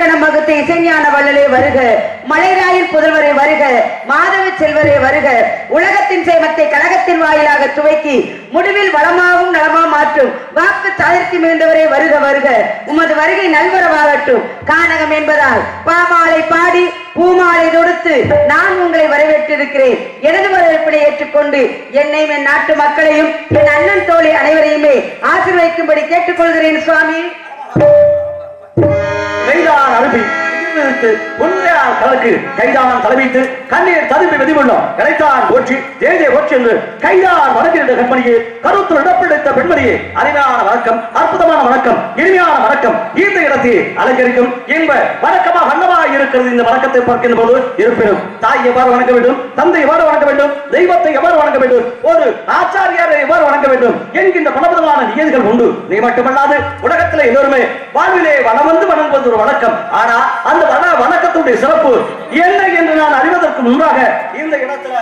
இலக்கணம் வகுத்த இசைஞான வள்ளலே வருக மலைராயில் புதல்வரை வருக மாதவ செல்வரே வருக உலகத்தின் சேமத்தை கழகத்தின் வாயிலாக துவக்கி முடிவில் வளமாகவும் நலமா மாற்றும் வாக்கு சாதிர்த்தி மீண்டவரே வருக வருக உமது வருகை நல்வரவாகட்டும் கானகம் என்பதால் பாமாலை பாடி பூமாலை தொடுத்து நான் உங்களை வரவேற்றிருக்கிறேன் எனது வரவேற்பினை ஏற்றுக்கொண்டு என்னையும் என் நாட்டு மக்களையும் என் அண்ணன் தோழி அனைவரையுமே ஆசீர்வதிக்கும்படி கேட்டுக்கொள்கிறேன் சுவாமி கைதான் அனுப்பி நிறுத்து உண்மையால் கலக்கு கைதான் தலைவித்து கண்ணீர் ததும்பி வெதிமுள்ளோம் கிடைத்தான் போற்றி தேதே போற்றி என்று கைதான் வணங்கிருந்த கண்மணியே கருத்து இடப்பெடுத்த பெண்மணியே அரிதான வணக்கம் அற்புதமான வணக்கம் இனிமையான வணக்கம் இந்த இடத்தை அலங்கரிக்கும் இன்ப வணக்கமா வண்ணமாக இருக்கிறது இந்த வணக்கத்தை பார்க்கின்ற போது இருப்பினும் தாய் எவ்வாறு வணங்க வேண்டும் தந்தை எவ்வாறு வணங்க வேண்டும் தெய்வத்தை எவ்வாறு வணங்க வேண்டும் ஒரு ஆச்சாரியாரை எவ்வாறு வணங்க வேண்டும் என்கின்ற பலவிதமான நியதிகள் உண்டு நீ மட்டுமல்லாது உலகத்தில் எல்லோருமே வாழ்விலே வனம் வந்து வணங்குவது ஒரு வணக்கம் ஆனா அந்த வன வணக்கத்துடைய சிறப்பு என்ன என்று நான் அறிவதற்கு முன்பாக இந்த இடத்துல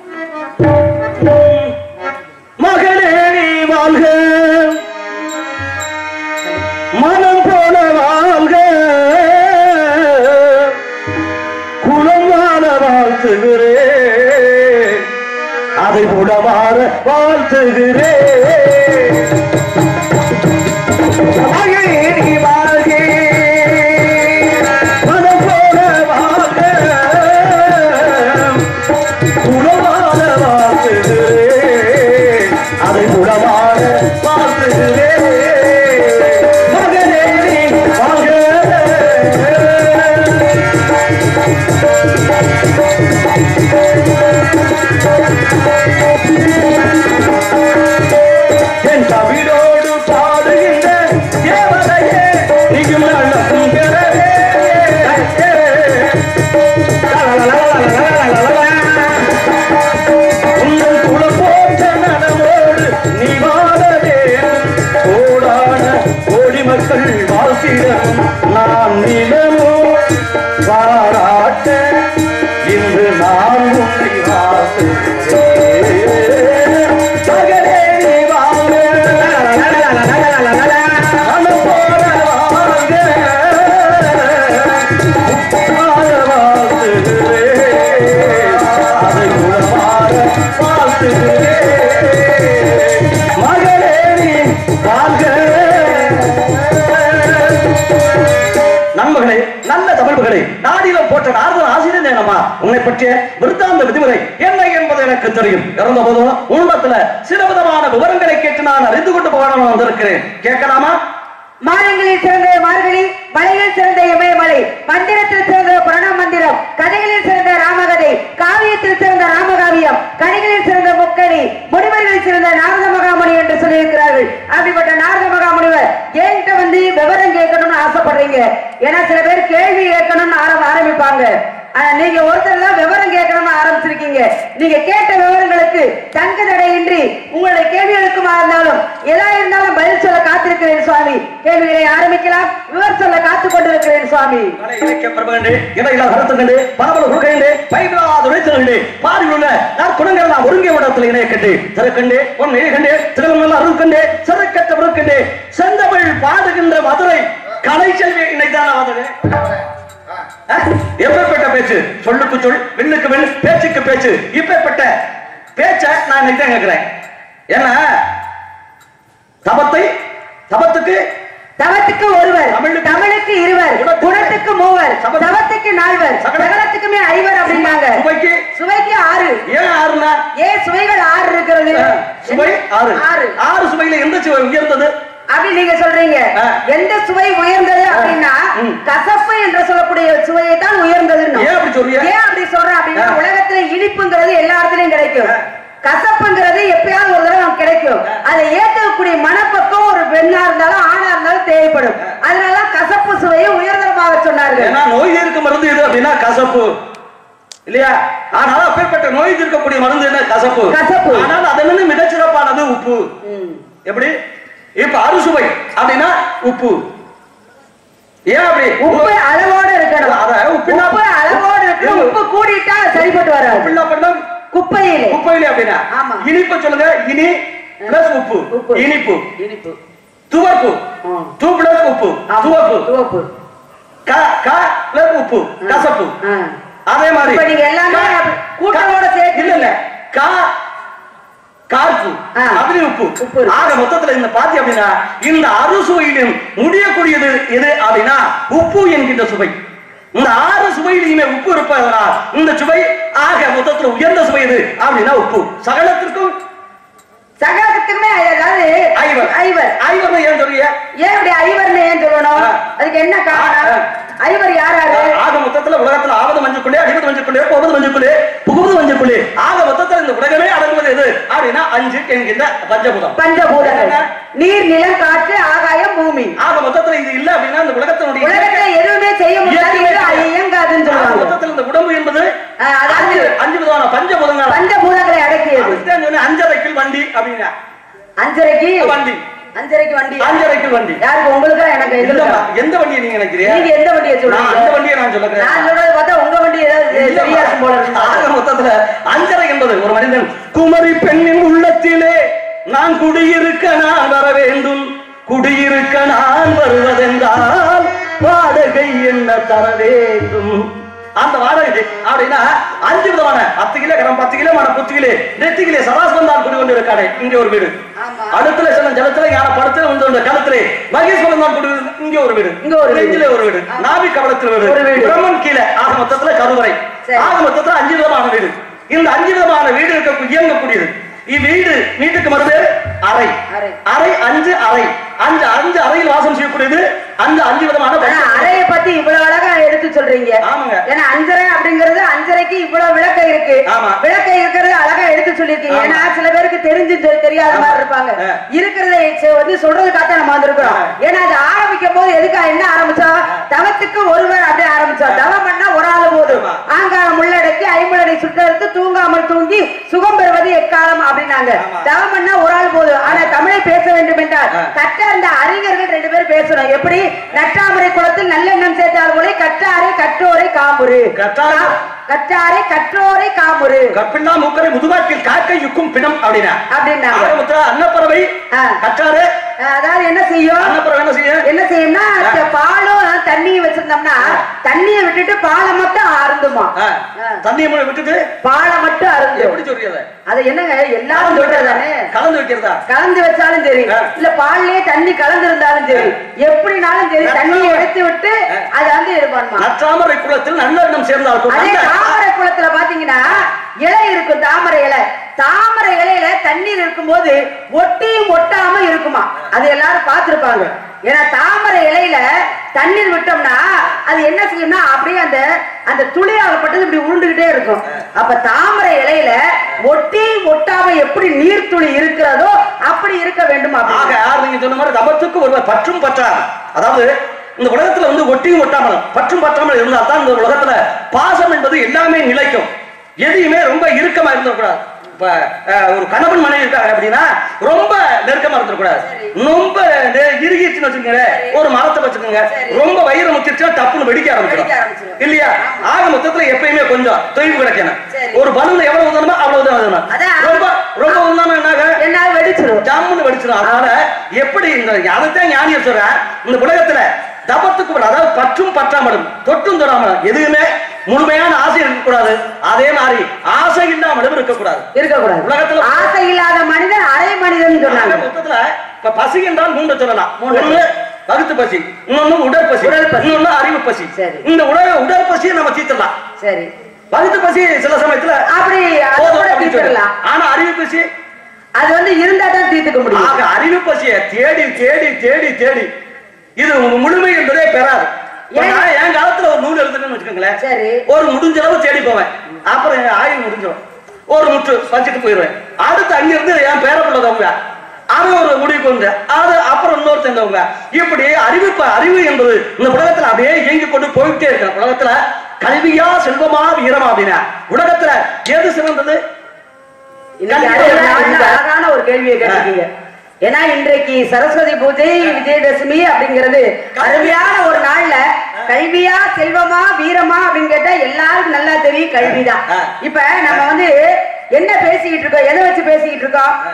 மகளே நீ வாழ்க மனம் போல வாழ்க குலம் வாழ வாழ்த்துகிறேன் அதை உடவார வாழ்த்துகிறேன் மகளே நீ வாழ்க மனம் போல வாழ்க உணவான வாழ்த்துகிறேன் அதை உணவான வாழ்த்துகிறேன் மகனே நீ வாழ்க என் தமிழோடு பாடுகின்ற தேவதையே நீயும் நல்லதும் பெறவே உங்கள் குலம் போன்ற நனவோடு நீ வாழவே கோடான கோடி மக்கள் வாழ்த்திடம் நான் நிலமோ பாராட்ட இன்று நான் உன்னை வாழ்த்துகிறேன். மகனே நீ வாழ. மனம் போல வாழ்க. வாழ வாழ்த்துகிறேன். அதை உணவார வாழ்த்துகிறேன். மகளே நீ வாழ்க நண்பர்களே நல்ல தமிழ்களே நாடிலம் போற்ற நாரதன் ஆசிரியர் நேனமா உன்னை பற்றிய விருத்தாந்த விதிமுறை என்ன என்பது எனக்கு தெரியும் இறந்த போதும் உன்னத்துல சில விதமான விவரங்களை கேட்டு நான் அறிந்து கொண்டு போகணும் வந்திருக்கிறேன் கேட்கலாமா மாதங்களில் சிறந்த மார்கழி மலையில் சிறந்த இமயமலை மந்திரத்தில் சிறந்த புரண மந்திரம் கதைகளில் சிறந்த ராமகதை காவியத்தில் சிறந்த ராமகாவியம் கனிகளில் சிறந்த முக்கணி முனிவர்களில் சிறந்த நாரத மகாமுனி என்று சொல்லியிருக்கிறார்கள் அப்படிப்பட்ட நாரத மகாமுனிவர் என்கிட்ட வந்து விவரம் கேட்கணும்னு ஆசைப்படுறீங்க ஏன்னா சில பேர் கேள்வி கேட்கணும்னு ஆரம்ப ஆரம்பிப்பாங்க ஆனா நீங்க ஒருத்தர் தான் விவரம் கேட்கணும்னு ஆரம்பிச்சிருக்கீங்க நீங்க கேட்ட விவரங்களுக்கு தங்க தடையின்றி உங்களுடைய கேள்விகளுக்குமா இருந்தாலும் எதா இருந்தாலும் பதில் சொல்ல காத்திருக்கிறேன் சுவாமி கேள்விகளை ஆரம்பிக்கலாம் விவரம் சொல்ல காத்துக் கொண்டிருக்கிறேன் சுவாமி கலை இலக்கிய பரப்புகண்டு இடையில கருத்துக்கண்டு பரவல குறுக்கண்டு பைபிளாத உழைத்துகண்டு பாரில் உள்ள நற்குணங்கள் எல்லாம் ஒருங்கே இடத்தில் இணைய கண்டு திருக்கண்டு பொன் கண்டு திருவண்ணல் அருள் கண்டு சிறக்கற்ற விருக்கண்டு செந்தமிழ் பாடுகின்ற மதுரை கலை செல்வி இணைதான மதுரை எப்பேற்பட்ட பேச்சு சொல்லுக்கு சொல் விண்ணுக்கு விண் பேச்சுக்கு பேச்சு இப்பேற்பட்ட பேச்ச நான் இன்னைக்கு தான் கேட்கிறேன் ஏன்னா தபத்தை தபத்துக்கு தவத்துக்கு ஒருவர் தமிழுக்கு- தமிழுக்கு இருவர் குணத்துக்கு- குணத்துக்கு மூவர் சபத்து- தவத்துக்கு நால்வர் சகல- சகலத்துக்குமே ஐவர் அப்படின்னாங்க சுவைக்கு சுவைக்கு ஆறு ஏன் ஆறுனா ஏன் சுவைகள் ஆறு இருக்கிறது சுவை ஆறு ஆறு ஆறு சுவையில எந்த சுவை உயர்ந்தது அப்படி நீங்க சொல்றீங்க ஆ. எந்த சுவை உயர்ந்தது அப்படின்னா ம். கசப்பு என்று சொல்லக்கூடிய சுவையை தான் உயர்ந்தது ஏன் அப்படி சொல்றீங்க? ஏன் அப்படி சொல்றேன் அப்படின்னா ஆ. உலகத்துல இனிப்புங்கிறது எல்லா இடத்துலயும் கிடைக்கும் ஆ. கசப்புங்கிறது எப்பயாவது ஒரு தடவை நமக்கு கிடைக்கும் அதை ஏற்கக்கூடிய மனப்பக்கம் ஒரு பெண்ணா இருந்தாலும் ஆணா இருந்தாலும் தேவைப்படும் அதனால கசப்பு சுவையை உயர்தரமாக சொன்னார்கள் ஏன்னா நோய் தீர்க்க மருந்து இது அப்படின்னா கசப்பு இல்லையா ஆனால் அப்பேற்பட்ட நோய் தீர்க்கக்கூடிய மருந்து என்ன கசப்பு கசப்பு. ஆனால் அதெல்லாம் மிகச்சிறப்பானது உப்பு ம். எப்படி இப்ப அறுசுவை அப்படின்னா உப்பு ஏன் அப்படி உப்பு அளவோட இருக்கணும் அத உப்புனா- உப்பு அளவோட இருக்கணும் உப்பு கூடிட்டா சரிப்பட்டு வராது உப்புனா பண்ணா குப்பையிலே உப்பையிலே அப்படின்னா ஆமா. இனிப்பு சொல்லுங்க இனி பிளஸ் உப்பு உப்பு. இனிப்பு இனிப்பு துவப்பு ஆ. டூ பிளஸ் உப்பு ஆமா. துவப்பு துவப்பு க- க plus உப்பு கசப்பு ஆ. அதே மாதிரி இப்ப நீங்க எல்லாமே க- கூட்டத்தோட க- சேர்த்து இல்ல இல்ல கா கார்ப்பு ஆ. அதுலயும் உப்பு உப்பு இருக்கு. ஆக மொத்தத்துல இந்த பாத்தி அப்படின்னா இந்த அறுசுவையிலும் முடியக்கூடியது எது அப்படின்னா உப்பு என்கின்ற சுவை இந்த ஆறு சுவையிலுமே உப்பு இருப்பதனால் இந்த சுவை ஆக மொத்தத்துல உயர்ந்த சுவை எது அப்படின்னா உப்பு சகலத்திற்கும் சகலத்துக்குமே அதாவது ஐவர் ஐவர் ஐவர் ஏன் சொல்றீங்க ஏன் இப்படி ஐவர்னு ஏன் சொல்லணும் ஆ. அதுக்கு என்ன காரணம் ஆ. ஐவர் யார் யாரு ஆக மொத்தத்துல உலகத்துல ஆவது மஞ்சக்குள்ளே அடிவது மஞ்சக்குள்ளே போவது மஞ்சக்குள்ளே புகுவது மஞ்சக்குள்ளே ஆக மொத்தத்துல இந்த உலகமே அடங்குவது எது அப்படின்னா அஞ்சு என்கின்ற பஞ்சபூதம் பஞ்சபூதங்கள் நீர் நிலம் காற்று ஆகாயம் பூமி ஆக மொத்தத்துல இது இல்ல அப்படின்னா இந்த உலகத்தினுடைய உலகத்துல எதுவுமே செய்ய முடியாது இயற்கை இது அது இயங்காதுன்னு ஆக சொல்லுவாங்க மொத்தத்துல இந்த உடம்பு என்பது ஆ, அதாவது அஞ்சு அஞ்சு விதமான பஞ்சபூதங்கள் பஞ்சபூதங்களை அடக்கியது அதுதான் சொன்னேன் அஞ்சரைக்கில் வண்டி அப்படின்னா அஞ்சரைக்கு வண்டி அஞ்சரைக்கு வண்டி அஞ்சரைக்கில் வண்டி யாருக்கு உங்களுக்கா எனக்கு இல்லம்மா, எங்களுக்கா எந்த வண்டியை நீங்க நினைக்கிறீங்க நீங்க எந்த வண்டியை நான் அந்த சொல்றீங்க வண்டியை நான் சொல்லுகிறேன் நான் சொல்றது பார்த்தா உங்க வண்டி ஏதாவது சரியா இருக்கும் போல இருக்கு ஆக மொத்தத்துல அஞ்சரை என்பது ஒரு மனிதன் குமரி பெண்ணின் உள்ளத்திலே நான் குடியிருக்க நான் வர வேண்டும் குடியிருக்க நான் வருவதென்றால் வாடகை என்ன தர வேண்டும் அந்த வாடகை அப்படின்னா அஞ்சு விதமான பத்து கிலோ கிராம் பத்து கிலோ மன பத்து கிலோ நெத்தி கிலோ சதாசம் தான் குடி கொண்டு இருக்காரு இங்க ஒரு வீடு ஆமா. அடுத்துல சில ஜலத்துல யார படத்துல வந்து இந்த களத்திலே மகேஸ்வரன் தான் குடி இங்க ஒரு வீடு இங்க ஒரு வீடு. நெஞ்சிலே ஒரு வீடு நாவி கவலத்தில் ஒரு வீடு வீடு. பிரம்மன் கீழே ஆக மொத்தத்துல கருவறை சரி. ஆக மொத்தத்துல அஞ்சு விதமான வீடு இந்த அஞ்சு விதமான வீடு இருக்க இயங்கக்கூடியது இவ்வீடு வீட்டுக்கு மறுபேர் அறை அறை. அறை அஞ்சு அறை அஞ்சு அஞ்சு அறையில் வாசம் செய்யக்கூடியது அந்த அஞ்சு விதமான ஆனா பட்சம். அறைய பத்தி இவ்வளவு அழகா எடுத்து சொல்றீங்க ஆமாங்க. ஏன்னா அஞ்சரை அப்படிங்கிறது அஞ்சரைக்கு இவ்வளவு விளக்கம் இருக்கு ஆமா. விளக்கம் இருக்கிறது அழகா எடுத்து சொல்லிருக்கீங்க ஆமா. ஏன்னா சில பேருக்கு தெரிஞ்சு தெ- தெரியாத ஆமா. மாதிரி இருப்பாங்க ஆ. இருக்கிறத செ- வந்து சொல்றதுக்காக நம்ம வந்திருக்கிறோம் ஆ. ஏன்னா அது ஆரம்பிக்கும் போது எதுக்கா என்ன ஆரம்பிச்சோம் தவத்துக்கு ஒருவர் அப்படியே ஆரம்பிச்சோம் தவம் பண்ணா ஒரு ஆள் போதும் ஆமா. ஆங்காரம் உள்ளடக்கி ஐம்புலனை சுட்டெடுத்து தூங்காமல் தூங்கி சுகம் பெறுவது எக்காலம் அப்படின்னாங்க ஆமா. தவம் பண்ணா ஒரு ஆள் போதும் ஆனா தமிழை பேச வேண்டும் என்றால் ஆ. கற்ற அந்த அறிஞர்கள் ரெண்டு பேரும் பேசணும் எப்படி நற்றாமரை குளத்தில் நல்லெண்ணம் சேர்த்தால் போல கற்றாரை கற்றோரை காமுறு கற்றாரை- கா- கற்றாரை கற்றோரை காமுறு கப்பில்லா மூக்கரை முதுகாட்டில் காக்கை யுக்கும் பிணம் அப்படின்னா அப்படின்னாங்க ஆக மொத்தத்துல அன்னப்பறவை ஆ. கற்றாரு அதாவது என்ன செய்யும் அன்னப்பறவை என்ன செய்யும் என்ன செய்யும்னா இந்த பாலும் தண்ணியும் வச்சிருந்தோம்னா தண்ணியை விட்டுட்டு பாலை மட்டும் அருந்துமா ஆ. ஆ. தண்ணியை மூடி விட்டுட்டு பாலை மட்டும் அருந்தும் எப்படி சொல்றீங்க அது என்னங்க எல்லாரும் கலந்து வைக்கிறதா சொல்றதானே கலந்து வைக்கிறதா கலந்து வச்சாலும் சரி ஆ. இல்ல பால்லயே தண்ணி கலந்து இருந்தாலும் சரி எப்படினாலும் சரி தண்ணியை எடுத்து விட்டு அதை வந்து இது பண்ணுமா நற்றாமரை குளத்தில் நல்லெண்ணம் சேர்ந்தால் கூட அதே அந்த- தாமரை குளத்துல பாத்தீங்கன்னா இலை இருக்கும் தாமரை இலை தாமரை இலையில தண்ணீர் இருக்கும்போது ஒட்டியும் ஒட்டாம இருக்குமா அது எல்லாரும் பார்த்திருப்பாங்க ஏன்னா தாமரை இலையில தண்ணீர் விட்டோம்னா அது என்ன செய்யும்னா அப்படியே அந்த அந்த துளியாகப்பட்டது இப்படி உருண்டுகிட்டே இருக்கும் அப்ப தாமரை இலையில ஒட்டி ஒட்டாம எப்படி நீர் துளி இருக்கிறதோ அப்படி இருக்க வேண்டும் ஆக அப்படி யார் நீங்க சொன்ன மாதிரி தபத்துக்கு ஒருவர் பற்றும் பற்றார் அதாவது இந்த உலகத்துல வந்து ஒட்டியும் ஒட்டாமல் பற்றும் பற்றாமல் இருந்தால் தான் இந்த உலகத்துல பாசம் என்பது எல்லாமே நிலைக்கும் எதையுமே ரொம்ப இறுக்கமா இருந்துடக்கூடாது இப்ப அஹ், ஒரு கணவன் மனைவி இருக்காங்க அப்படின்னா ரொம்ப நெருக்கமா இருந்துடக்கூடாது ரொம்ப நெ- இறுகிச்சுன்னு வச்சுக்கோங்களேன் ஒரு மரத்தை வச்சுக்கோங்க சரி. ரொம்ப வயிறு முத்திருச்சுன்னா டப்புன்னு வெடிக்க வெடிக்க ஆரம்பிச்சிடும் ஆரம்பிச்சிடும். இல்லையா ஆக மொத்தத்துல எப்பயுமே கொஞ்சம் தொய்வு கிடைக்கணும் சரி. ஒரு பலூன் எவ்வளவு ஊதணுமோ அவ்வளவு தான் ஊதணும் அதான். ரொம்ப ரொம்ப ஊதாம என்னாக என்ன வெடிச்சிரும் ஜம்முன்னு வெடிச்சிடும் அதனால எப்படி இந்த அதைத்தான் ஞானியர் சொல்றேன் இந்த உலகத்துல தபத்துக்கு ஒரு- அதாவது பற்றும் பற்றாமலும் தொட்டும் தொடாமலும் எதுவுமே முழுமையான ஆசை இருக்கக்கூடாது அதே மாதிரி ஆசை இல்லாமலும் இருக்கக்கூடாது இருக்கக்கூடாது உலகத்துல- ஆசை இல்லாத மனிதன் அரை மனிதன் சொன்னாங்க ஆக மொத்தத்துல இப்ப பசி என்றால் மூன்று சொல்லலாம் மூன்று. ஒண்ணு வகுத்து பசி இன்னொன்னு உடற்பசி உடற்பசி. இன்னொன்னு அறிவு பசி சரி. இந்த உடல் உடற்பசியை நம்ம தீர்த்தலாம் சரி வகுத்து பசி சில சமயத்துல அப்படி அதை போதும் கூட அப்படின்னு சொல்லி. தீர்த்திடலாம் ஆனா அறிவு பசி அது வந்து இருந்தா தான் தீர்த்துக்க முடியும் ஆக அறிவு பசிய தேடி தேடி தேடி தேடி இது உங்க முழுமை என்பதே பெறாது இப்ப ஏன்? நான் என் காலத்துல ஒரு நூல் எழுதுன்னு வச்சுக்கோங்களேன் சரி ஒரு முடிஞ்ச அளவு தேடி போவேன் அப்புறம் என் ஆயுள் முடிஞ்சிடும் ஒரு முற்று வச்சுட்டு போயிடுவேன் அடுத்து அங்கிருந்து என் பேரப்பிள்ளதவங்க அவன் ஒரு முடிவுக்கு வந்து அது அப்புறம் இன்னொருத்தவங்க இப்படி அறிவு ப- அறிவு என்பது இந்த உலகத்துல அப்படியே இயங்கி கொண்டு போயிட்டே இருக்கு உலகத்துல கல்வியா செல்வமா வீரமா அப்படின்னா உலகத்துல எது சிறந்தது இன்னைக்கு கல்வி அழகான அறிவு. அழகான ஒரு கேள்வியை கேட்டிருக்கீங்க ஏன்னா இன்றைக்கு சரஸ்வதி பூஜை விஜயதசமி அப்படிங்கிறது அருமையான ஒரு நாள்ல கல்வியா செல்வமா வீரமா அப்படின்னு கேட்டா எல்லாருக்கும் நல்லா தெரியும் கல்விதான் ஆ. இப்ப நம்ம வந்து என்ன பேசிக்கிட்டு இருக்கோம் எதை வச்சு பேசிக்கிட்டு இருக்கோம்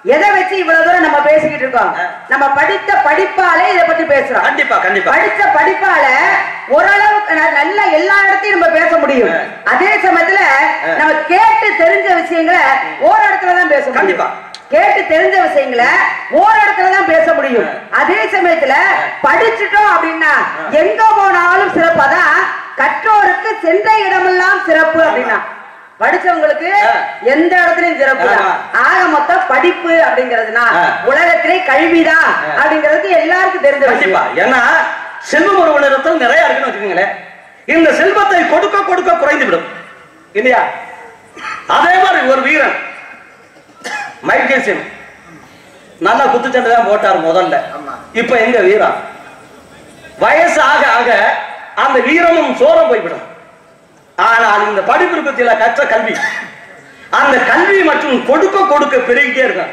எதை வச்சு இவ்வளவு தூரம் நம்ம பேசிக்கிட்டு இருக்கோம் ஆ. நம்ம படித்த படிப்பாலே இதை பத்தி பேசுறோம் கண்டிப்பா கண்டிப்பா படிச்ச படிப்பால ஓரளவுக்கு ந- நல்லா எல்லா இடத்தையும் நம்ம பேச முடியும் ஆ. அதே சமயத்துல ஆ. நம்ம கேட்டு தெரிஞ்ச விஷயங்களை ஒரு இடத்துல தான் பேச முடியும் கண்டிப்பா. கேட்டு தெரிஞ்ச விஷயங்களை ஒரு இடத்துல தான் பேச முடியும் அதே சமயத்துல படிச்சுட்டோம் அப்படின்னா எங்க போனாலும் சிறப்பாதான் கற்றோருக்கு சென்ற இடமெல்லாம் சிறப்பு அப்படின்னா படிச்சவங்களுக்கு ஆ. எந்த இடத்துலயும் சிறப்பு தான் ஆமா. ஆக மொத்தம் படிப்பு அப்படிங்கிறதுனா ஆ. உலகத்திலே கல்விதான் ஆ. அப்படிங்கிறது எல்லாருக்கும் தெரிஞ்ச கண்டிப்பா விஷயம் ஏன்னா செல்வம் ஒருவனிடத்தில் நிறைய இருக்குன்னு வச்சுக்கோங்களேன் இந்த செல்வத்தை கொடுக்க கொடுக்க குறைந்து விடும் இல்லையா அதே மாதிரி ஒரு வீரன் மைக்கேல் சிங் நல்லா குத்துச்சண்டை தான் போட்டார் முதல்ல இப்ப எங்க வீரம் வயசு ஆக ஆக அந்த வீரமும் சோரம் போய்விடும் ஆனால் இந்த படிப்பு பத்தியில கற்ற கல்வி அந்த கல்வி மற்றும் கொடுக்க கொடுக்க பெருகிட்டே இருக்கும்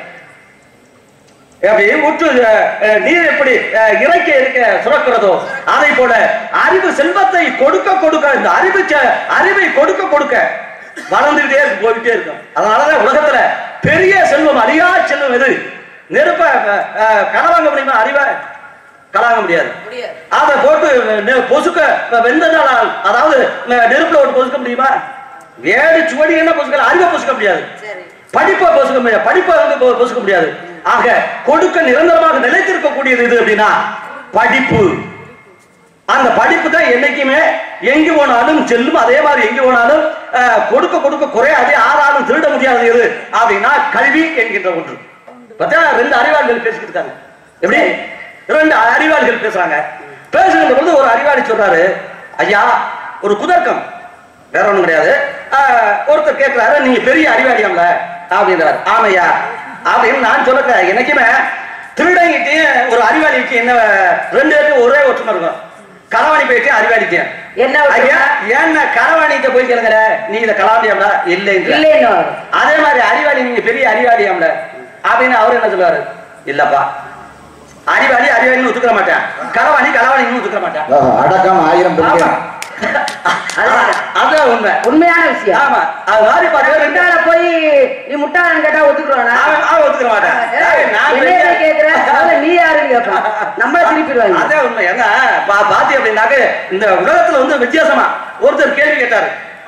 எப்படி ஊற்று அஹ், அஹ், நீர் எப்படி அஹ், இறைக்க இருக்க சுரக்கிறதோ அதை போல அறிவு செல்வத்தை கொடுக்க கொடுக்க இந்த அறிவு செ- அறிவை கொடுக்க கொடுக்க வளர்ந்துகிட்டே இருக்கு, போயிட்டே இருக்கும் அதனாலதான் உலகத்துல பெரிய செல்வம் அழியா செல்வம் எது நெருப்ப அஹ், அஹ், கனவாங்க முடியுமா அறிவை கலாங்க முடியாது முடியாது. அதை போட்டு நெ- பொசுக்க வெந்ததால் அதாவது நெ- நெருப்புல போட்டு பொசுக்க முடியுமா வேடு சுவடி என்ன பொசுக்கல அறிவை பொசுக்க முடியாது சரி படிப்பை பொசுக்க முடியாது படிப்பை வந்து பொ- பொசுக்க முடியாது ஆக கொடுக்க நிரந்தரமாக நிலைத்திருக்கக்கூடியது இது அப்படின்னா படிப்பு அந்த படிப்பு தான் என்னைக்குமே எங்கு போனாலும் செல்லும் அதே மாதிரி எங்கு போனாலும் அஹ், கொடுக்க கொடுக்க குறையாது யாராலும் திருட முடியாது எது அப்படின்னா கல்வி என்கின்ற ஒன்று பார்த்தா ரெண்டு அறிவாளிகள் பேசிக்கிட்டு இருக்காங்க எப்படி ரெண்டு அறிவாளிகள் பேசுறாங்க பேசுகின்ற பொழுது ஒரு அறிவாளி சொல்றாரு ஐயா ஒரு குதர்க்கம் வேற ஒண்ணும் கிடையாது ஆஹ், ஒருத்தர் கேட்கிறாரு நீங்க பெரிய அறிவாளியாம்ல அப்படின்றாரு ஆமையா அப்படின்னு நான் சொல்ல எனக்குமே திருடங்கிட்டையும் ஒரு அறிவாளிக்கு என்ன ரெண்டு பேருக்கும் ஒரே ஒற்றுமை இருக்கும் களவாணி போயிட்டு அறிவாளிக்கு என்ன ஒற்றுமை? ஐயா ஏன்னா களவாணிகிட்ட போய் கேளுங்கிற நீ இத களவாணியாம்ல இல்லைன்ற இல்லைன்னு அதே மாதிரி அறிவாளி நீங்க பெரிய அறிவாளியாம்ல அப்படின்னு அவரு என்ன சொல்லுவாரு இல்லப்பா அறிவாளி அறிவாளின்னு ஒத்துக்கிற மாட்டேன் களவாணி களவாணின்னு ஒத்துக்கிற மாட்டேன் ஆஹா, அடக்கம் ஆயிரம் ஆமா. பெருக்கம் அதான். அதான் உண்மை உண்மையான விஷயம் ஆமா அது மாதிரி பார்த்தா ரெண்டு முட்டாள போய் நீ முட்டாளன்னு கேட்டா ஒத்துக்குறானா அவன் அவன் ஒத்துக்க மாட்டான் ஏய், நான் என்ன பெரிய- கேக்குற முதல்ல நீ யாருன்னு கேட்பான் நம்மள திருப்பிடுவாங்க அதே உண்மை என்ன பா- பாத்தி அப்படின்னாக்க இந்த உலகத்துல வந்து வித்தியாசமா ஒருத்தர் கேள்வி கேட்டாரு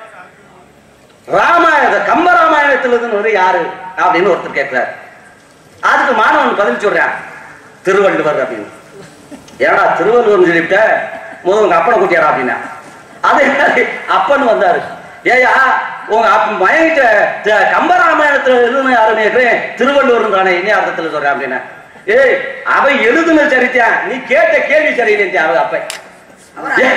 ராமாயண கம்ப ராமாயணத்துல இருந்து வந்து யாரு அப்படின்னு ஒருத்தர் கேட்கிறார் அதுக்கு மாணவன் பதில் சொல்றான் திருவள்ளுவர் அப்படின்னு ஏடா திருவள்ளுவர் சொல்லிவிட்ட முதல் உங்க அப்பனை கூட்டியாரா அப்படின்னா அதே மாதிரி அப்பன் வந்தாரு ஏயா உங்க அப்ப மயங்கிட்ட த- கம்பராமாயணத்துல எழுதுன யாருன்னு கேட்கிறேன் திருவள்ளுவர் தானே என்ன அர்த்தத்துல சொல்றேன் அப்படின்னா ஏய் அவன் எழுதுன சரித்தான் நீ கேட்ட கேள்வி சரியில்லை அவன் அப்பன் ஏன்?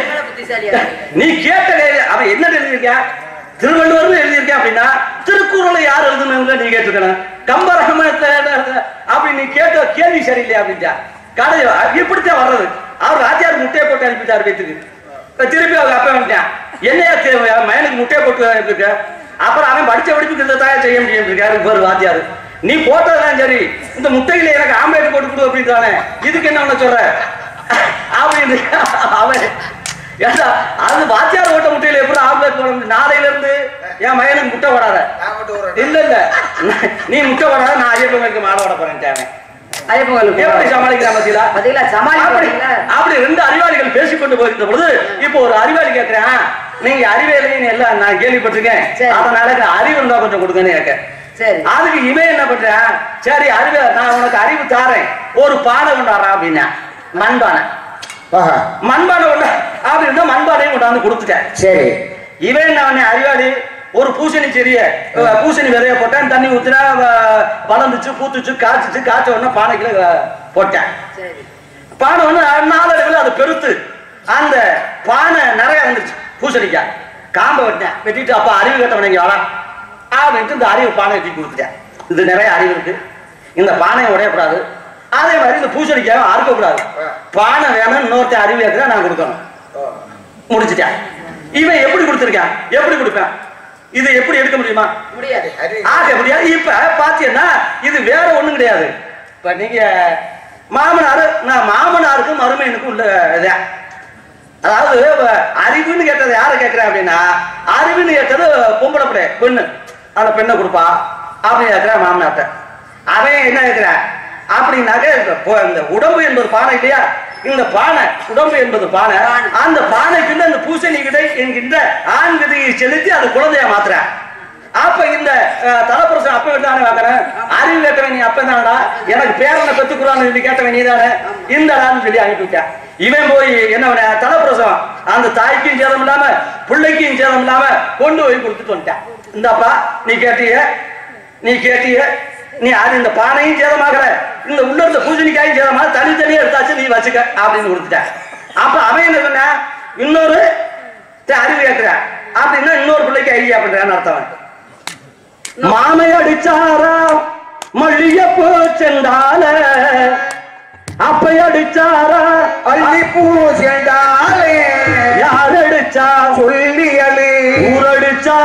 நீ கேட்ட கேள்வி அவன் என்ன எழுதியிருக்கான் திருவள்ளுவர்னு எழுதியிருக்கேன் அப்படின்னா திருக்குறளை யார் எழுதுனவங்க நீ கேட்டிருக்கணும் கம்பராமாயணத்தை அப்படி நீ கேட்ட கேள்வி சரியில்லையா அப்படின்ட்டா கடை இப்படித்தான் வர்றது அவர் ராஜார் முட்டையை போட்டு அனுப்பிட்டார் வீட்டுக்கு இப்ப திருப்பி அவங்க அப்பா வந்துட்டான் என்னையா தேவை மயனுக்கு முட்டையை போட்டு அனுப்பியிருக்க அப்புறம் அவன் படிச்ச படிப்புக்கு இந்த தாயை செய்ய முடியும் இருக்காரு பேர் வாத்தியார் நீ போட்டதெல்லாம் சரி இந்த முட்டையில எனக்கு ஆம்லேட் போட்டு கொடு அப்படின்றானே இதுக்கு என்ன பண்ண சொல்ற அப்படின்னு அவன் ஏண்டா, அது வாத்தியார் ஓட்ட முட்டையில எப்படி ஆம்லேட் போட முடியும் நாளையில இருந்து என் மகனுக்கு முட்டை போடாத இல்ல இல்ல நீ முட்டை போடாத நான் ஐயப்பனுக்கு மாலை ஓட போறேன் எப்படி சமாளிக்கிறான் பாத்தீங்களா பாத்தீங்களா, சமாளிக்க அப்படி பாத்தீங்களா? அப்படி ரெண்டு அறிவாளிகள் பேசிக்கொண்டு போகின்ற பொழுது இப்போ ஒரு அறிவாளி கேட்கிறேன் நீங்க அறிவியலையும் எல்லாம் நான் கேள்விப்பட்டிருக்கேன் சரி. அதனால எனக்கு அறிவு இருந்தா கொஞ்சம் கொடுங்கன்னு கேட்க சரி அதுக்கு இவன் என்ன பண்றான் சரி அறிவு நான் உனக்கு அறிவு தாரேன் ஒரு பானை கொண்டாடுறான் அப்படின்னா மண்பானை ஆஹா, மண்பானை கொண்டா அப்படின்னா மண்பானையும் கொண்டாந்து கொடுத்துட்டேன் சரி இவன் என்ன பண்ண அறிவாளி ஒரு பூசணி செடிய அஹ், பூசணி விதைய போட்டேன் தண்ணி ஊத்துனா அஹ், வளர்ந்துச்சு பூத்துச்சு காய்ச்சிச்சு காய்ச்ச உடனே பானைக்குள்ள அஹ், போட்டேன் சரி பானை வந்து நாளடைவில் அது பெருத்து அந்த பானை நிறைய வந்துருச்சு பூசணிக்காய் காம்பை வெட்டினேன் வெட்டிட்டு அப்ப அறிவு கட்டவன் இங்க வரா அப்படின்ட்டு இந்த அறிவு பானையை தூக்கி கொடுத்துட்டேன் இது நிறைய அறிவு இருக்கு இந்த பானையை உடையக்கூடாது அதே மாதிரி இந்த பூசணிக்காயை அறுக்கக்கூடாது பானை வேணும் இன்னொருத்தன் அறிவு ஏற்கிறா நான் கொடுக்கணும் முடிச்சுட்டேன் இவன் எப்படி கொடுத்துருக்கான் எப்படி கொடுப்பேன் இதை எப்படி எடுக்க முடியுமா முடியாது ஆக முடியாது இப்ப பாத்தீங்கன்னா இது வேற ஒண்ணும் கிடையாது இப்ப நீங்க மாமனாரு நான் மாமனாருக்கும் மருமையனுக்கும் உள்ள இதான் அதாவது இப்ப அறிவுன்னு கேட்டது யாரை கேட்கிறேன் அப்படின்னா அறிவுன்னு கேட்டது பொம்பளை பிள்ளை பெண்ணு அந்த பெண்ணை கொடுப்பா அப்படின்னு கேட்கிறேன் மாமனார்ட்ட அவன் என்ன இருக்கிற அப்படின்னாக்க இந்த பொ- இந்த உடம்பு என்பது பானை இல்லையா இந்த பானை உடம்பு என்பது பானை அந்த பானைக்குள்ள இந்த பூசணி விதை என்கின்ற ஆண் விதையை செலுத்தி அது குழந்தைய மாத்துற அப்ப இந்த அஹ், தலப்புரசன் அப்ப தானே வாங்குறேன் அறிவு கேட்டவன் நீ அப்ப தானடா எனக்கு பேரனை பெத்துக்குறான்னு சொல்லி கேட்டவன் நீ தானே இந்தடான்னு சொல்லி அனுப்பி விட்டான் இவன் போய் என்ன பண்ண தலப்புரசம் அந்த தாய்க்கும் சேதம் இல்லாம பிள்ளைக்கும் சேதம் இல்லாம கொண்டு போய் கொடுத்துட்டு வந்துட்டான் இந்தாப்பா நீ கேட்டிய நீ கேட்டிய நீ அது இந்த பானையும் சேதமாகற இந்த உள்ள இருந்த பூசணிக்காயும் சேதமாக தனித்தனியா எடுத்தாச்சு நீ வச்சுக்க அப்படின்னு கொடுத்துட்டான் அப்ப அவன் என்ன சொன்ன இன்னொரு சரி, அறிவு கேட்கிற அப்படின்னா இன்னொரு பிள்ளைக்கு ஐடியா பண்றான்னு அர்த்தம் மாமை அடிச்சாரா மல்லிகைப்பூ செண்டால அப்பை அடிச்சாரா அள்ளி பூ செண்டாலே யார் அடிச்சா சொல்லி அழு ஊரடிச்சா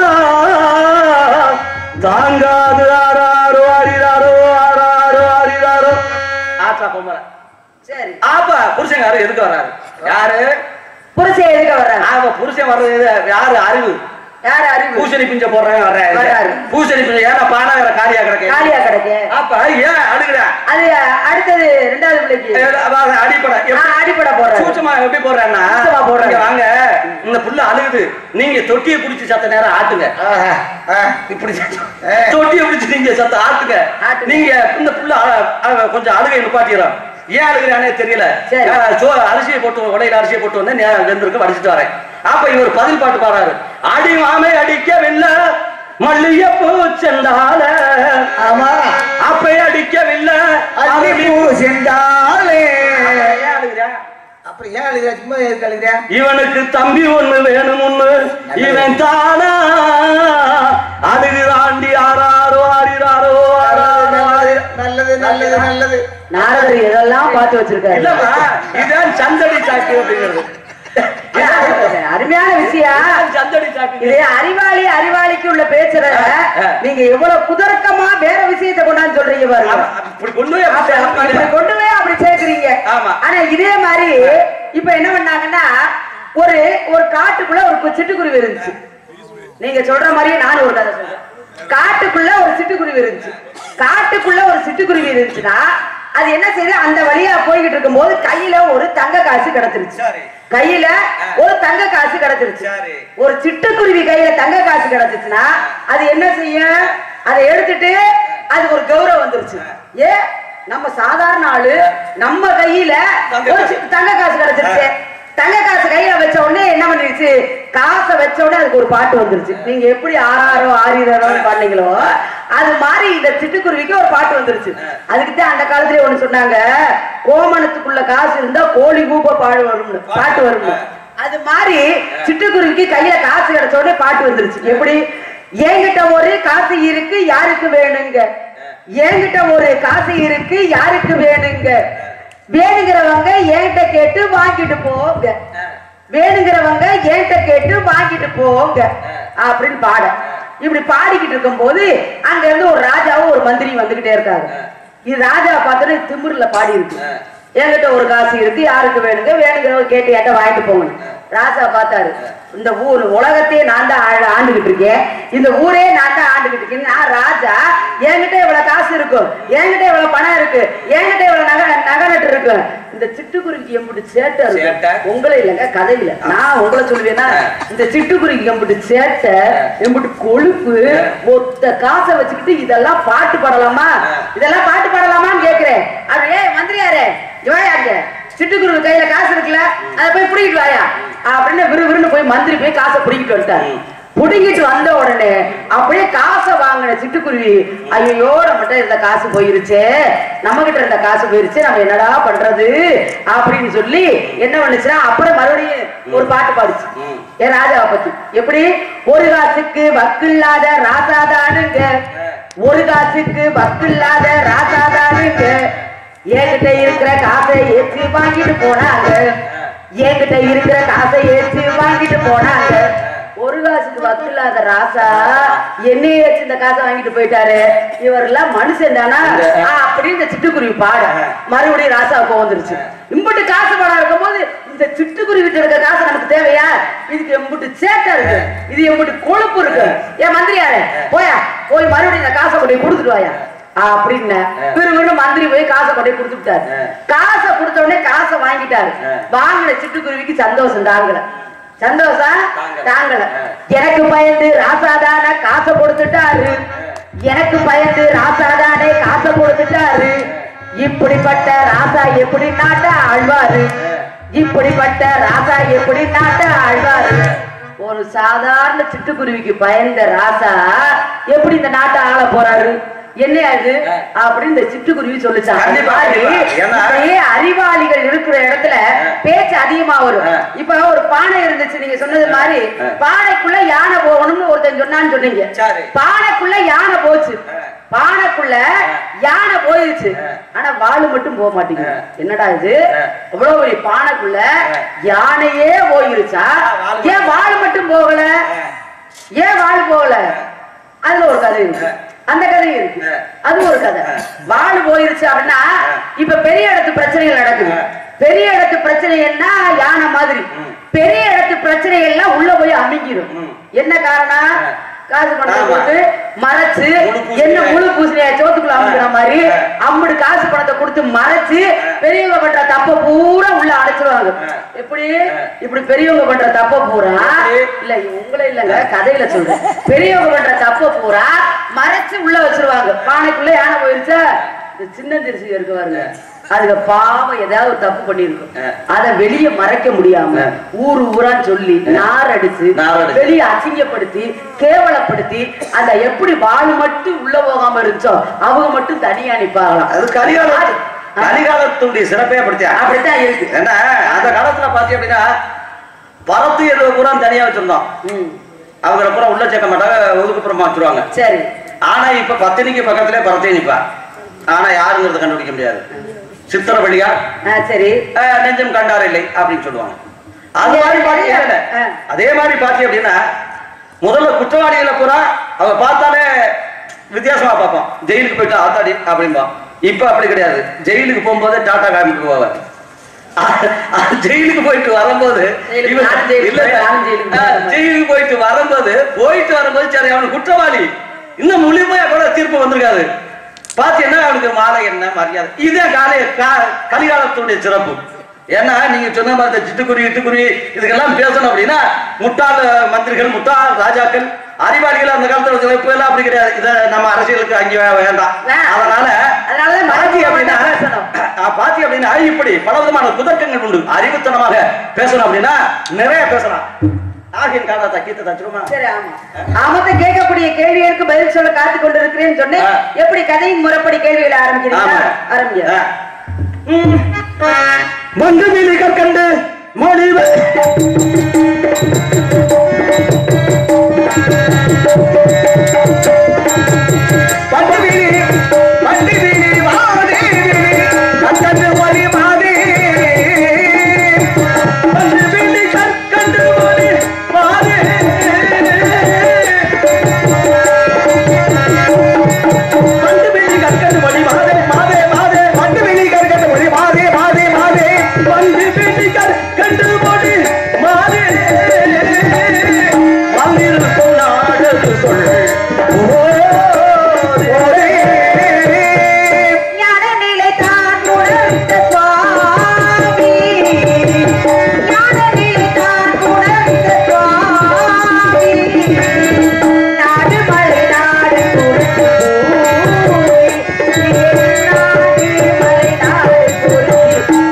தாங்காது ஆறாரோ ஆறிறாரோ ஆறாரோ ஆறிறாரோ ஆத்தா பொம்பளை சரி ஆப்பா புருஷங்காரர் எதுக்கு வர்றாரு யாரு புருஷன் எதுக்க வர்றாரு ஆமா புருஷன் வர்றது எது? யாரு அறிவு யார் அறிவு பூசணி பிஞ்ச போடுறேன் வர்றாரு வர்றாரு. பூசணி பிஞ்ச ஏன்னா பானை வேற காலியா கிடக்கு காலியா கிடக்கு அப்ப ஏன் அழுகுற அது அடுத்தது ரெண்டாவது பிள்ளைக்கு அடிப்படை ஆ, அடிப்பட போடுறாரு சூச்சமா எப்படி போடுறேன்னா சூட்சமா போடுறாரு. இங்க வாங்க இந்த புள்ள அழுகுது நீங்க தொட்டியை பிடிச்சி சத்த நேரம் ஆட்டுங்க ஆஹா, ஆ. இப்படி ஏ. தொட்டியை பிடிச்சி நீங்க சத்த ஆட்டுங்க ஆட்டுங்க. நீங்க இந்த புள்ள அழ- அழ- கொஞ்சம் அழுகை நிப்பாட்டிடுறோம் ஏன் அழுகிறானே தெரியல சரி. நான் சோ அரிசியை போட்டு உடையில அரிசியை போட்டு வந்து நேரம் வெந்திருக்கு வடிச்சிட்டு வரேன் அப்ப இவர் பதில் பாட்டு பாடுறாரு அடி மாமை அடிக்கவில்லை மல்லிகைப்பூ செந்தால ஆமா அப்பை அடிக்கவில்லை அள்ளி பூ செண்டாலே ஏன் அழுகிறா அப்புறம் ஏன் அழுகிற சும்மா எதுக்கு அழுகிற இவனுக்கு தம்பி ஒண்ணு வேணும் ஒண்ணு இவன் தானா அழுகிறாண்டி ஆறாரோ ஆறிறாரோ ஆறாரோ ஆறிறாரோ. நல்லது நல்லது நல்லது நாரதர் இதெல்லாம் பார்த்து வச்சிருக்காரு இல்லம்மா இதான் சந்தடி சாக்கு அப்படிங்கிறது அருமையான விஷயம் இதான் சந்தடி சாக்கு இது அறிவாளி அறிவாளிக்கு உள்ள பேச்சுற ஆ. நீங்க எவ்வளவு குதர்க்கமா வேற விஷயத்தை கொண்டாந்து சொல்றீங்க பாருங்க ஆமா, இப்படி கொண்டு போய் அப்படி அப்ப இப்படி சேர்ப்பாங்க. கொண்டு போய் அப்படி சேர்க்கிறீங்க ஆமா. ஆனா இதே மாதிரி இப்ப என்ன பண்ணாங்கன்னா ஒரு ஒரு காட்டுக்குள்ள ஒரு கு- சிட்டுக்குருவி இருந்துச்சு நீங்க சொல்ற மாதிரியே நானும் ஒரு கதை சொல்றேன் காட்டுக்குள்ள ஒரு சிட்டுக்குருவி இருந்துச்சு காட்டுக்குள்ள ஒரு சிட்டுக்குருவி இருந்துச்சுன்னா அது என்ன செய்யுது அந்த வழியா போய்கிட்டு இருக்கும்போது கையில ஒரு தங்க காசு கிடைச்சிருச்சு சரி. கையில ஒரு தங்க காசு கிடைச்சிருச்சு சரி. ஒரு சிட்டுக்குருவி கையில தங்க காசு கிடைச்சிச்சுன்னா அது என்ன செய்யும் அதை எடுத்துட்டு அதுக்கு ஒரு கௌரவம் வந்துருச்சு ஏ நம்ம சாதாரண ஆளு நம்ம கையில தங்க ஒரு காசு. சி- தங்க காசு கிடைச்சிருச்சு தங்க காசு கையில வச்ச உடனே என்ன பண்ணிருச்சு காசை வச்ச உடனே அதுக்கு ஒரு பாட்டு வந்துருச்சு நீங்க எப்படி ஆறாரோ ஆறீரோ பண்ணீங்களோ அது மாதிரி இந்த சிட்டுக்குருவிக்கு ஒரு பாட்டு வந்துருச்சு அதுக்கு தான் அந்த காலத்துல ஒண்ணு சொன்னாங்க கோமணத்துக்குள்ள காசு இருந்தா கோழி கூப்ப பாடு வரும்னு பாட்டு வரும்னு அது மாதிரி சிட்டுக்குருவிக்கு கையில காசு கிடைச்ச உடனே பாட்டு வந்துருச்சு எப்படி என்கிட்ட ஒரு காசு இருக்கு யாருக்கு வேணுங்க என்கிட்ட ஒரு காசு இருக்கு யாருக்கு வேணுங்க வேணுங்கிறவங்க என்கிட்ட கேட்டு வாங்கிட்டு போங்க வேணுங்கிறவங்க என்கிட்ட கேட்டு வாங்கிட்டு போங்க அப்படின்னு பாட இப்படி பாடிக்கிட்டு இருக்கும்போது அங்க இருந்து ஒரு ராஜாவும் ஒரு மந்திரியும் வந்துகிட்டே இருக்காங்க இது ராஜா பார்த்துட்டு திமிர்ல பாடி இருக்கு என்கிட்ட ஒரு காசு இருக்கு யாருக்கு வேணுங்க வேணுங்கிறவங்க கேட்டு ஏட்ட வாங்கிட்டு போங்க ராஜா பார்த்தாரு இந்த ஊர் உலகத்தையே நான் தான் ஆள- ஆண்டுகிட்டு இருக்கேன் இந்த ஊரே நான் தான் ஆண்டுகிட்டு இருக்கேன் நான் ராஜா என்கிட்ட இவ்வளவு காசு இருக்கும் என்கிட்ட இவ்வளவு பணம் இருக்கு என்கிட்ட இவ்வளவு நகை நகை நட்டு இருக்கு இந்த சிட்டுக்குருவிக்கு எம்பிட்டு சேட்டை சேட்டை? இருக்கு உங்களை இல்லைங்க கதையில நான் உங்களை சொல்லுவேன்னா இந்த சிட்டுக்குருவிக்கு எம்பிட்டு சேட்டை எம்பிட்டு கொழுப்பு ஒத்த காசை வச்சுக்கிட்டு இதெல்லாம் பாட்டு பாடலாமா இதெல்லாம் பாட்டு பாடலாமான்னு கேக்குறேன் அது ஏய் மந்திரியாரே இவாயாங்க சிட்டுக்குருவி கையில காசு இருக்குல்ல அதை போய் பிடிக்கிட்டு வாயா அப்படின்னு விறு விறுன்னு போய் மந்திரி போய் காசை பிடிக்கிட்டு வந்துட்டாரு புடுங்கிட்டு வந்த உடனே அப்படியே காசை வாங்கின சிட்டுக்குருவி ஐயோ நம்மகிட்ட இருந்த காசு போயிருச்சே நம்ம கிட்ட இருந்த காசு போயிருச்சு நம்ம என்னடா பண்றது அப்படின்னு சொல்லி என்ன பண்ணுச்சுன்னா அப்புறம் மறுபடியும் ஒரு பாட்டு பாடுச்சு ஏன் ராஜாவை பத்தி எப்படி ஒரு காசுக்கு வக்கு இல்லாத ராசாதானுங்க ஒரு காசுக்கு வக்கு இல்லாத ராசாதானுங்க என்கிட்ட இருக்கிற காசை ஏற்றி வாங்கிட்டு போனாங்க என்கிட்ட இருக்கிற காசை ஏற்றி வாங்கிட்டு போனாங்க ஒரு காசுக்கு வக்கு இல்லாத ராசா என்னைய வச்சு இந்த காசை வாங்கிட்டு போயிட்டாரு இவர் எல்லாம் மனுஷன் தானா ஆ, அப்படின்னு இந்த சிட்டுக்குருவி பாட மறுபடியும் ராசாவுக்கு வந்துருச்சு இம்புட்டு காசு படம் இருக்கும்போது இந்த சிட்டுக்குருவி கிட்ட இருக்க காசு நமக்கு தேவையா இதுக்கு எம்புட்டு சேட்டை இருக்கு இது எம்புட்டு கொழுப்பு இருக்கு ஏன் மந்திரியாரே போயா போய் மறுபடியும் இந்த காசை கொண்டு போய் கொடுத்துட்டு வாயா அப்படின்னு ஆ. பிறகு மந்திரி போய் காசை கொண்டு போய் கொடுத்துட்டாரு ஆ. காசை கொடுத்த உடனே காசை வாங்கிட்டாரு ஆ. வாங்கின சிட்டுக்குருவிக்கு சந்தோஷம் தாங்கல சந்தோஷம் தாங்கல. தாங்கல ஆ. எனக்கு பயந்து ராசாதான காசை கொடுத்துட்டாரு எனக்கு பயந்து ராசாதானே காசை கொடுத்துட்டாரு இப்படிப்பட்ட ராசா எப்படி நாட்ட ஆழ்வாரு இப்படிப்பட்ட ராசா எப்படி நாட்ட ஆழ்வாரு ஒரு சாதாரண சிட்டுக்குருவிக்கு பயந்த ராசா எப்படி இந்த நாட்டை ஆள போறாரு என்ன அது அப்படின்னு இந்த சிட்டுக்குருவி சொல்லுச்சான் கண்டிப்பா, அது மாதிரி கண்டிப்பா. ஏன்னா- இப்படியே அறிவாளிகள் இருக்கிற இடத்துல பேச்சு அதிகமா வரும் ஆ. இப்ப ஒரு பானை இருந்துச்சு நீங்க சொன்னது மாதிரி ஆ. பானைக்குள்ள யானை போகணும்னு ஒருத்தன் சொன்னான்னு சொன்னீங்க சரி. பானைக்குள்ள யானை போச்சு ஆ. பானைக்குள்ள யானை போயிருச்சு ஆ. ஆனா வாளு மட்டும் போக மாட்டேங்குது ஆ. என்னடா இது ஆ. அவ்வளவு பெரிய பானைக்குள்ள ஆ. யானையே போயிருச்சா ஆ, வாலு ஏன் வாளு மட்டும் போகல ஏன் வாளு போகல அதுல ஒரு கதை இருக்கு அந்த கதை இருக்கு ஆ. அது ஒரு கதை வாளு போயிருச்சு அப்படின்னா ஆ. இப்ப பெரிய இடத்து பிரச்சனைகள் நடக்குது ஆ. பெரிய இடத்து பிரச்சனை என்ன யானை மாதிரி ம். பெரிய இடத்து பிரச்சனை எல்லாம் உள்ள போய் அமைஞ்சிரும் ம். என்ன காரணம் ஆ. காசு பணத்தை ஆமா. போட்டு மறைச்சு முழு பூசணிக்காய். என்ன முழு பூசணியா சோத்துக்குள்ள அமைக்கிற மாதிரி ஆ. அம்புடு காசு பணத்தை கொடுத்து மறைச்சு ஆ. பெரியவங்க பண்ற தப்ப பூரா உள்ள அடைச்சிருவாங்க ஆ. எப்படி ஆ. இப்படி பெரியவங்க பண்ற தப்ப பூரா எப்படி? இல்ல உங்களை இல்லங்க கதையில சொல்றேன் பெரியவங்க பண்ற தப்ப பூரா மறைச்சு உள்ள வச்சிருவாங்க பானைக்குள்ள யானை போயிருச்சா இந்த சின்ன திருசி இருக்கு பாருங்க அதுல பாவம் ஏதாவது ஒரு தப்பு பண்ணிருக்கும் ஆ. அத வெளிய மறைக்க முடியாம ஆ. ஊரு ஊரான்னு சொல்லி நார் அடிச்சு நார் அடிச்சு. வெளிய அசிங்கப்படுத்தி கேவலப்படுத்தி அந்த எப்படி வாழ் மட்டும் உள்ள போகாம இருந்துச்சோ அவங்க மட்டும் தனியா நிப்பாங்களாம் அது கலிகாலத்து கலிகாலத்துடைய சிறப்பே அப்படித்தான் அப்படித்தான் இருக்கு ஏன்னா அந்த காலத்துல பாத்தீங்க அப்படின்னா பரத்து எருவு பூரா தனியா வச்சிருந்தோம் ம். அவங்கள பூரா உள்ள சேர்க்க மாட்டாங்க ஒதுக்குப்புறமா வச்சிருவாங்க சரி ஆனா இப்ப பத்தினிக்கு பக்கத்திலே பரத்தையும் நிப்பா ஆனா யாருங்கிறத கண்டுபிடிக்க முடியாது சித்திர வழியா ஆ, சரி அஹ், நெஞ்சம் கண்டார் இல்லை அப்படின்னு சொல்லுவாங்க அது மாதிரி பாத்தீங்க இல்ல? ஆ. அதே மாதிரி பாத்தீங்க அப்படின்னா முதல்ல குற்றவாளிகளை பூரா அவங்க பார்த்தாலே வித்தியாசமா பார்ப்போம் ஜெயிலுக்கு போயிட்டு ஆத்தாடி அப்படிம்போம் இப்ப அப்படி கிடையாது ஜெயிலுக்கு போகும்போது டாடா காமிக்கு போவார் ஜெயிலுக்கு போயிட்டு வரும்போது ஜெயிலுக்கு இவன் நானும் ஜெயிலுக்கு இல்ல, போறேன், நானும் ஜெயிலுக்கு அஹ், போறேன். ஜெயிலுக்கு போயிட்டு வரும்போது போயிட்டு வரும்போது சரி அவனுக்கு குற்றவாளி இன்னும் முழுமையா கூட தீர்ப்பு வந்திருக்காது பாத்தீங்கன்னா அவனுக்கு மாலை என்ன மரியாதை இதே காலை கா- கலிகாலத்துடைய சிறப்பு ஏன்னா நீங்க சொன்ன மாதிரி இந்த சிட்டுக்குருவி இட்டுக்குருவி இதுக்கெல்லாம் பேசணும் அப்படின்னா முட்டாள் மந்திரிகள் முட்டாள் ராஜாக்கள் அறிவாளிகள் அந்த காலத்துல வச்ச இப்ப எல்லாம் அப்படி கிடையாது இத நம்ம அரசியலுக்கு அங்கே வேண்டாம் வே- அதனால அதனாலதான் பாத்தி அப்படின்னா பேசணும். அஹ், பாத்தி அப்படின்னா இப்படி பல விதமான குதர்க்கங்கள் உண்டு அறிவுத்தனமாக பேசணும் அப்படின்னா நிறைய பேசலாம் ஆகின் காலா தக்கித்த தச்சுருமா சரி ஆமா ஆமத்த கேட்கக்கூடிய கேள்விகளுக்கு பதில் சொல்ல காத்து கொண்டிருக்கிறேன்னு சொன்னேன் ஆ. எப்படி கதையின் முறைப்படி கேள்விகளை ஆரம்பிக்கிறீங்களா ஆரம்பிங்க வந்து மீறி கற்கண்டு மொழிவ பண்டு மீறி பண்டு மீறி வாதி கற்கண்டு மொழி மாதி பண்டு மீறி கற்கண்டு மொழி மாதி பண்டு மீறி கற்கண்டு மொழி மாதே மாதே மாதே பண்டு மீறி கற்கண்டு மொழி மாதே மாதே மாதே பண்டு மீறி கற்கண்டு மொழி மாதே வந்திருக்கும் நாடு சொல் ஓரே. ஞான நிலை தான் உணர்ந்த சுவாமி ஞான நிலை தான் உணர்ந்த சுவாமி நாடு மலை நாடு குறித்து நாடு மலை நாடு குறித்து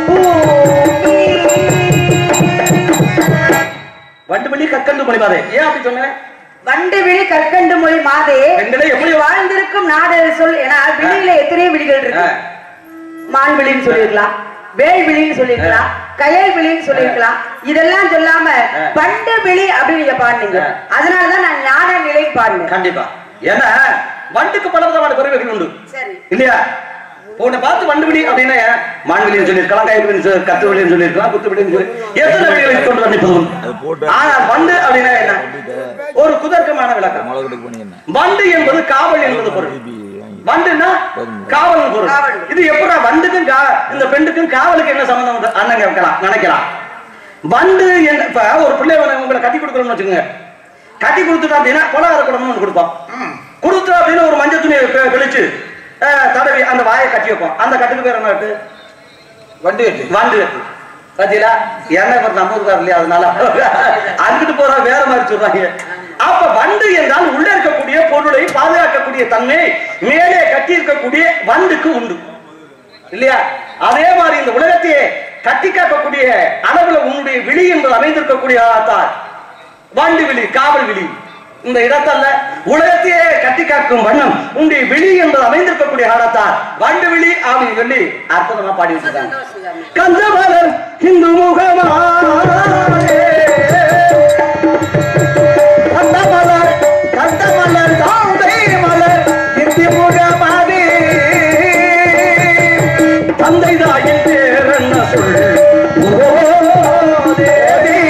வண்டு மணி கற்கண்டு மொழி மாதே ஏன் அப்படி சொன்னேன் வண்டு விழி கற்கண்டு மொழி மாதே பெண்களே எப்படி நீ வாழ்ந்திருக்கும் நாடு சொல் ஏன்னா விழியில எத்தனையோ விழிகள் இருக்கு ஆ. மான் விழின்னு சொல்லிருக்கலாம் வேல் விழின்னு சொல்லிருக்கலாம் கயல் விழின்னு சொல்லிருக்கலாம் இதெல்லாம் சொல்லாம ஆ. பண்டு விழி அப்படின்னு நீங்க பாடுனீங்க ஆ. அதனாலதான் நான் ஞான நிலை பாடினேன் கண்டிப்பா ஏன்னா வண்டுக்கு பல விதமான குறைவுகள் உண்டு சரி இல்லையா உன்னை பார்த்து வண்டு விழி அப்படின்னா மான்விலின்னு சொல்லியிருக்கலாம் கைவிலின்னு சொல்லி கத்து விழின்னு சொல்லியிருக்கலாம் குத்து விழின்னு சொல்லி எத்தனை விழிகளை கொண்டு வந்திப்பது உண்டு. ஆனா வண்டு அப்படின்னா என்ன ஒரு குதர்க்கமான விளக்கம் மிளகுடுக்கு பண்ணி என்ன வண்டு என்பது காவல் என்பது பொருள் வண்டுன்னா காவல் பொருள் காவல். இது எப்படா வண்டுக்கும் கா- இந்த பெண்டுக்கும் காவலுக்கு என்ன சம்பந்தம் வந்து அண்ணன் கேட்கலாம் நினைக்கலாம் வண்டு என்ன இப்ப ஒரு பிள்ளை உங்களை- உங்களை கட்டி கொடுக்குறோம்னு வச்சுக்கோங்க கட்டி கொடுத்துட்டோம் அப்படின்னா கொலகார குடம்னு ஒண்ணு கொடுப்போம் கொடுத்தோம் அப்படின்னு ஒரு மஞ்சள் துணியை கி- கிழிச்சு அஹ், தடவி அந்த வாயை கட்டி வைப்போம் அந்த கட்டுக்கு பேர் என்ன கட்டு வண்டி வெட்டி வாண்டு கட்டு பாத்தீங்களா என்ன இப்ப நம்ம ஊருக்கார் இல்லையா அதனால அங்கிட்டு போறா வேற மாதிரி சொல்றாங்க அப்ப வண்டு என்றால் உள்ள இருக்கக்கூடிய பொருளை பாதுகாக்கக்கூடிய தன்மை மேலே கட்டி இருக்கக்கூடிய வண்டுக்கு உண்டு இல்லையா அதே மாதிரி இந்த உலகத்தையே கட்டி காக்கக்கூடிய அளவுல உன்னுடைய விழி என்பது அமைந்திருக்கக்கூடிய ஆத்தார் வண்டு விழி காவல் விழி இந்த இடத்தல்ல உலகத்தையே கட்டி காக்கும் வண்ணம் உன்னுடைய விழி என்பது அமைந்திருக்கக்கூடிய ஆடத்தார் வண்டு விழி ஆவி சொல்லி அற்புதமா பாடி வச்சிருக்காங்க கந்தமலர் இந்து முகமாயே கண்டமலர் கண்டமலர் தாழ்வை மலர் இந்தி முகமாதே தந்தை தாயின் பேர் என்ன சொல் ஓ தேவி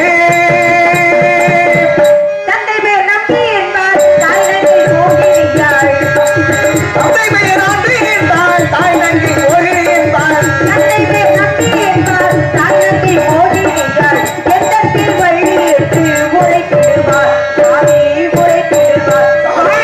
தந்தை பேர் நம்பி என்பார் தாய் நன்றி மோகினியாள் தந்தை பெயர் ஆண்டு என்றால் தாய் நன்றி ஒரே என்பார் தந்தை பேர் நம்பி என்பார் தாய் நன்றி மோகினியாள் எந்தத்தில் வழி என்று உரைத்திடுவார் சாமி உரைத்திடுவார்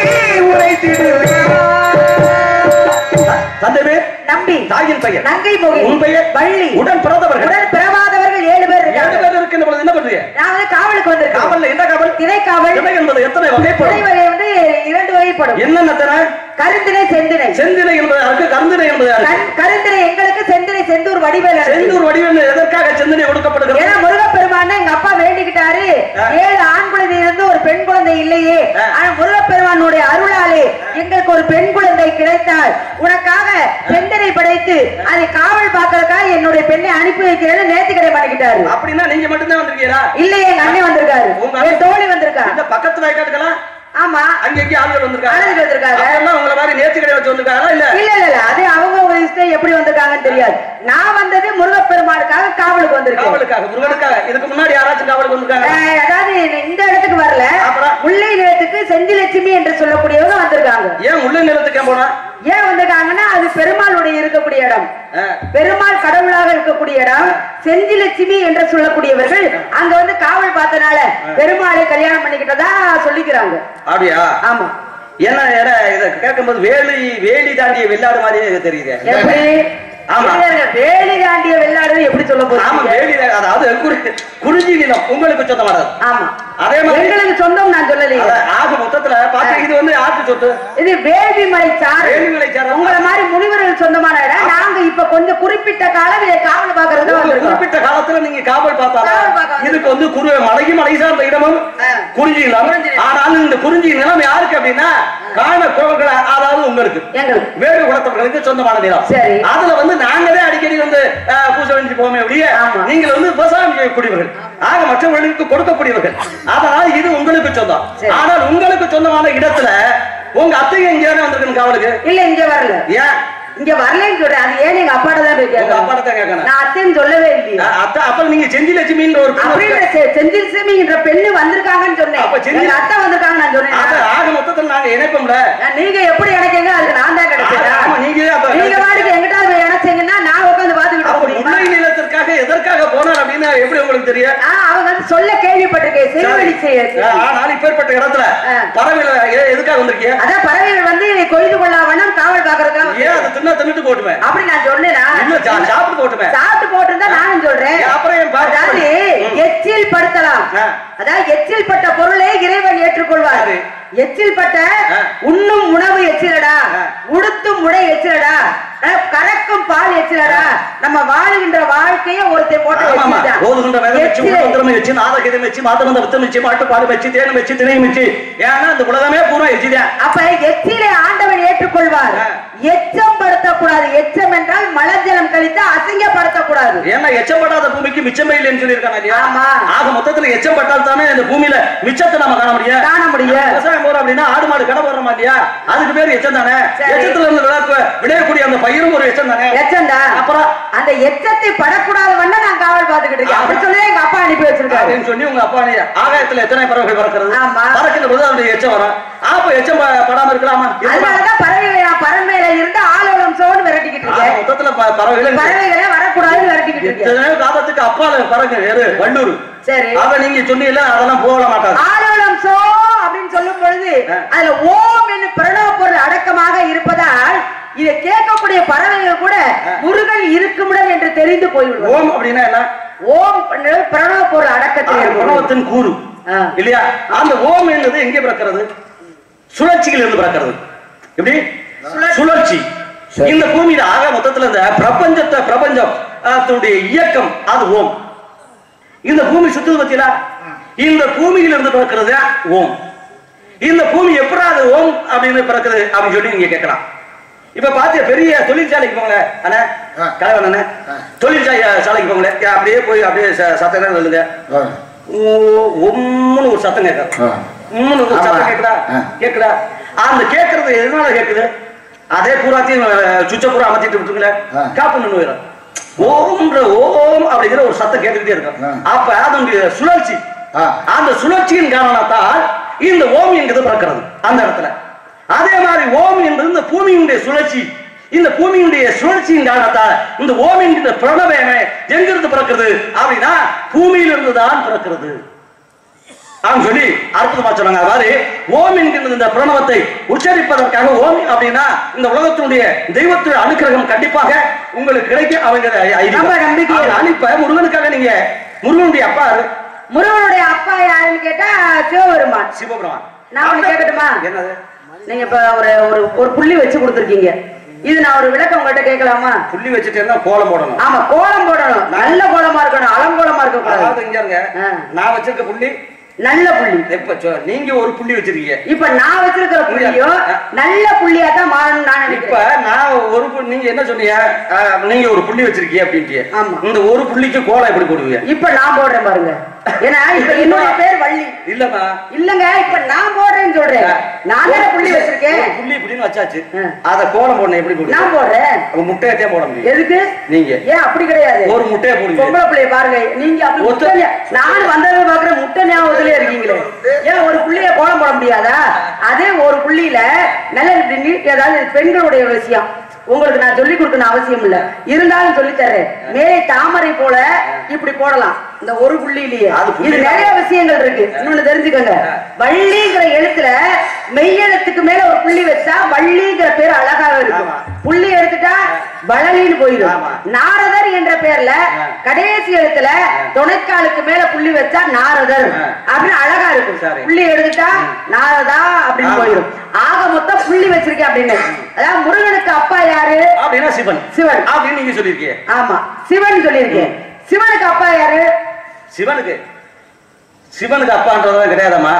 தந்தை பேர் நம்பி தாயின் பெயர் நங்கை மோகினி உன் பெயர் வள்ளி உடன் பிறந்தவர்கள் உடன் பிறவாதவர்கள் ஏழு பேர் ஏழு இருக்காங்க பேர் இருக்கின்ற பொழுது என்ன பண்றீங்க நான் வந்து காவலுக்கு வந்திருக்கேன் காவல்ல என்ன காவல் திணைக்காவல் திணை என்பது எத்தனை வகைப்படும் திணைவகை வந்து இரண்டு வகைப்படும் என்னென்ன திணை கருந்திணை செந்திணை செந்தினை என்பது யாருக்கு கருந்தினை என்பது யாருக்கு கண்- கருந்திணை எங்களுக்கு செந்திணை செந்தூர் வடிவேல் செந்தூர் வடிவம் எதற்காக செந்தினை கொடுக்கப்படுகிறது ஏன்னா முருகப்பெருமான் எங்க அப்பா வேண்டிக்கிட்டாரு ஆ. ஏழு ஆண் குழந்தை இருந்து ஒரு பெண் குழந்தை இல்லையே ஆ. ஆனா முருகப்பெருமானுடைய அருளாலே எங்களுக்கு ஒரு பெண் குழந்தை கிடைத்தால் உனக்காக செந்தனை படைத்து அதை காவல் பார்க்கறதுக்காக என்னுடைய பெண்ணை அனுப்பி வைக்கிறேன்னு நேர்த்திக்கடை பண்ணிக்கிட்டாரு அப்படின்னா நீங்க மட்டும்தான் வந்திருக்கீங்களா இல்லையே எங்க அண்ணன் வந்திருக்காரு உங்க என் தோழி வந்திருக்கா இந்த பக்கத்து வயக்காட்டுக்கலாம் ஆமா அங்க எங்க ஆளுகள் வந்திருக்காங்க ஆளுகள் வந்திருக்காங்க. அதெல்லாம் உங்களை மாதிரி நேர்த்தி கடை வச்சு வந்திருக்காங்களா இல்ல இல்ல இல்ல இல்ல அது அவங்க ஒரு இஷ்டம் எப்படி வந்திருக்காங்கன்னு தெரியாது நான் வந்தது முருகப்பெருமானுக்காக காவலுக்கு வந்திருக்கேன் காவலுக்காக முருகனுக்காக இதுக்கு முன்னாடி யாராச்சும் காவலுக்கு வந்திருக்காங்க அஹ் அதாவது இந்த இடத்துக்கு வரல அப்புறம்? முல்லை நிலத்துக்கு செந்திலட்சுமி என்று சொல்லக்கூடியவங்க வந்திருக்காங்க ஏன் உள்ள நிலத்துக்கு ஏன் போனா ஏன் வந்திருக்காங்கன்னா அது பெருமாளுடைய இருக்கக்கூடிய இடம் ஆ. பெருமாள் கடவுளாக இருக்கக்கூடிய இடம் செந்திலட்சுமி என்று சொல்லக்கூடியவர்கள் அங்க வந்து காவல் பார்த்தனால பெருமாளை கல்யாணம் பண்ணிக்கிட்டதா சொல்லிக்கிறாங்க அப்படியா ஆமா என்ன ஏன்னா இத கேட்கும்போது வேலி வேலி தாண்டிய வெள்ளாடு மாதிரியே இது தெரியுது எப்படி ஆமா. இல்ல, வேலி தாண்டிய வெள்ளாடு எப்படி சொல்ல ஆமா போறீங்க வேலி தான். அதாவது குறி- குறிஞ்சி நிலம் உங்களுக்கு சொந்தமானது ஆமா அதே மாதிரி எங்களுக்கு சொந்தம் நான் சொல்லலையே அத ஆக மொத்தத்துல பாத்தா இது வந்து ஆட்டு சொத்து இது வேள்வி மலை சார் வேலிமலை சார் உங்களை மாதிரி முனிவர்கள் சொந்தமான இடம் நாங்க இப்ப கொஞ்சம் குறிப்பிட்ட காலம் இதை காவல் பாக்குறது ஒரு வந்திருக்கோம் குறிப்பிட்ட காலத்துல நீங்க காவல் காவல் பார்க்க பார்த்தாலும் வந்திருக்கோம். இதுக்கு வந்து குரு மலையும் மலை சார்ந்த இடமும் ஆ. குறிஞ்சி நிலம் குறிஞ்சி நிலம். ஆனாலும் இந்த குறிஞ்சி நிலம் யாருக்கு அப்படின்னா காண கோவர்கள் அதாவது உங்களுக்கு எங்களுக்கு வேறு குலத்தவர்களுக்கு சொந்தமான நிலம் சரி. அதுல வந்து நாங்களே அடிக்கடி வந்து அஹ், பூசை வஞ்சி போமே ஒழிய ஆமா. நீங்கள் வந்து விவசாயம் செய்யக்கூடியவர்கள் ஆக மற்றவர்களுக்கு கொடுக்கக்கூடியவர்கள் அதனால இது உங்களுக்கு சொந்தம் சரி. ஆனால் உங்களுக்கு சொந்தமான இடத்துல உங்க அத்தை எங்கேயாவது வந்திருக்கணும் காவலுக்கு இல்ல இங்க வரல ஏன் இங்க வரலன்னு சொல்றேன் அது ஏன் எங்க அப்பாட்ட தான் போய் உங்க கேட்கணும் அப்பாட்ட தான் கேட்கணும் நான் அத்தைன்னு சொல்லவே இல்லையே அஹ், அத்தை அப்ப நீங்க செஞ்சி லட்சுமின்ற ஒரு பெண் அப்படின்ற செ- செந்தில் சிமி என்ற பெண்ணு வந்திருக்காங்கன்னு சொன்னேன் அப்ப செந்தில் எங்க அத்தை வந்திருக்காங்க நான் அத சொன்னேன் ஆக மொத்தத்துல நாங்க இணைப்போம்ல நீங்க எப்படி இணைக்கீங்க அதுக்கு நான் தான் கிடைச்சேன் ஆமா, நீங்க அப்ப- நீங்க வாடிக்கு எங்கிட்ட போய் இணைச்சீங்கன்னா நான் உட்காந்து பாத்துக்கிட்டு அப்ப இருக்க முல்லை முடியுமா நிலத்திற்காக எதற்காக போனார் அப்படின்னு எப்படி உங்களுக்கு தெரியும் ஆ, அவங்க வந்து சொல்ல கேள்விப்பட்டிருக்கேன் செய்வழி செய்ய ஆனால் இப்பேற்பட்ட இடத்துல ஆ. பறவையில எ- எதுக்காக வந்திருக்கீங்க அதான் பறவைகள் வந்து கொய்து கொள்ளாவண்ணம் காவல் பாக்குறதுக்காக ஏன் அது தின்னா தின்னுட்டு போட்டுமே அப்படி நான் சொன்னேனா இல்ல சா- சாப்பிட்டு போட்டுமே சாப்பிட்டு போட்டிருந்தா நானும் சொல்றேன் ஏன் அப்புறம் ஏன் பாத்து- அதாவது ம். எச்சில் படுத்தலாம் ஆ. அதாவது எச்சில் பட்ட பொருளை இறைவன் ஏற்றுக்கொள்வார் சரி. எச்சில் பட்ட ஆ. உண்ணும் உணவு எச்சிலடா ஆ. உடுத்தும் உடை எச்சிலடா அஹ், கறக்கும் பால் எச்சிலடா நம்ம வாழுகின்ற வாழ்க்கையை ஒருத்தன் போட்டு ஆமாமா. எச்சில்தான். ஓதுகின்ற வேதம் வச்சு, எச்சில். உலகத்திரம் வச்சு, நாதகீதம் வச்சு, மாதவந்த வித்தம் வச்சு, மாட்டுப்பாடு வச்சு, தேன் வச்சு, திணையும் வச்சு. ஏன்னா இந்த உலகமே பூரா எச்சிதான். அப்ப எச்சிலை ஆண்டவன் ஏற்றுக்கொள்வார் ஆ. எச்சம் படுத்தக்கூடாது எச்சம் என்றால் மலஜலம் கழித்து அசிங்கப்படுத்தக்கூடாது ஏன்னா எச்சப்படாத பூமிக்கு மிச்சமே இல்லைன்னு சொல்லியிருக்காங்க இல்லையா? ஆமா. ஆக மொத்தத்துல எச்சம் பட்டால் தானே இந்த பூமியில மிச்சத்தை நம்ம காண முடியும் காண முடியும். நம்ம விவசாயம் போறோம் அப்படின்னா ஆடு மாடு கடை போடுறோமா இல்லையா அதுக்கு பேர் எச்சம் தானே சரி. எச்சத்துல இருந்து விளையாட்டு விளையக்கூடிய அந்த பயிரும் ஒரு எச்சம் தானே எச்சம்டா அப்புறம் அந்த எச்சத்தை படக்கூடாத வண்ணம் நான் காவல் பார்த்துக்கிட்டு இருக்கேன் அப்படி சொல்லி எங்க அப்பா அனுப்பி வச்சிருக்காரு அப்படின்னு சொல்லி உங்க அப்பா நீ ஆகாயத்துல எத்தனை பறவைகள் பறக்கிறது ஆமா. பறக்கிற போது அவனுடைய எச்சம் வரும் அப்ப எச்சம் ப- படாம இருக்கலாமா இருக்கலாமா? அதனாலதான் பறவைகளை நான் பறவையில இருந்து ஆலோலம் சோன்னு விரட்டிக்கிட்டு ஆக இருக்கேன் மொத்தத்துல ப- பறவைகள் பறவைகளே வரக்கூடாதுன்னு விரட்டிக்கிட்டு இருக்கேன் எத்தனையோ காலத்துக்கு அப்பால பறக்கு வேறு வண்டூர் சரி அத நீங்க சொன்னீங்கல்ல அதெல்லாம் போக மாட்டாங்க ஆலோலம் சோ அப்படின்னு சொல்லும் பொழுது ஆ. அதுல ஓம் என்னும் பிரணவ பொருள் அடக்கமாக இருப்பதால் இதை கேட்கக்கூடிய பறவைகள் கூட முருகன் இருக்குமிடம் என்று தெரிந்து போய்விடுவோம் ஓம் அப்படின்னா என்ன ஓம் பண்றது பிரணவ பொருள் அடக்கத்தில் அது இருக்கும். பிரணவத்தின் கூறு ஆ. இல்லையா அந்த ஓம் என்பது எங்கே பிறக்கிறது சுழற்சியில் இருந்து பிறக்கிறது எப்படி சுழற்சி இந்த பூமியில ஆக மொத்தத்துல இந்த பிரபஞ்சத்தை பிரபஞ்சம் அதனுடைய இயக்கம் அது ஓம் இந்த பூமி சுத்துது பத்தியா இந்த பூமியில இருந்து பிறக்கிறது ஓம் இந்த பூமி எப்படா அது ஓம் அப்படின்னு பிறக்குது அப்படின்னு சொல்லி நீங்க கேட்கலாம் இப்ப பாத்தியா பெரிய தொழிற்சாலைக்கு போங்களேன் அண்ணா ஆ. கலவன் அண்ணா ஆ. தொழிற்சாலை சாலைக்கு போங்களேன் ஏன் அப்படியே போய் அப்படியே ச- சத்தம் தான் சொல்லுங்க ஆ. உம்முன்னு ஒரு சத்தம் கேட்கும் ஆ. உம்முன்னு ஒரு சத்தம் ஆமா. கேக்குதா ஆ. கேக்குதா அந்த கேக்குறது எதனால கேக்குது அதே பூராத்தையும் சுவிட்ச பூரா அமர்த்திட்டு விட்டுங்களேன் ஆ. காப்பு நின்று போயிடும் ஓம்ன்ற ஓம் அப்படிங்கிற ஒரு சத்தம் கேட்டுக்கிட்டே இருக்கும் ஆ. அப்ப அதனுடைய சுழற்சி ஆ. அந்த சுழற்சியின் காரணத்தால் இந்த ஓம் என்பது பிறக்கிறது அந்த இடத்துல அதே மாதிரி ஓம் என்பது இந்த பூமியினுடைய சுழற்சி இந்த பூமியினுடைய சுழற்சியின் காரணத்தால் இந்த ஓம் என்கிற பிரணவமே எங்கிருந்து பிறக்கிறது அப்படின்னா பூமியிலிருந்து தான் பிறக்கிறது அப்படின்னு சொல்லி அற்புதமா சொன்னாங்க அதாவது ஓம் என்கின்ற இந்த பிரணவத்தை உச்சரிப்பதற்காக ஓம் அப்படின்னா இந்த உலகத்தினுடைய தெய்வத்துடைய அனுக்கிரகம் கண்டிப்பாக உங்களுக்கு கிடைக்க அவங்க நம்ம நம்பிக்கை. அனுப்ப முருகனுக்காக நீங்க முருகனுடைய அப்பா யாரு? முருகனுடைய அப்பா யாருன்னு கேட்டா சிவபெருமான் சிவபெருமான் நான் ஒண்ணு கேட்கட்டுமா என்னது நீங்க இப்ப ஒரு ஒரு ஒரு புள்ளி வச்சு கொடுத்துருக்கீங்க இது நான் ஒரு விளக்கம் உங்கள்கிட்ட கேட்கலாமா புள்ளி வச்சுட்டேன்னா கோலம் போடணும் ஆமா கோலம் போடணும் நல்ல கோலமா இருக்கணும் அலங்கோலமா இருக்க கூடாது அதாவது இங்க இருங்க ஆ. நான் வச்சிருக்க புள்ளி நல்ல புள்ளி இப்ப சொ- நீங்க ஒரு புள்ளி வச்சிருக்கீங்க இப்ப நான் வச்சிருக்கிற புள்ளியும் நல்ல புள்ளியா தான் மாறணும் நான் இப்ப நினைக்கிறேன் நான் ஒரு புள்ளி- நீங்க என்ன சொன்னீங்க ஆ, நீங்க ஒரு புள்ளி வச்சிருக்கீங்க அப்படின்ட்டு ஆமா. இந்த ஒரு புள்ளிக்கு கோலம் எப்படி போடுவீங்க இப்ப நான் போடுறேன் பாருங்க ஏன்னா இப்ப என்னுடைய பேர் வள்ளி இல்லம்மா இல்லங்க இப்ப நான் போடுறேன்னு சொல்றேன் நான் தானே புள்ளி வச்சிருக்கேன் ஒரு புள்ளி இப்படின்னு வச்சாச்சு ஆ. அத கோலம் போடணும் எப்படி போடுவீங்க நான் போடுறேன் அப்ப முட்டையத்தே போட முடியும் எதுக்கு நீங்க ஏன் அப்படி கிடையாது ஒரு முட்டையை போடுவீங்க பொம்பளை பிள்ளைய பாருங்க நீங்க அப்படி ஒத்த- முட்டை ஞா- நான் வந்ததை பாக்குற முட்டை ஞாபகத்திலே இருக்கீங்களே ஏன் ஒரு புள்ளிய கோலம் போட முடியாதா அதே ஒரு புள்ளியில நல்ல இப்படி நீட் ஏதாவது பெண்களுடைய விஷயம் உங்களுக்கு நான் சொல்லி கொடுக்கணும் அவசியம் இல்ல இருந்தாலும் சொல்லி தர்றேன் மேலே தாமரை போல இப்படி போடலாம் இந்த ஒரு புள்ளியிலேயே அது புள்ளி இது நிறைய விஷயங்கள் இருக்கு இன்னொன்னு தெரிஞ்சுக்கோங்க வள்ளிங்கிற எழுத்துல மெய்யெழுத்துக்கு மேல ஒரு புள்ளி வச்சா வள்ளிங்கிற பேர் அழகாக இருக்கும் ஆமா. புள்ளி எடுத்துட்டா வளலின்னு போயிடும் ஆமா. நாரதர் என்ற பேர்ல கடைசி எழுத்துல துணைக்காலுக்கு மேல புள்ளி வச்சா நாரதர் ஆ. அப்படின்னு அழகா இருக்கும் சரி. புள்ளி எடுத்துட்டா நாரதா அப்படின்னு ஆமா. போயிடும் ஆக மொத்தம் புள்ளி வச்சிருக்கேன் அப்படின்னு அதாவது முருகனுக்கு அப்பா யாரு அப்படின்னா சிவன் சிவன் அப்படின்னு நீங்க சொல்லியிருக்கீங்க ஆமா சிவன் சொல்லியிருக்கேன் சிவனுக்கு அப்பா யாரு சிவனுக்கு சிவனுக்கு அப்பான்றதெல்லாம் கிடையாதம்மா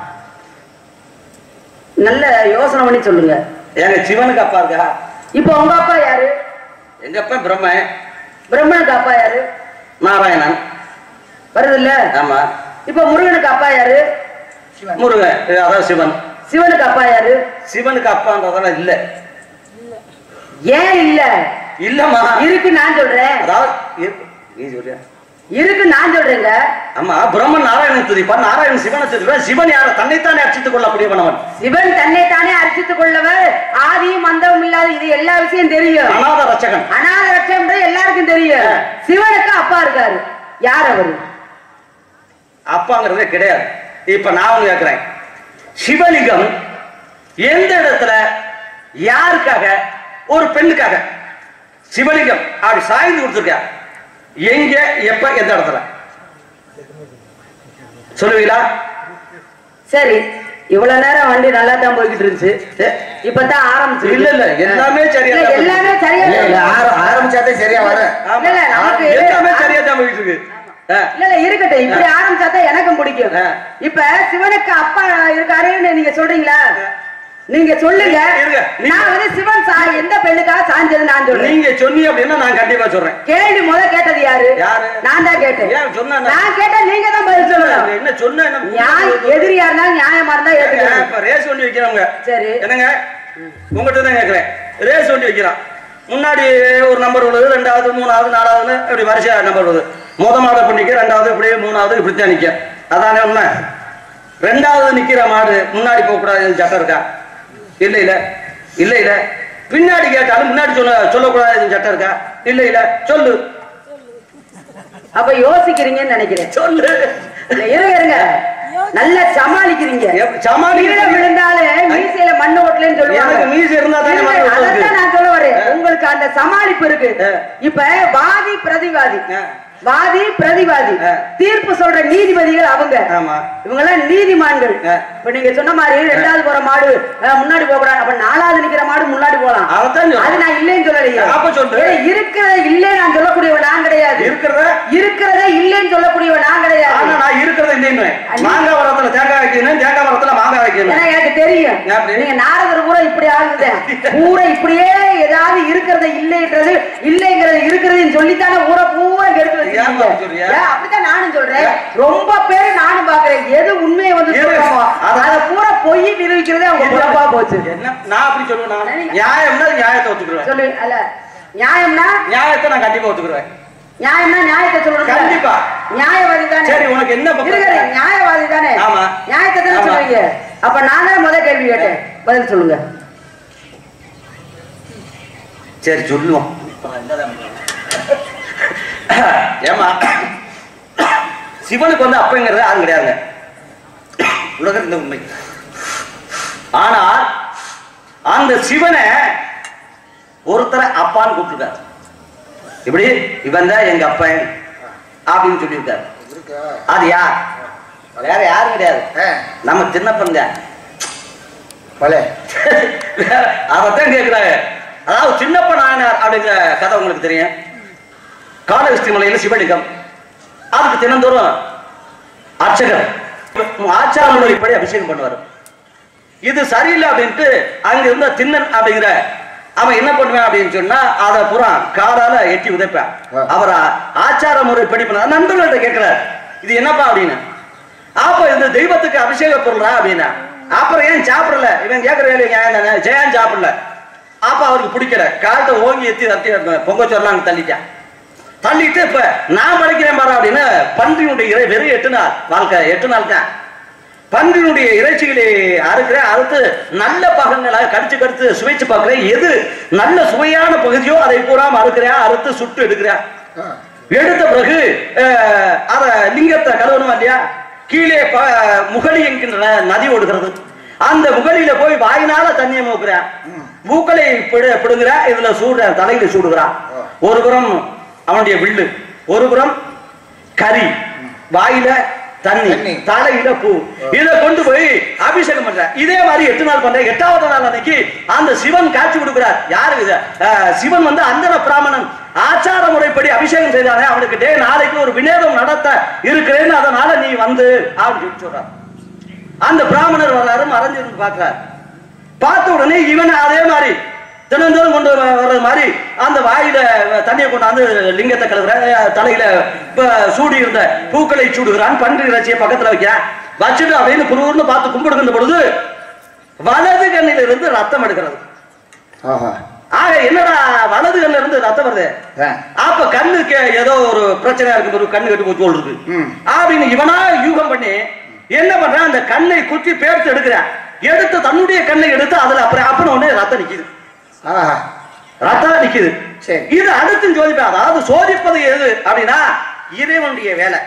நல்ல யோசனை பண்ணி சொல்லுங்க ஏங்க சிவனுக்கு அப்பா இருக்கா இப்போ உங்க அப்பா யாரு எங்க அப்பா பிரம்மன் பிரம்மனுக்கு அப்பா யாரு நாராயணன் வருது இல்ல ஆமா இப்போ முருகனுக்கு அப்பா யாரு முருகன் இது அதான் சிவன் சிவனுக்கு அப்பா யாரு சிவனுக்கு அப்பான்றதெல்லாம் இல்ல ஏன் இல்ல இல்லம்மா இருக்கு நான் சொல்றேன் அதாவது இருக்கு. நீ சொல்றியா இருக்கு நான் சொல்றேங்க ஆமா பிரம்மன் நாராயணன் துதிப்பா நாராயணன் சிவனை துதிப்பா சிவன் யார தன்னைத்தானே அர்ச்சித்துக் கொள்ளக்கூடியவன் அவன் சிவன் தன்னை தானே அர்ச்சித்துக் கொள்ளவர் ஆதியும் அந்தமும் இல்லாத இது எல்லா விஷயம் தெரியும் அநாத ரட்சகன் அநாத ரட்சம்ன்றது எல்லாருக்கும் தெரியும் சிவனுக்கு அப்பா இருக்காரு யார் அவரு அப்பாங்கிறதே கிடையாது இப்ப நான் ஒண்ணு கேட்கிறேன் சிவலிங்கம் எந்த இடத்துல யாருக்காக ஒரு பெண்ணுக்காக சிவலிங்கம் அப்படி சாய்ந்து கொடுத்துருக்க எங்க எப்ப எந்த இடத்துல சொல்லுவீங்களா சரி இவ்வளவு நேரம் வண்டி நல்லா தான் போய்கிட்டு இருந்துச்சு ஏ, இப்பதான் ஆரம்பிச்சு இல்ல இல்ல எல்லாமே சரியா இல்ல, தான் எல்லாமே சரியா இல்ல, இல்ல, ஆர- ஆரம்பிச்சாதே சரியா வரும் ஆமா. இல்ல, நமக்கு- எல்லாமே சரியா தான் போயிட்டு இருக்கு ஆ. இல்ல இல்ல இருக்கட்டும் இப்படி ஆரம்பிச்சாதான் எனக்கும் பிடிக்கும் ஆ. இப்ப சிவனுக்கு அப்பா இருக்காருன்னு நீங்க சொல்றீங்களா நீங்க சொல்லுங்க இருங்க, நீங்க- நான் வந்து சிவன் சா எந்த பெண்ணுக்காக சாஞ்சது நான் சொல்றேன் நீங்க சொன்னீங்க அப்படின்னா நான் கண்டிப்பா சொல்றேன் கேள்வி முத கேட்டது யாரு யாரு? நான் தான் கேட்டேன் ஏன் சொன்னா என்ன? நான் கேட்டா நீங்க தான் பதில் சொல்லணும் என்ன சொன்ன என்ன நியாயம் எதிரியா இருந்தாலும் நியாயமா இருந்தா ஏங்க, ஏத்துக்கணும் இப்ப ரேஸ் வண்டி வைக்கிறவங்க சரி என்னங்க உங்ககிட்ட தான் கேட்கிறேன் ரேஸ் வண்டி வைக்கிறான் முன்னாடி ஒரு நம்பர் உள்ளது ரெண்டாவது மூணாவது நாலாவதுன்னு இப்படி வரிசையா நம்பர் வருது முத மாடை இப்படி நிக்க ரெண்டாவது இப்படி மூணாவது இப்படித்தான் நிக்க அதானே உண்மை ரெண்டாவது நிக்கிற மாடு முன்னாடி போக கூடாது சட்டம் இருக்கா இல்ல இல்ல இல்ல இல்ல பின்னாடி கேட்டாலும் முன்னாடி சொல்ல சொல்லக்கூடாது சட்டம் இருக்கா இல்ல இல்ல சொல்லு அப்ப யோசிக்கிறீங்கன்னு நினைக்கிறேன் சொல்லு இல்ல, இருங்க இருங்க நல்லா சமாளிக்கிறீங்க எப்- சமாளி கீழே விழுந்தாலே மீசையில மண்ணு ஓட்டலன்னு எனக்கு சொல்லுவாங்க மீசை இருந்தா தானே இருங்க, மண்ணு ஓட்டுறது. அதைத்தான் நான் சொல்ல உங்களுக்கு அந்த சமாளிப்பு இருக்கு ஆ. இப்ப வாதி பிரதிவாதி ஆ. வாதி பிரதிவாதி ஆ. தீர்ப்பு சொல்ற நீதிபதிகள் அவங்க ஆமா இவங்க எல்லாம் நீதிமான்கள் ஆ. இப்ப நீங்க சொன்ன மாதிரி ரெண்டாவது போற மாடு ஆ, முன்னாடி போறாங்க அப்ப நாலாவது நிக்கிற மாடு முன்னாடி போலாம் அதைத்தான் சொல்றேன். அது நான் இல்லைன்னு சொல்லலையே அப்ப சொல்லு. ஏய், இருக்கிறத இல்லைன்னு நான் சொல்லக்கூடியவன் நான் கிடையாது இருக்கிறத இருக்கிறத இல்லைன்னு சொல்லக்கூடியவன் நான் கிடையாது ஆனா நான் இருக்கிறத இல்லைன்னு மாங்காய் மரத்துல தேங்காய் வைக்கணும் தேங்காய் மரத்துல மாங்காய் வைக்கணும் ஏன்னா எனக்கு தெரியும் எப்படி? நீங்க நாரதர் பூரா இப்படி ஆகுது பூரா இப்படியே ஏதாவது இருக்கிறத இல்லைன்றது இல்லைங்கிறது இருக்கிறதுன்னு சொல்லித்தானே ஊரை பூரா கெடுத்து ஏன் வச்சிருக்கீங்க அப்படி சொல்றியா? ஏன் அப்படித்தான் நானும் சொல்றேன் ரொம்ப பேரு நானும் பாக்குறேன் எது உண்மையை வந்து இரு. சொல்றோமோ அத- அதை பூரா பொய் நிரூபிக்கிறதே அவங்க பொழப்பா போச்சு என்ன நான் அப்படி சொல்லுவேன் நியாயம்னா நியாயத்தை ஒத்துக்குருவேன் சொல்லு அல்ல நியாயம்னா நியாயத்தை நான் கண்டிப்பா ஒத்துக்குருவேன் நியாயம்னா நியாயத்தை சொல்லணும் கண்டிப்பா. நியாயவாதி தானே சரி, உனக்கு என்ன பக்கம்? இருங்க, நியாயவாதி தானே ஆமா. நியாயத்தை தானே ஆமா. சொல்றீங்க அப்ப நான் தான் முதல் கேள்வி கேட்டேன் பதில் சொல்லுங்க சரி சொல்லுவோம் ஏமா சிவனுக்கு வந்து அப்பங்கிறது யாரும் கிடையாதுங்க உலகத்துல இந்த உண்மை ஆனால் அந்த சிவனை ஒருத்தரை அப்பான்னு கூப்பிட்டுருக்காரு இப்படி இவன் தான் எங்க அப்பன் அப்படின்னு சொல்லியிருக்காரு அது யார் வேற யாரும் கிடையாது நம்ம சின்னப்பன் தான் பலே அதைத்தான் கேட்கிறாங்க அதாவது சின்னப்ப நாயனார் அப்படிங்கிற கதை உங்களுக்கு தெரியும் காலஹஸ்தி மலையில சிவலிங்கம் அதுக்கு தினந்தோறும் அர்ச்சகர் ஆச்சார முறைப்படி அபிஷேகம் பண்ணுவார் இது சரியில்லை அப்படின்ட்டு அங்க இருந்த திண்ணன் அப்படிங்கிற அவன் என்ன பண்ணுவான் அப்படின்னு சொன்னா அதை பூரா காலால எட்டி உதைப்பான் ஆ. அவர் ஆச்சார முறைப்படி பண்ண நண்பர்கள்ட்ட கேட்கிறார் இது என்னப்பா அப்படின்னு அப்ப இந்த தெய்வத்துக்கு அபிஷேக பொருளா அப்படின்னா அப்புறம் ஏன் சாப்பிடல இவன் கேட்கிற வேலையை நியாயம் தானே ஜெயன் சாப்பிடல அப்ப அவருக்கு பிடிக்கல காலத்தை ஓங்கி எத்தி தட்டி பொங்கச்சோர்லாம் அங்க தள்ளிட்டான் தள்ளிட்டு இப்ப நான் படிக்கிறேன் பாரு அப்படின்னு பன்றியினுடைய இறை வெறும் எட்டு நாள் வாழ்க்கை எட்டு நாள் தான் பன்றியினுடைய இறைச்சிகளை அறுக்கிறேன் அறுத்து நல்ல பாகங்களாக கடிச்சு கடிச்சு சுவைச்சு பார்க்கிறேன் எது நல்ல சுவையான பகுதியோ அதை பூரா அறுக்கிறேன் அறுத்து சுட்டு எடுக்கிறேன் எடுத்த பிறகு அஹ், அத லிங்கத்தை கழுவணும் இல்லையா கீழே ப- முகலி என்கின்ற நதி ஓடுகிறது அந்த முகலியில போய் வாயினால தண்ணியை மூக்குறேன் மூக்களை பிடு- பிடுங்குறேன் இதுல சூடுறேன் தலையில சூடுகிறான் ஒரு புறம் அவனுடைய வில்லு ஒரு புறம் கறி வாயில தண்ணி தண்ணி. தலையில பூ இத கொண்டு போய் அபிஷேகம் பண்ற இதே மாதிரி எட்டு நாள் பண்ற எட்டாவது நாள் அன்னைக்கு அந்த சிவன் காட்சி கொடுக்கிறார் யாரு இது அஹ், சிவன் வந்து அந்தன பிராமணன் ஆச்சார முறைப்படி அபிஷேகம் செய்தானே அவனுக்கு டே நாளைக்கு ஒரு வினோதம் நடத்த இருக்கிறேன்னு அதனால நீ வந்து அப்படின்னு சொல்லி சொல்றார் அந்த பிராமணர் வர்றாரு மறைஞ்சிருந்து பார்க்கிறார் பார்த்த உடனே இவன் அதே மாதிரி தினந்தோறும் கொண்டு வ- வர்றது மாதிரி அந்த வாயில தண்ணியை கொண்டாந்து லிங்கத்தை கழுவுற தலையில இப்ப சூடி இருந்த பூக்களை சூடுகிறான் பன்றி இறைச்சியை பக்கத்துல வைக்கிறான் வச்சுட்டு அப்படின்னு குருன்னு பார்த்து கும்பிடுகின்ற பொழுது வலது கண்ணில இருந்து ரத்தம் எடுக்கிறது ஆஹா ஆக என்னடா வலது கண்ணில இருந்து ரத்தம் வருது ஆ. அப்ப கண்ணுக்கு ஏதோ ஒரு பிரச்சனையா இருக்கு ஒரு கண்ணு கட்டு போச்சு இருக்கு ம். அப்படின்னு இவனா யூகம் பண்ணி என்ன பண்றான் அந்த கண்ணை குத்தி பேர்த்து எடுக்கிறான் எடுத்து தன்னுடைய கண்ணை எடுத்து அதுல அப்புறம் அப்பன உடனே ரத்தம் நிக்குது ஆஹா ரத்தம் நிக்குது சரி. இது அடுத்து சோதிப்பேன் அதாவது சோதிப்பது எது அப்படின்னா இறைவனுடைய வேலை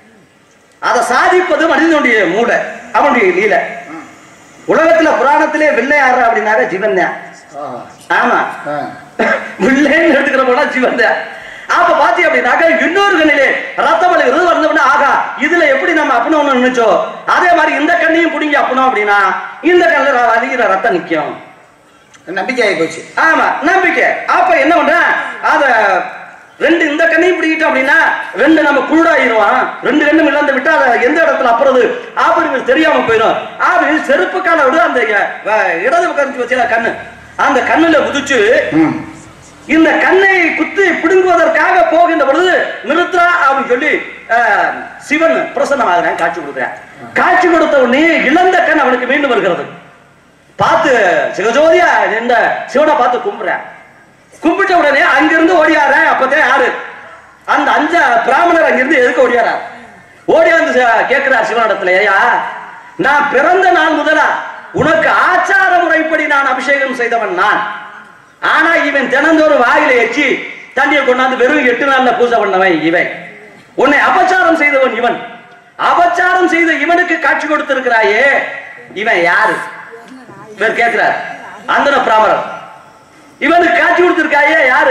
அதை சாதிப்பது மனிதனுடைய மூளை அவனுடைய லீலை உலகத்துல புராணத்திலே வெள்ளையாடுற அப்படின்னாக்க ஜீவன் தான் ஆஹா ஆமா ஆ. வில்லேன்னு எடுத்துக்கிற போனா சிவன் தான். அப்ப பாத்தி அப்படின்னாக்க இன்னொரு கண்ணிலே ரத்தம் வலிக்கிறது வந்தோம்னா ஆகா இதுல எப்படி நம்ம அப்பணும் நினைச்சோம் அதே மாதிரி இந்த கண்ணையும் பிடிங்கி அப்பணும் அப்படின்னா இந்த கண்ணுல வலிக்கிற ரத்தம் நிக்கும் நம்பிக்கை ஆகி போச்சு ஆமா நம்பிக்கை அப்ப என்ன பண்றேன் அத ரெண்டு இந்த கண்ணையும் பிடிக்கிட்டோம் அப்படின்னா ரெண்டு நம்ம குருடாயிருவான் ரெண்டு கண்ணும் இழந்து விட்டா அதை எந்த இடத்துல அப்புறது ஆபரிகள் தெரியாம போயிடும் ஆபரி செருப்பு கால விட அந்த அஹ், இடது பக்கம் வச்சு கண்ணு அந்த கண்ணுல குதிச்சு ம் இந்த கண்ணை குத்தி பிடுங்குவதற்காக போகின்ற பொழுது நிறுத்துறா அப்படின்னு சொல்லி அஹ், சிவன் பிரசன்னமாகிறேன் காட்சி கொடுக்குறேன் காட்சி கொடுத்த உடனே இழந்த கண் அவனுக்கு மீண்டும் வருகிறது பார்த்து சிவஜோதியா இந்த சிவனை பார்த்து கும்பிடுறேன் கும்பிட்ட உடனே அங்கிருந்து ஓடியாரேன் அப்பதான் யாரு அந்த அஞ்ச பிராமணர் அங்கிருந்து எதுக்கு ஓடியாரா ஓடியாந்து ச- கேட்கிறார் சிவனிடத்துல ஐயா நான் பிறந்த நாள் முதலா உனக்கு ஆச்சார முறைப்படி நான் அபிஷேகம் செய்தவன் நான் ஆனா இவன் தினந்தோறும் வாயில எச்சி தண்ணியை கொண்டாந்து வெறும் எட்டு நாள்ல பூஜை பண்ணவன் இவன் உன்னை அபச்சாரம் செய்தவன் இவன் அபச்சாரம் செய்த இவனுக்கு காட்சி கொடுத்திருக்கிறாயே இவன் யாரு இவர் கேட்கிறார் அந்தன பிராமணர் இவனுக்கு காட்சி கொடுத்திருக்க இருக்காயே யாரு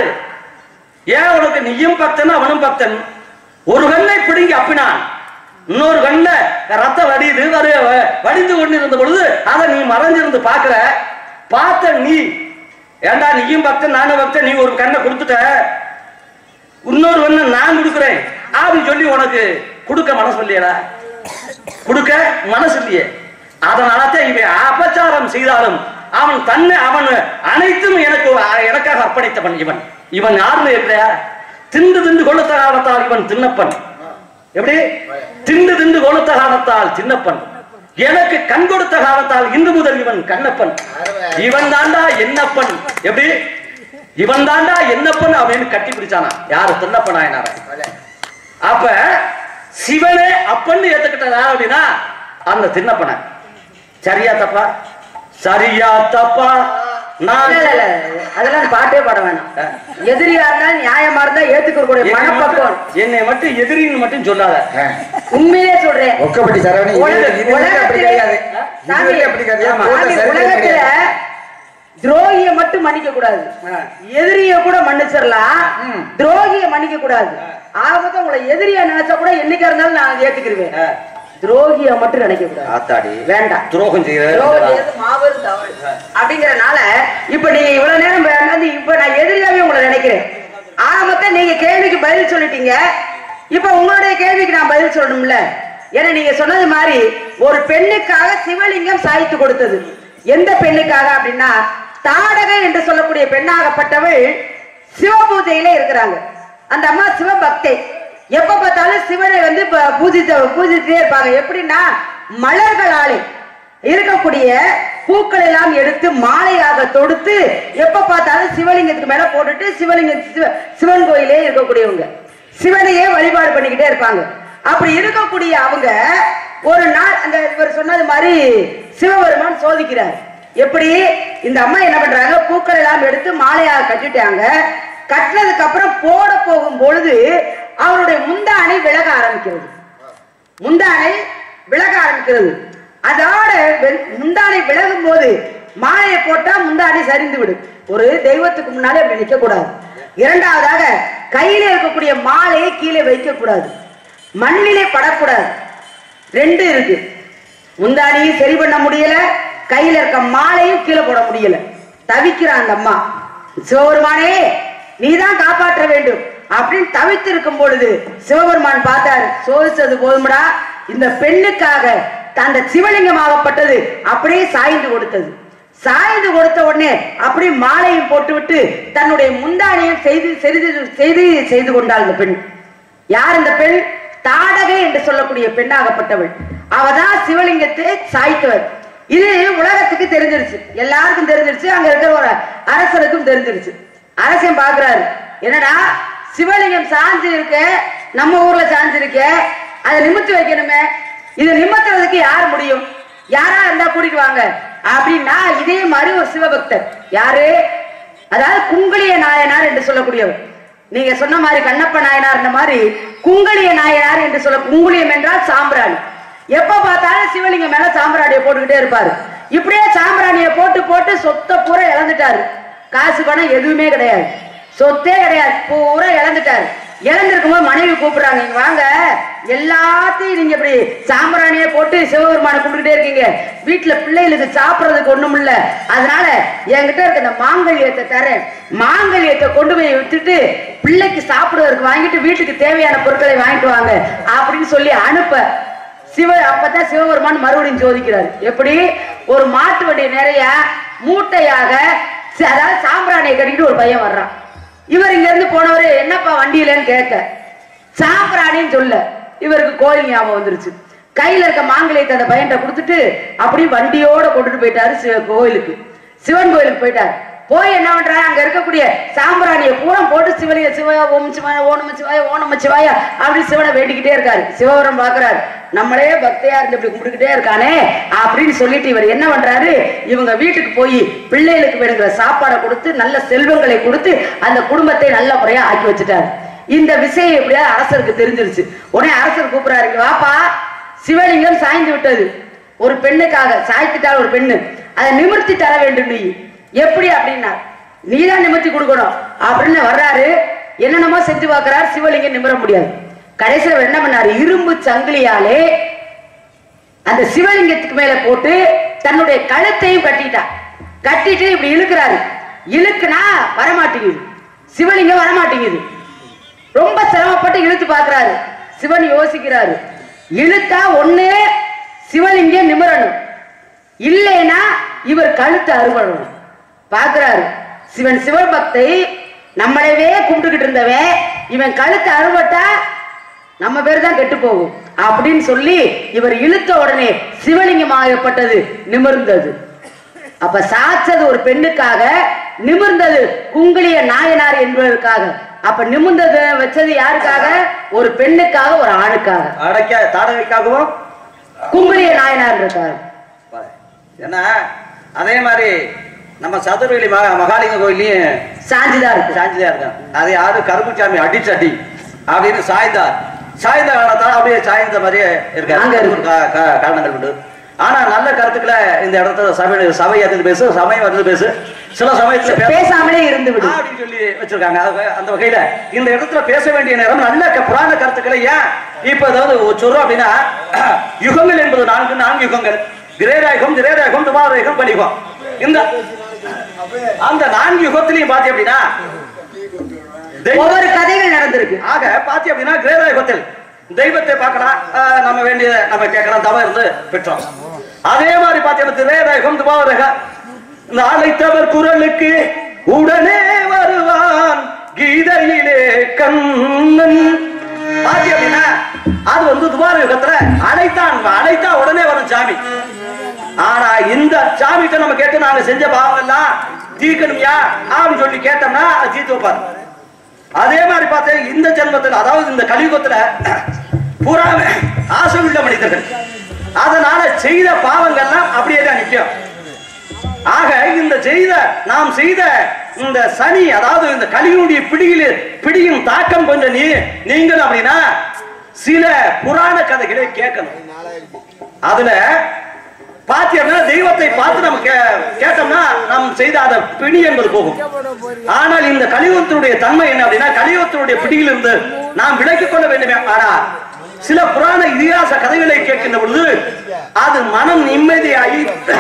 ஏன் உனக்கு நீயும் பக்தன் அவனும் பக்தன் ஒரு கண்ணை பிடுங்கி அப்பினான் இன்னொரு கண்ணுல ரத்தம் வடியுது வரு வடிந்து கொண்டிருந்த பொழுது அதை நீ மறைஞ்சிருந்து பாக்குற பார்த்த நீ ஏண்டா நீயும் பக்தன் நானும் பக்தன் நீ ஒரு கண்ணை கொடுத்துட்ட இன்னொரு கண்ணை நான் கொடுக்குறேன் அப்படின்னு சொல்லி உனக்கு கொடுக்க மனசு இல்லையடா கொடுக்க மனசு இல்லையே அதனாலதான் இவன் அபச்சாரம் செய்தாலும் அவன் தன்னை அவன் அனைத்தும் எனக்கு எனக்காக அர்ப்பணித்தவன் இவன் இவன் யாருன்னு இருக்கிறா திண்டு திண்டு கொளுத்த காலத்தால் இவன் தின்னப்பன் எப்படி திண்டு திண்டு கொளுத்த காலத்தால் தின்னப்பன் எனக்கு கண் கொடுத்த காலத்தால் இன்று முதல் இவன் கண்ணப்பன் இவன் தாண்டா என்னப்பன் எப்படி இவன் தாண்டா என்னப்பன் அவன் கட்டி பிடிச்சானா யாரு தின்னப்பன் ஆயினார அப்ப சிவனே அப்பன்னு ஏத்துக்கிட்டதா அப்படின்னா அந்த தின்னப்பனை சரியா தப்பா சரியா தப்பா நான் இல்ல, இல்ல, இல்ல. அதெல்லாம் நீ பாட்டே பாட வேணாம் எதிரியா இருந்தாலும் நியாயமா இருந்தா ஏத்துக்கக்கூடிய என்னை மனப்பக்குவம் மட்டும்- என்னை மட்டும் எதிரின்னு மட்டும் சொல்லாத உண்மையிலே சொல்றேன் ஒக்கப்பட்டி சரவணன் உலக- இது இது வரைக்கும் அப்படி உலகத்திலே- கிடையாது சாமி, இது வரைக்கும் அப்படி கிடையாது ஆமா. போட்ட சாமி, சரித்திரம் உலகத்துல கிடையாது. துரோகிய மட்டும் மன்னிக்க கூடாது எதிரிய கூட மன்னிச்சிடலாம் துரோகிய மன்னிக்க கூடாது ஆபத்தம் உங்களை எதிரியா நினைச்சா கூட என்னைக்கா இருந்தாலும் நான் ஏத்துக்கிருவேன் ஆ. துரோகிய மட்டும் நினைக்க கூடாது ஆத்தாடி வேண்டாம் துரோகம் துரோகம் செய்யறது செய்யறது மாபெரும் தவறு அப்படிங்கறனால இப்ப நீங்க இவ்வளவு நேரம் வந்து இப்ப நான் எதிரியாவே உங்களை நினைக்கிறேன் ஆரம்பத்தை நீங்க கேள்விக்கு பதில் சொல்லிட்டீங்க இப்ப உங்களுடைய கேள்விக்கு நான் பதில் சொல்லணும்ல ஏன்னா நீங்க சொன்னது மாதிரி ஒரு பெண்ணுக்காக சிவலிங்கம் சாய்த்து கொடுத்தது எந்த பெண்ணுக்காக அப்படின்னா தாடகை என்று சொல்லக்கூடிய பெண்ணாகப்பட்டவள் சிவபூஜையில இருக்கிறாங்க அந்த அம்மா சிவபக்தை எப்ப பார்த்தாலும் சிவனை வந்து ப- பூஜித்த பூஜித்தே இருப்பாங்க எப்படின்னா மலர்களாலே இருக்கக்கூடிய பூக்கள் எல்லாம் எடுத்து மாலையாக தொடுத்து எப்ப பார்த்தாலும் சிவலிங்கத்துக்கு மேல போட்டுட்டு சிவலிங்க சிவ- சிவன் கோயிலே இருக்கக்கூடியவங்க சிவனையே வழிபாடு பண்ணிக்கிட்டே இருப்பாங்க அப்படி இருக்கக்கூடிய அவங்க ஒரு நாள் அந்த இவர் சொன்னது மாதிரி சிவபெருமான் சோதிக்கிறார் எப்படி இந்த அம்மா என்ன பண்றாங்க பூக்கள் எல்லாம் எடுத்து மாலையாக கட்டிட்டாங்க கட்டினதுக்கு அப்புறம் போட போகும் பொழுது அவருடைய முந்தானை விலக ஆரம்பிக்கிறது முந்தானை விலக ஆரம்பிக்கிறது அதோட வெ- முந்தானை விலகும் போது மாலையை போட்டா முந்தானை சரிந்து விடும் ஒரு தெய்வத்துக்கு முன்னாலே அப்படி நிக்க கூடாது இரண்டாவதாக கையில இருக்கக்கூடிய மாலையை கீழே வைக்க கூடாது மண்ணிலே படக்கூடாது ரெண்டு இருக்கு முந்தானியும் சரி பண்ண முடியல கையில இருக்க மாலையும் கீழே போட முடியல தவிக்கிறான் அந்த அம்மா சிவபெருமானே நீதான் காப்பாற்ற வேண்டும் அப்படின்னு தவித்து இருக்கும் பொழுது சிவபெருமான் பார்த்தாரு சோதிச்சது போதும்டா இந்த பெண்ணுக்காக அந்த சிவலிங்கமாகப்பட்டது அப்படியே சாய்ந்து கொடுத்தது சாய்ந்து கொடுத்த உடனே அப்படியே மாலையும் போட்டுவிட்டு தன்னுடைய முந்தானையும் செய்து செய்து செய்து செய்து கொண்டாள் இந்த பெண் யார் இந்த பெண் தாடகை என்று சொல்லக்கூடிய பெண்ணாகப்பட்டவள் அவதான் சிவலிங்கத்தை சாய்த்தவர் இது உலகத்துக்கு தெரிஞ்சிருச்சு எல்லாருக்கும் தெரிஞ்சிருச்சு அங்க இருக்கிற ஒரு அரசனுக்கும் தெரிஞ்சிருச்சு அரசன் பாக்குறாரு என்னடா சிவலிங்கம் சாஞ்சு இருக்க நம்ம ஊர்ல சாஞ்சு இருக்க அதை நிமித்து வைக்கணுமே இதை நிமித்துறதுக்கு யார் முடியும் யாரா இருந்தா கூட்டிட்டு வாங்க அப்படின்னா இதே மாதிரி ஒரு சிவபக்தர் யாரு அதாவது குங்குளிய நாயனார் என்று சொல்லக்கூடியவர் நீங்க சொன்ன மாதிரி கண்ணப்ப நாயனார் இந்த மாதிரி குங்குளிய நாயனார் என்று சொல்ல குங்குளியம் என்றால் சாம்பிராணி எப்ப பார்த்தாலும் சிவலிங்கம் மேல சாம்பிராணியை போட்டுக்கிட்டே இருப்பாரு இப்படியே சாம்பிராணியை போட்டு போட்டு சொத்தை பூரா இழந்துட்டாரு காசு பணம் எதுவுமே கிடையாது சொத்தே கிடையாது பூரா இழந்துட்டாரு இழந்திருக்கும் போது மனைவி கூப்பிடுறாங்க இங்க வாங்க எல்லாத்தையும் நீங்க இப்படி சாம்பிராணியை போட்டு சிவபெருமானை கூப்பிட்டுட்டே இருக்கீங்க வீட்டுல பிள்ளைகளுக்கு சாப்பிடுறதுக்கு ஒண்ணும் இல்ல அதனால என்கிட்ட இருக்க இந்த மாங்கல்யத்தை தரேன் மாங்கல்யத்தை கொண்டு போய் விட்டுட்டு பிள்ளைக்கு சாப்பிடுவதற்கு வாங்கிட்டு வீட்டுக்கு தேவையான பொருட்களை வாங்கிட்டு வாங்க அப்படின்னு சொல்லி அனுப்ப சிவ அப்பதான் சிவபெருமான் மறுபடியும் சோதிக்கிறார் எப்படி ஒரு மாட்டு வண்டி நிறைய மூட்டையாக சி- அதாவது சாம்பிராணியை கட்டிக்கிட்டு ஒரு பையன் வர்றான் இவர் இங்க இருந்து போனவரு என்னப்பா வண்டியிலன்னு கேட்க சாம்பிராணின்னு சொல்ல இவருக்கு கோயில் ஞாபகம் வந்துருச்சு கையில இருக்க மாங்கல்யத்தை அந்த பையன்கிட்ட கொடுத்துட்டு அப்படியே வண்டியோட கொண்டுட்டு போயிட்டாரு சிவ கோயிலுக்கு சிவன் கோயிலுக்கு போயிட்டாரு போய் என்ன பண்றாரு அங்க இருக்கக்கூடிய சாம்பிராணியை பூரா போட்டு சிவலிய சிவா ஓம் சிவாய ஓம் சிவாய ஓ நம சிவாய அப்படி சிவனை வேண்டிக்கிட்டே இருக்காரு சிவபுரம் பாக்குறாரு நம்மளே பக்தியா இருந்து இப்படி கும்பிட்டுக்கிட்டே இருக்கானே அப்படின்னு சொல்லிட்டு இவர் என்ன பண்றாரு இவங்க வீட்டுக்கு போய் பிள்ளைகளுக்கு வேணுங்கிற சாப்பாடை கொடுத்து நல்ல செல்வங்களை கொடுத்து அந்த குடும்பத்தை நல்ல முறையா ஆக்கி வச்சுட்டாரு இந்த விஷயம் எப்படியா அரசருக்கு தெரிஞ்சிருச்சு உடனே அரசர் கூப்பிடுறாரு "இங்க வாப்பா சிவலிங்கம் சாய்ந்து விட்டது ஒரு பெண்ணுக்காக சாய்த்துட்டால் ஒரு பெண்ணு அதை நிமிர்த்தி தர வேண்டும் நீ எப்படி அப்படின்னா நீதான் நிமிர்த்தி கொடுக்கணும் அப்படின்னு வர்றாரு என்னென்னமோ செஞ்சு பார்க்கறாரு சிவலிங்கம் நிமிர முடியாது கடைசியில அவர் என்ன பண்ணாரு இரும்பு சங்கிலியாலே அந்த சிவலிங்கத்துக்கு மேல போட்டு தன்னுடைய கழுத்தையும் கட்டிட்டார் கட்டிட்டு இப்படி இழுக்கிறாரு இழுக்குனா வரமாட்டேங்குது சிவலிங்கம் வரமாட்டேங்குது ரொம்ப சிரமப்பட்டு இழுத்து பார்க்கறாரு சிவன் யோசிக்கிறாரு இழுத்தா ஒண்ணு சிவலிங்கம் நிமிரணும் இல்லைன்னா இவர் கழுத்தை அறுபடணும் பார்க்கறாரு சிவன் சிவபக்தை நம்மளவே கும்பிட்டுக்கிட்டு இருந்தவன் இவன் கழுத்தை அறுபட்டா நம்ம பேர் தான் கெட்டு போகும் அப்படின்னு சொல்லி இவர் இழுத்த உடனே சிவலிங்கம் ஆகப்பட்டது நிமிர்ந்தது அப்ப சாச்சது ஒரு பெண்ணுக்காக நிமிர்ந்தது குங்குளிய நாயனார் என்பதற்காக அப்ப நிமிர்ந்தது வச்சது யாருக்காக ஒரு பெண்ணுக்காக ஒரு ஆணுக்காக அடைக்க தாடகைக்காகவும் குங்குளிய நாயனார் இருக்காரு ஏன்னா அதே மாதிரி நம்ம சதுர்வேலி மகா மகாலிங்க கோயிலையும் சாஞ்சுதான் இருக்கு சாஞ்சிதான் இருக்கான் அதை யாரு கருப்புச்சாமி அடிச்சு அடி அப்படின்னு சாய்ந்தார் சாய்ந்த காலத்தால் அப்படியே சாய்ந்த மாதிரியே இருக்காரு அங்க இருக்கு. ஒரு கா- கா- காரணங்கள் உண்டு ஆனா நல்ல கருத்துக்களை இந்த இடத்துல சபை சபை அதிர்ந்து பேசு சமயம் அதிர்ந்து பேசு சில சமயத்துல பேச பேசாமலே இருந்து விடு அப்படின்னு சொல்லி வச்சிருக்காங்க அது- அந்த வகையில இந்த இடத்துல பேச வேண்டிய நேரம் நல்ல க- புராண கருத்துக்களை ஏன் இப்ப ஏதாவது ஒரு சொல்றோம் அப்படின்னா யுகங்கள் என்பது நான்கு நான்கு யுகங்கள் கிரேராயுகம் திரேராயுகம் துபாரயுகம் கலியுகம் இந்த அந்த நான்கு யுகத்திலையும் பாத்தி அப்படின்னா தெய்வ- ஒவ்வொரு கதைகள் நடந்திருக்கு ஆக பாத்தி அப்படின்னா கிரேராயுகத்தில் தெய்வத்தை பார்க்கலாம் ஆஹ், நம்ம வேண்டிய நம்ம கேட்கலாம் தவ இருந்து பெற்றோம் அதே மாதிரி பாத்தீங்கன்னா திரேராயுகம் துபாரகம் இந்த அழைத்தவர் குரலுக்கு உடனே வருவான் கீதையிலே கண்ணன் பாத்தி அப்படின்னா அது வந்து துபார யுகத்துல அழைத்தான் அழைத்தா உடனே வரும் சாமி ஆனா இந்த சாமிகிட்ட நம்ம கேட்டு நாங்க செஞ்ச பாவம் எல்லாம் தீர்க்கணும்யா அப்படின்னு சொல்லி கேட்டோம்னா அது தீர்த்து வைப்பாரு அதே மாதிரி பார்த்தேன் இந்த ஜென்மத்தில் அதாவது இந்த கலியுகத்துல பூரா ஆசை உள்ள மனிதர்கள் அதனால செய்த பாவங்கள்லாம் அப்படியே தான் நிற்கும் ஆக இந்த செய்த நாம் செய்த இந்த சனி அதாவது இந்த கலியுடைய பிடியில் பிடியின் தாக்கம் கொஞ்சம் நீ நீங்கள் அப்படின்னா சில புராண கதைகளை கேட்கணும் அதுல பாத்தீங்கன்னா தெய்வத்தை பார்த்து நம்ம கே- கேட்டோம்னா நாம் செய்த அந்த பிடி என்பது போகும் ஆனால் இந்த கலியுகத்தினுடைய தன்மை என்ன அப்படின்னா கலியுகத்தினுடைய பிடியிலிருந்து நாம் விலக்கிக் கொள்ள வேண்டுமே ஆனா சில புராண இதிகாச கதைகளை கேட்கின்ற பொழுது அது மனம் நிம்மதியாகி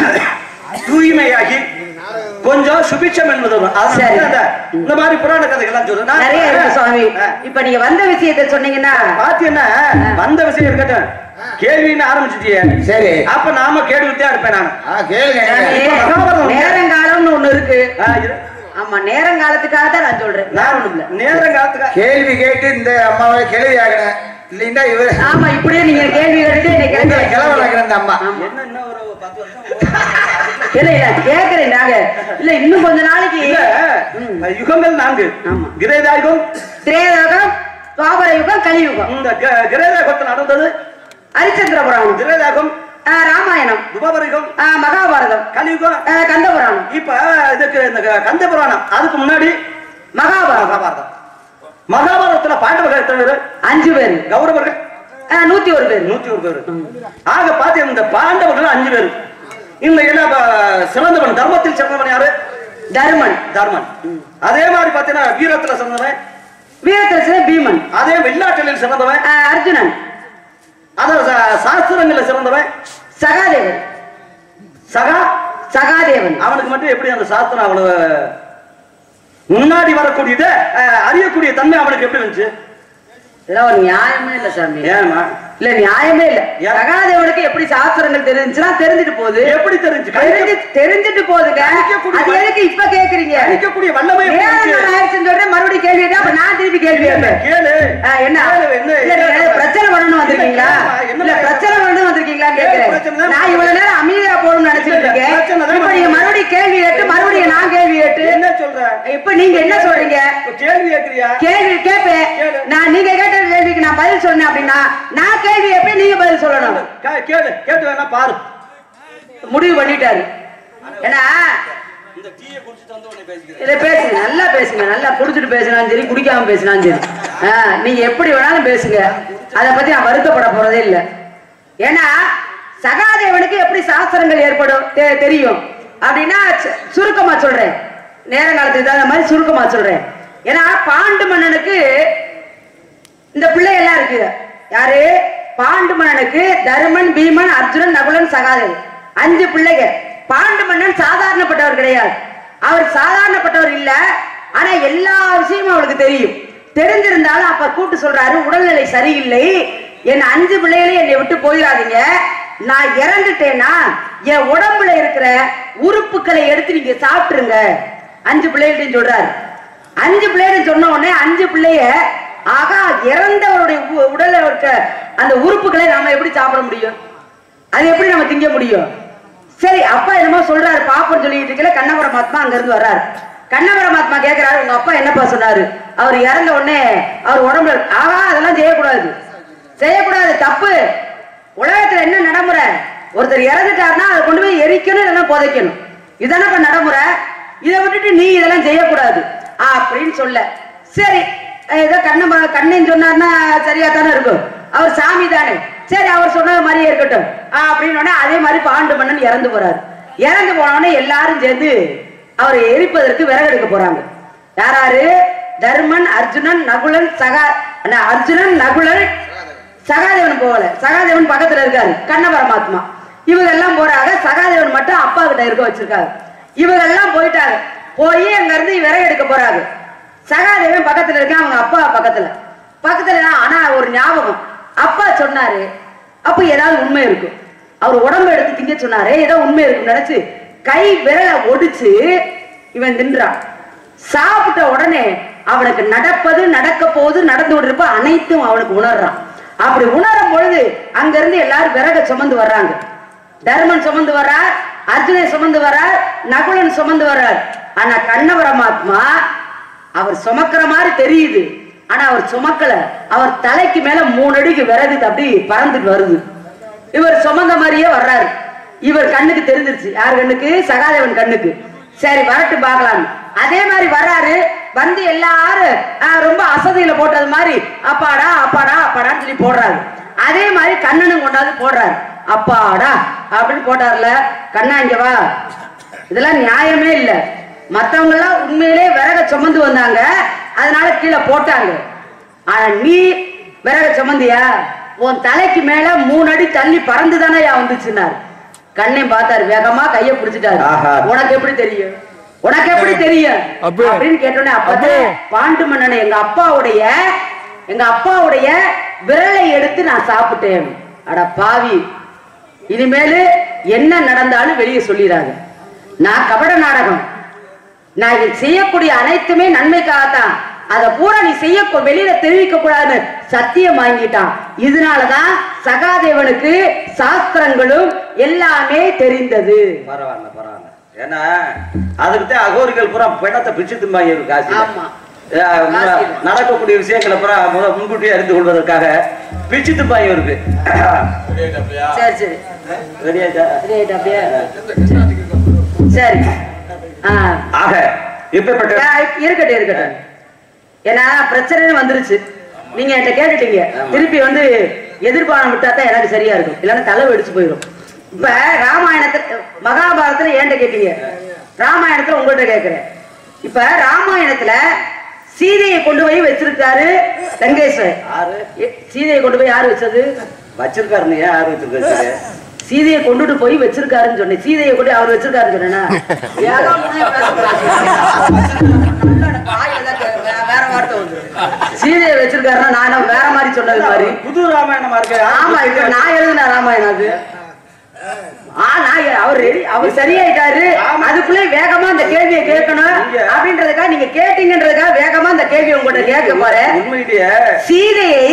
தூய்மையாகி கொஞ்சம் சுபிட்சம் என்பது வரும். அதனால சரி. அந்த இந்த மாதிரி புராண கதைகள்லாம் சொல்றேன் நான் நிறைய இருக்கு சுவாமி ஆ. இப்ப நீங்க வந்த விஷயத்தை சொன்னீங்கன்னா பாத்தீங்கன்னா வந்த விஷயம் இருக்கட்டும் கேள்வின்னு ஆரம்பிச்சிட்டியே சரி அப்ப நாம கேட்டுக்கிட்டே இருப்பேன் நான் ஆ கேளுங்க நானே மகாபாரதம் நேரங்காலம்னு ஒண்ணு இருக்கு ஆ, இரு. ஆமா நேரங்காலத்துக்காக தான் நான் சொல்றேன் வேற நான் ஒண்ணும் இல்ல நேரங்காலத்துக்கு கேள்வி கேட்டு இந்த அம்மாவை கேள்வி ஆகணும் இல்லைன்னா இவர் ஆமா இப்படியே நீங்க கேள்வி கேட்டு என்னை உங்களை கிளம்பி கிளவலாக்குற இந்த அம்மா ஆமா. என்ன இன்னும் ஒரு பத்து வருஷம் இல்ல இல்ல கேக்குறேன் நாங்க இல்ல இன்னும் கொஞ்ச நாளைக்கு இல்ல ம். யுகங்கள் நான்கு ஆமா. கிரேதாயுகம் திரேதாயுகம் துவாபர யுகம் கலியுகம் இந்த க- கிரேதாயுகத்தில் நடந்தது ஹரிச்சந்திர புராணம் கிரேதாயுகம் ஆ, ராமாயணம் துபாபரிகம் ஆ, மகாபாரதம் கலியுகம் ஆ, கந்த புராணம் இப்ப இதுக்கு இந்த க- கந்த புராணம் அதுக்கு முன்னாடி மகாபாரதம் மகாபாரதம் மகாபாரதத்துல பாண்டவர்கள் எத்தனை பேரு அஞ்சு பேர் கௌரவர்கள் ஆ, நூத்தி ஒரு பேர் நூத்தி ஒரு பேரு ஆக பாத்தீங்க இந்த பாண்டவர்கள் அஞ்சு பேரு இந்த இன ப- சிறந்தவன் தர்மத்தில் சிறந்தவன் யாரு தருமன் தர்மன் அதே மாதிரி பாத்தீங்கன்னா வீரத்துல சிறந்தவன் வீரத்திரசில பீமன் அதே வில்லாற்றலில் சிறந்தவன் ஆ, அர்ஜுனன் அத சா- சாஸ்திரங்கள்ல சிறந்தவன் சகாதேவன் சகா சகாதேவன் அவனுக்கு மட்டும் எப்படி அந்த சாஸ்திரம் அவ்வளவு முன்னாடி வரக்கூடியத அஹ், அறியக்கூடிய தன்மை அவனுக்கு எப்படி இருந்துச்சு இதெல்லாம் ஒரு நியாயமே இல்ல சாமி ஏமா இல்ல நியாயமே இல்ல ஏன்? சகாதேவனுக்கு எப்படி சாஸ்திரங்கள் தெரிஞ்சுன்னா தெரிஞ்சுட்டு போகுது எப்படி தெரிஞ்சு தெரிஞ்சு தெரிஞ்சுட்டு போகுதுங்க கணிக்கக்கூடிய அது எதுக்கு இப்ப கேக்குறீங்க கணிக்கக்கூடிய வல்லமை எப்படி நேரம் இருந்துச்சு? நான் ஆயிடுச்சுன்னு சொல்றேன் மறுபடியும் கேள்வி கேட்டா அப்ப நான் திருப்பி கேள்வி கேட்பேன் கேளு ஆ, என்ன கேளு, என்ன இல்ல நீங்க என்ன பிரச்சனை பண்ணணும் வந்திருக்கீங்களா இல்ல, என்ன இல்ல பிரச்சனை பண்ணணும் வந்திருக்கீங்களா கேக்குறேன் பிரச்சனை தான். நான் இவ்வளவு நேரம் அமைதியா போகணும்னு நினைச்சிட்டு இல்ல, இருக்கேன் பிரச்சனை தான். இப்ப நீங்க மறுபடியும் கேள்வி கேட்டு மறுபடியும் நான் கேள்வி கேட்டு என்ன சொல்ற இப்ப நீங்க என்ன சொல்றீங்க இப்ப கேள்வி கேக்குறியா கேள்வி கேட்பேன் கேளு. நான் நீங்க கேட்ட கேள்விக்கு நான் பதில் சொன்னேன் அப்படின்னா நான் கேள்வி எப்படி நீங்க பதில் சொல்லணும் கே- கேளு கேட்டு வேணா பாரு முடிவு பண்ணிட்டாரு ஏன்னா இந்த டீயை குடிச்சிட்டு வந்து உன்னை பேசிக்கிறேன் இதை பேசுங்க நல்லா பேசுங்க நல்லா குடிச்சிட்டு பேசினாலும் சரி குடிக்காம பேசினாலும் சரி ஆ, நீங்க எப்படி வேணாலும் பேசுங்க அதை பத்தி நான் வருத்தப்பட போறதே இல்ல ஏன்னா சகாதேவனுக்கு எப்படி சாஸ்திரங்கள் ஏற்படும் தெ- தெரியும் அப்படின்னா சு- சுருக்கமா சொல்றேன் நேர காலத்துக்கு தகுந்த மாதிரி சுருக்கமா சொல்றேன் ஏன்னா பாண்டு மன்னனுக்கு இந்த பிள்ளை எல்லாம் இருக்கு யாரு பாண்டு மன்னனுக்கு தருமன் பீமன் அர்ஜுனன் நகுலன் சகாதேவன் அஞ்சு பிள்ளைங்க பாண்டு மன்னன் சாதாரணப்பட்டவர் கிடையாது அவர் சாதாரணப்பட்டவர் இல்ல ஆனா எல்லா விஷயமும் அவருக்கு தெரியும் தெரிஞ்சிருந்தாலும் அப்ப கூட்டு சொல்றாரு உடல்நிலை சரியில்லை என் அஞ்சு பிள்ளைகளே என்னை விட்டு போயிடாதீங்க நான் இறந்துட்டேன்னா என் உடம்புல இருக்கிற உறுப்புகளை எடுத்து நீங்க சாப்பிட்டுருங்க அஞ்சு பிள்ளைகள்ட்டையும் சொல்றாரு அஞ்சு பிள்ளைகள் சொன்ன உடனே அஞ்சு பிள்ளைய ஆகா இறந்தவருடைய உ- உடல்ல இருக்க அந்த உறுப்புகளை நாம எப்படி சாப்பிட முடியும் அது எப்படி நம்ம திங்க முடியும் சரி அப்பா என்னமோ சொல்றாரு பாப்பன்னு சொல்லிட்டு இருக்கல கண்ண பரமாத்மா அங்க இருந்து வர்றாரு கண்ண பரமாத்மா கேக்குறாரு உங்க அப்பா என்னப்பா சொன்னாரு அவர் இறந்த உடனே அவர் உடம்புல ஆகா அதெல்லாம் செய்யக்கூடாது செய்யக்கூடாது தப்பு உலகத்துல என்ன நடைமுறை ஒருத்தர் இறந்துட்டாருன்னா அதை கொண்டு போய் எரிக்கணும் இல்லைன்னா புதைக்கணும் இதானே இப்ப நடைமுறை இதை விட்டுட்டு நீ இதெல்லாம் செய்யக்கூடாது அப்படின்னு சொல்ல சரி ஏதோ கண்ண கண்ணன் சொன்னார்னா சரியா தானே இருக்கும் அவர் சாமி தானே சரி அவர் சொன்னது மாதிரியே இருக்கட்டும் ஆ, அப்படின்னு உடனே அதே மாதிரி பாண்டு மன்னன் இறந்து போறாரு இறந்து போன உடனே எல்லாரும் சேர்ந்து அவரை எரிப்பதற்கு விறகு எடுக்க போறாங்க யாராரு தர்மன் அர்ஜுனன் நகுலன் சகா அண்ணா, அர்ஜுனன் நகுலன் சகாதேவன் போகல சகாதேவன் பக்கத்துல இருக்காரு கண்ண பரமாத்மா இவங்க எல்லாம் போறாங்க சகாதேவன் மட்டும் அப்பா கிட்ட இருக்க வச்சிருக்காரு இவங்க எல்லாம் போயிட்டாங்க போய் அங்க இருந்து விறகு எடுக்க போறாங்க சகாதேவன் பக்கத்துல இருக்கான் அவங்க அப்பா பக்கத்துல பக்கத்துல நான் ஆனா ஒரு ஞாபகம் அப்பா சொன்னாரு அப்ப ஏதாவது உண்மை இருக்கும் அவர் உடம்பு எடுத்து திங்க சொன்னாரு ஏதோ உண்மை இருக்கும் நினைச்சு கை விரலை ஒடிச்சு இவன் தின்றான் சாப்பிட்ட உடனே அவனுக்கு நடப்பது நடக்க போகுது நடந்து கொண்டிருப்ப அனைத்தும் அவனுக்கு உணர்றான் அப்படி உணரும் பொழுது அங்க இருந்து எல்லாரும் விறக சுமந்து வர்றாங்க தர்மன் சுமந்து வர்றார் அர்ஜுனன் சுமந்து வர்றார் நகுலன் சுமந்து வர்றார் ஆனா கண்ண பரமாத்மா அவர் சுமக்கிற மாதிரி தெரியுது ஆனா அவர் சுமக்கல அவர் தலைக்கு மேல மூணு அடிக்கு விறகு அப்படி பறந்துட்டு வருது இவர் சுமந்த மாதிரியே வர்றாரு இவர் கண்ணுக்கு தெரிஞ்சிருச்சு யார் கண்ணுக்கு சகாதேவன் கண்ணுக்கு சரி வரட்டு பார்க்கலாம் அதே மாதிரி வர்றாரு வந்து எல்லாரும் ஆஹ், ரொம்ப அசதியில போட்டது மாதிரி அப்பாடா அப்பாடா அப்பாடான்னு சொல்லி போடுறாரு அதே மாதிரி கண்ணனும் கொண்டாந்து போடுறாரு அப்பாடா அப்படின்னு போட்டார்ல கண்ணா இங்க வா இதெல்லாம் நியாயமே இல்ல மத்தவங்க எல்லாம் உண்மையிலே விறக சுமந்து வந்தாங்க அதனால கீழே போட்டாங்க ஆனா நீ விறக சுமந்தியா உன் தலைக்கு மேல மூணு அடி தள்ளி பறந்து தானே வந்துச்சுன்னாரு கண்ணையும் பார்த்தாரு வேகமா கைய பிடிச்சிட்டாரு ஆஹா. உனக்கு எப்படி தெரியும் உனக்கு எப்படி தெரியும் அப்பே. அப்படின்னு கேட்டோன்னே அப்பதே அப்பே. பாண்டு மன்னனை எங்க அப்பாவுடைய எங்க அப்பாவுடைய விரலை எடுத்து நான் சாப்பிட்டேன் அட பாவி இனிமேலு என்ன நடந்தாலும் வெளியே சொல்லிடாது நான் கபட நாடகம் நான் இது செய்யக்கூடிய அனைத்துமே நன்மைக்காகத்தான் அதை பூரா நீ செய்ய வெளியில தெரிவிக்க கூடாதுன்னு சத்தியம் வாங்கிட்டான் இதனாலதான் சகாதேவனுக்கு சாஸ்திரங்களும் எல்லாமே தெரிந்தது பரவாயில்ல பரவாயில்ல ஏன்னா அதுக்கு தான் அகோரிகள் பூரா பிணத்தை பிச்சு திம்பாங்க இருக்கு காசு ஆமா. நடக்கக்கூடிய விஷயங்களை பூரா முத முன்கூட்டியே அறிந்து கொள்வதற்காக பிச்சு திம்பாங்க இருக்கு சரி சரி ரெடியாச்சா சரி ஆயிட்டா அப்படியே சரி ஆ ஆக இப்பேற்பட்ட ஆ, இருக்கட்டும் இருக்கட்டும் ஏன்னா பிரச்சனை வந்துருச்சு நீங்க என்கிட்ட கேட்டுட்டீங்க திருப்பி வந்து எதிர்பானம் விட்டா தான் எனக்கு சரியா இருக்கும் இல்லைன்னா தலை வெடிச்சு போயிடும் இப்ப ராமாயணத்துல மகாபாரதத்துல என்கிட்ட கேட்டீங்க ராமாயணத்துல உங்கள்ட்ட கேட்கிறேன் இப்ப ராமாயணத்துல சீதையை கொண்டு போய் வச்சிருக்காரு லங்கேஸ்வர் யாரு எ- சீதையை கொண்டு போய் யாரு வச்சது வச்சிருக்காருன்னு ஏன் யாரு வச்சிருக்காரு சீதையை கொண்டுட்டு போய் வச்சிருக்காருன்னு சொன்னேன் சீதையை கொண்டு அவர் வச்சிருக்காருன்னு சொன்னேன்னா ஏதோ முனைய பேசக்கூடாது. நல்லா எனக்கு வாயில தான் கே- வே- வேற வார்த்தை வந்துரும். சீதையை வச்சிருக்காருன்னா நான் வேற மாதிரி சொன்னது மாதிரி புது ராமாயணமா இருக்கு ஆமா இப்ப நான் எழுதின ராமாயணம் அது ஆ நான் எ- அவர் ரெடி அவர் சரியாயிட்டாரு அதுக்குள்ளே வேகமா அந்த கேள்வியை கேட்கணும் நீங்க- அப்படின்றதுக்காக நீங்க கேட்டீங்கன்றதுக்காக வேகமா அந்த கேள்வியை உங்கள்கிட்ட கேட்க போறேன் உண்மையிலேயே சீதையை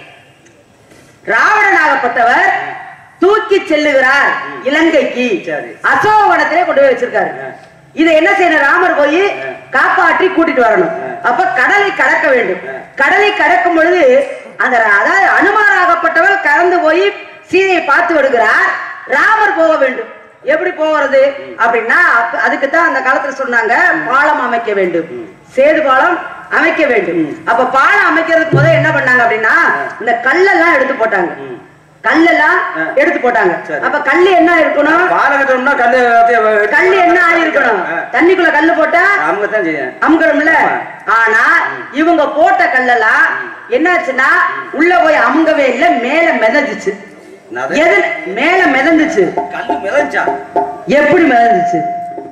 ராவணனாகப்பட்டவர் தூக்கி செல்லுகிறார் இலங்கைக்கு சரி. அசோகவனத்திலே கொண்டு போய் வச்சிருக்காரு இதை என்ன செய்யணும் ராமர் போய் காப்பாற்றி கூட்டிட்டு வரணும் அப்ப கடலை கடக்க வேண்டும் கடலை கடக்கும் பொழுது அந்த ர- அதாவது அனுமாராகப்பட்டவர் கடந்து போய் சீதையை பார்த்து விடுகிறார் ராமர் போக வேண்டும் எப்படி போகிறது அப்படின்னா அப்ப- அதுக்குத்தான் அந்த காலத்துல சொன்னாங்க பாலம் அமைக்க வேண்டும் சேது பாலம் அமைக்க வேண்டும் அப்ப பாலம் அமைக்கிறதுக்கு முதல்ல என்ன பண்ணாங்க அப்படின்னா இந்த கல்லெல்லாம் எடுத்து போட்டாங்க கல்லெல்லாம் ஆ. எடுத்து போட்டாங்க சரி. அப்ப கல்லு என்ன இருக்கணும் பாலகட்டம்னா கல்லு எல்லாத்தையும் எடுத்து- கல்லு என்ன ஆகி இருக்கணும் ஆ. தண்ணிக்குள்ள கல்லு போட்டா அவங்க தான் செய்யும் அமுகணும்ல ஆனா இவங்க போட்ட கல்லெல்லாம் என்னாச்சுன்னா உள்ள போய் அமுங்கவே இல்ல மேல மிதந்துச்சு என்னது? எது மேல மிதந்துச்சு கல்லு மிதஞ்சா எப்படி மிதந்துச்சு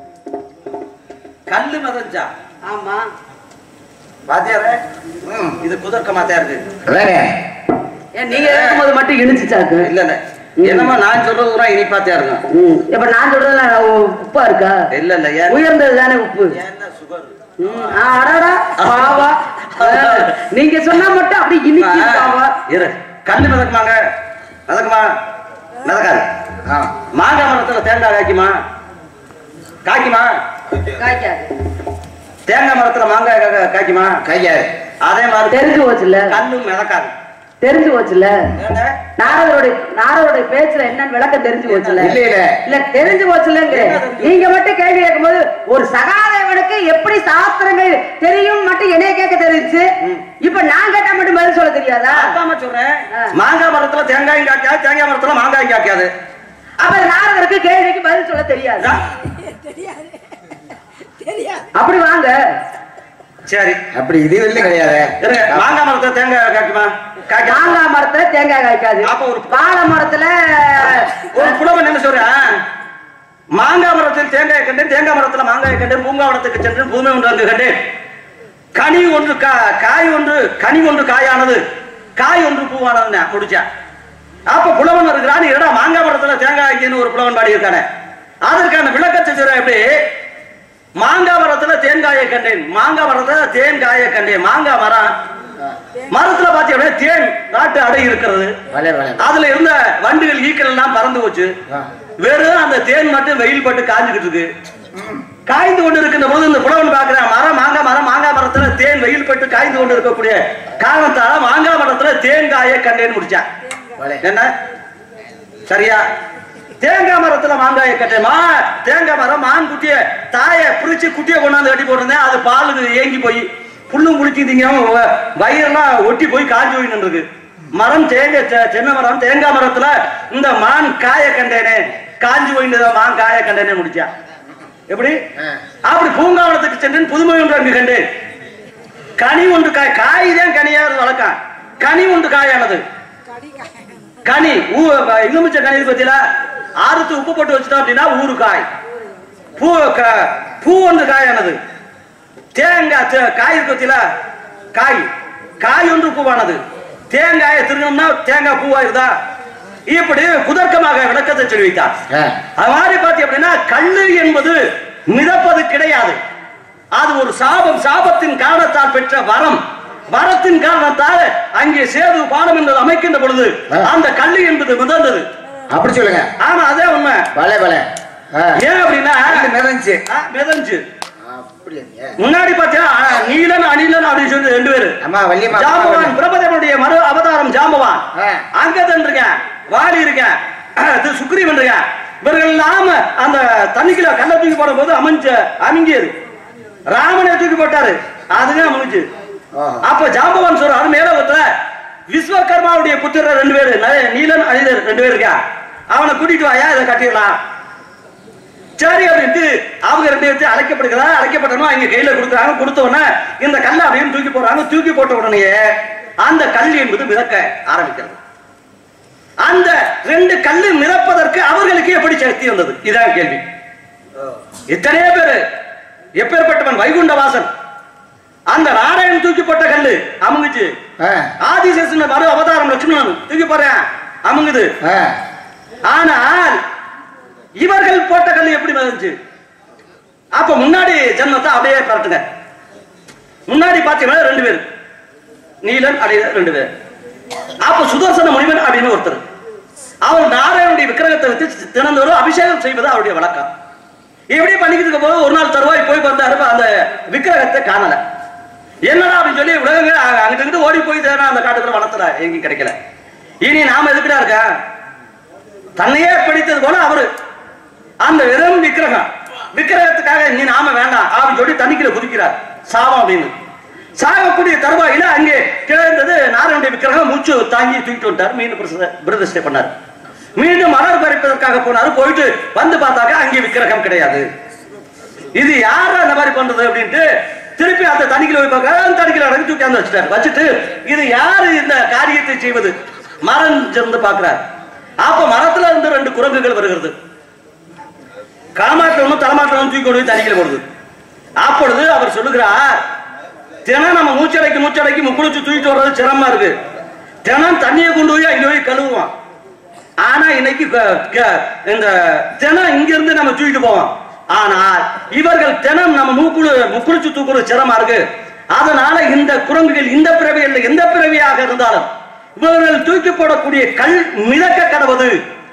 கல்லு மிதஞ்சா ஆமா பாத்தியாரே ம். இது குதர்க்கமா தான் இருக்கு அதானே ஏன் நீங்க இருக்கும்போது மட்டும் இனிச்சுச்சாக்கு இல்ல இல்ல என்னமோ நான் சொல்றது கூட இனிப்பாத்தியா இருக்கும் ம். இப்ப நான் சொல்றதுல உப்பா இருக்கா இல்ல இல்ல ஏன் உயர்ந்தது தானே உப்பு ஏன்னா சுகர் ம். ஆ, அடடா, பாவா. ஆ, நீங்க சொன்னா மட்டும் அப்படி இனிக்கு பாவா இரு கல்லு மிதக்குமாங்க மிதக்குமா மிதக்காது ஆ மாங்காய் மரத்துல தேங்காய் காய்க்குமா காய்க்குமா காய்க்காது தேங்காய் மரத்துல மாங்காய் கா- கா- காய்க்குமா கையாது அதே மாதிரி தெரிஞ்சு போச்சுல்ல கல்லு மிதக்காது தெரிஞ்சு போச்சுல்ல ஏண்டா? நாரதருடைய நாரதருடைய பேச்சுல என்னன்னு விளக்கம் தெரிஞ்சு போச்சுல்ல இல்ல இல்ல இல்ல தெரிஞ்சு போச்சுல்லங்க நீங்க மட்டும் கேள்வி கேட்கும்போது ஒரு சகாதேவனுக்கு எப்படி சாஸ்திரங்கள் தெரியும் மட்டும் என்னைய கேட்க தெரிஞ்சு இப்ப நான் கேட்டா மட்டும் பதில் சொல்ல தெரியாதா அப்பாம சொல்றேன் ஆ. மாங்காய் மரத்துல தேங்காயும் காய்க்காது தேங்காய் மரத்துல மாங்காயும் காய்க்காது அப்ப நாரதருக்கு கேள்விக்கு பதில் சொல்ல தெரியாது அப்படி வாங்க சரி அப்படி இது இல்லை கிடையாது இருங்க மாங்காய் மரத்துல தேங்காய் காய்க்குமா காய்க்காது மாங்காய் மரத்துல தேங்காய் காய்க்காது அப்ப ஒரு வாழை மரத்துல ஒரு புலவன் என்ன சொல்றேன் மாங்காய் மரத்தில் தேங்காய் கண்டேன் தேங்காய் மரத்துல மாங்காய் கண்டேன் பூங்காவனத்துக்கு சென்று பூமி ஒன்று அங்கு கண்டேன் கனி ஒன்று கா- காய் ஒன்று கனி ஒன்று காயானது காய் ஒன்று பூவானது முடிச்சேன் அப்ப புலவன் இருக்கிறான் என்னடா மாங்காய் மரத்துல தேங்காய் வைக்கன்னு ஒரு புலவன் பாடி இருக்கானே அதற்கான விளக்கத்தை சொல்ற எப்படி மாங்காய் மரத்துல தேங்காயை கண்டேன் மாங்காய் மரத்துல தேங்காயை கண்டேன் மாங்காய் மரம் மரத்துல பாத்தீங்கன்னா தேன் நாட்டு அடை இருக்கிறது வளை வளை அதுல இருந்த வண்டுகள் ஈக்கள் எல்லாம் பறந்து போச்சு ஆ. வெறும் அந்த தேன் மட்டும் வெயில் பட்டு காஞ்சுக்கிட்டு இருக்கு காய்ந்து கொண்டு இருக்கின்ற போது இந்த புலவன் பாக்குறேன் மரம் மாங்காய் மரம் மாங்காய் மரத்துல தேன் வெயில் பட்டு காய்ந்து கொண்டு இருக்கக்கூடிய காரணத்தால மாங்காய் மரத்துல தேன் காயை கண்டேன்னு முடிச்சான் வளை என்ன சரியா தேங்காய் மரத்துல மாங்காயை கட்டேன் மா தேங்காய் மரம் மான் குட்டிய தாய பிரிச்சு குட்டிய கொண்டாந்து கட்டி போட்டிருந்தேன் அது பாலுக்கு ஏங்கி போய் புல்லும் குளிச்சிட்டீங்க வயிறெல்லாம் ஒட்டி போய் காஞ்சி போய் நின்றுருக்கு மரம் தேங்காய் தெ- தென்னை மரம் தேங்காய் மரத்துல இந்த மான் காய கண்டேனே காஞ்சி போயிட்டு மான் காய கண்டேனே முடிச்சா எப்படி ஆ. அப்படி பூங்காவனத்துக்கு சென்றேன் புதுமை ஒன்று அங்கு கண்டேன் கனி ஒன்று காய் காய் தான் கனியாவது வளர்க்கான் கனி ஒன்று காயானது கனி ஊ எலுமிச்ச கனி இருக்கு பத்தியில அறுத்து உப்பு போட்டு வச்சுட்டோம் அப்படின்னா ஊறுகாய் பூ க- பூ ஒன்று காயானது தேங்காய் தே- காய் இருக்கு பத்தியில காய் காய் ஒன்று பூவானது தேங்காயை திருகணும்னா தேங்காய் பூவாயிருதா இப்படி குதர்க்கமாக விளக்கத்தை தெரிவித்தார் ஆ. அது மாதிரி பாத்தி அப்படின்னா கல்லு என்பது மிதப்பது கிடையாது அது ஒரு சாபம் சாபத்தின் காரணத்தால் பெற்ற வரம் வரத்தின் காரணத்தால் அங்கே சேது பானம் என்பது அமைக்கின்ற பொழுது ஆ. அந்த கல்லு என்பது மிதந்தது அப்படி சொல்லுங்க ஆமா அதே உண்மை வளை வளை ஆ. ஏன் அப்படின்னா கல்லு மிதந்துச்சு. ஆ, மிதந்துச்சு அப்படிங்க முன்னாடி பாத்தியா நீலன் அணிலன் அப்படின்னு சொல்லி ரெண்டு பேரு அம்மா வள்ளியம்மா ஜாம்பவான் பிரபதனுடைய மறு அவதாரம் ஜாம்பவான் ஆ. அங்கதன் இருக்கேன் வாலி இருக்கேன் இது சுக்ரீவன் இருக்கேன் இவர்கள் நாம அந்த தண்ணிக்குள்ள கல்ல தூக்கி போடும் போது அமைஞ்ச அமுங்கியது ராமனை தூக்கி போட்டாரு அதுவே அமைஞ்சு ஓஹோ. அப்ப ஜாம்பவான் சொல்றாரு மேலோகத்துல விஸ்வகர்மாவுடைய புத்திரர் ரெண்டு பேரு ந- நீலன் அனிதர் ரெண்டு பேர் இருக்கா அவனை கூட்டிட்டு வாயா இதை கட்டிடலாம் சரி அப்படின்ட்டு அவங்க ரெண்டு பேர்த்து அழைக்கப்படுகிறா அழைக்கப்பட்டனும் அவங்க கையில கொடுக்குறாங்க கொடுத்த உடனே இந்த கல்லை அப்படின்னு தூக்கி போடுறாங்க தூக்கி போட்ட உடனே அந்த கல் என்பது மிதக்க ஆரம்பிக்கிறது அந்த ரெண்டு கல்லு மிதப்பதற்கு அவர்களுக்கு எப்படி சக்தி வந்தது இதான் கேள்வி எத்தனையோ பேரு எப்பேற்பட்டவன் வைகுண்டவாசன் அந்த நாராயணன் தூக்கி போட்ட கல்லு அமுங்குச்சு ஆ. ஆதிசேஷன் மறு அவதாரம் லட்சுமணன் தூக்கி போறேன் அமுங்குது ஆ. ஆனால் இவர்கள் போட்ட கல் எப்படி வந்துச்சு அப்ப முன்னாடி ஜென்மத்தை அப்படியே பரட்டுங்க முன்னாடி பாத்தீங்கன்னா ரெண்டு பேர் நீலன் அடைய ரெண்டு பேர் அப்ப சுதர்சன முனிவன் அப்படின்னு ஒருத்தர் அவர் நாராயணனுடைய விக்கிரகத்தை வச்சு தினந்தோறும் அபிஷேகம் செய்வது அவருடைய வழக்கம் இப்படி பண்ணிக்கிட்டு இருக்கும் போது ஒரு நாள் தருவாய் போய் வந்தாரு அந்த விக்கிரகத்தை காணல என்னடா அப்படின்னு சொல்லி உலகங்க அங்கிட்டு இங்கிட்டு ஓடி போய் தேனா அந்த காட்டுக்குள்ள வளர்த்தல எங்கேயும் கிடைக்கல இனி நாம எதுக்குடா இருக்க தன்னையே பிடித்தது போல அவரு அந்த வெறும் விக்கிரகம் விக்கிரகத்துக்காக நீ நாம வேண்டாம் அப்படின்னு சொல்லி தண்ணிக்குள்ள குதிக்கிறார் சாபம் அப்படின்னு சாகக்கூடிய தருவாயில அங்கே கிழந்தது நாராயண விக்கிரகம் மூச்சு தாங்கி தூக்கிட்டு வந்துட்டார் மீண்டும் பிரச- பிரதிஷ்டை பண்ணார் மீண்டும் மலர் பறிப்பதற்காக போனாரு போயிட்டு வந்து பார்த்தாக்க அங்கே விக்கிரகம் கிடையாது இது யார் அந்த மாதிரி பண்றது அப்படின்ட்டு திருப்பி அந்த தணிக்கையில போய் பார்க்க அந்த தணிக்கையில அடங்கி தூக்கி அந்த வச்சுட்டாரு வச்சுட்டு இது யாரு இந்த காரியத்தை செய்வது மரம் இருந்து பார்க்கிறார் அப்ப மரத்துல இருந்து ரெண்டு குரங்குகள் வருகிறது காமாட்டில் ஒன்று தலைமாட்டில் ஒன்று தூக்கி கொண்டு போய் தண்ணியில் போடுது அப்பொழுது அவர் சொல்லுகிறார் தினம் நம்ம மூச்சடைக்கு மூச்சடைக்கு முக்குளிச்சு தூக்கிட்டு வர்றது சிரமமா இருக்கு தினம் தண்ணியை கொண்டு போய் அங்கே போய் கழுவுவான் ஆனா இன்னைக்கு க- க- இந்த தினம் இங்க இருந்து நம்ம தூக்கிட்டு போவோம் ஆனால் இவர்கள் தினம் நம்ம மூக்குழு முக்குளிச்சு தூக்குறது சிரமமா இருக்கு அதனால இந்த குரங்குகள் இந்த பிறவியில் எந்த பிறவியாக இருந்தாலும் இவர்கள் தூக்கி போடக்கூடிய கல் மிதக்க கடவுது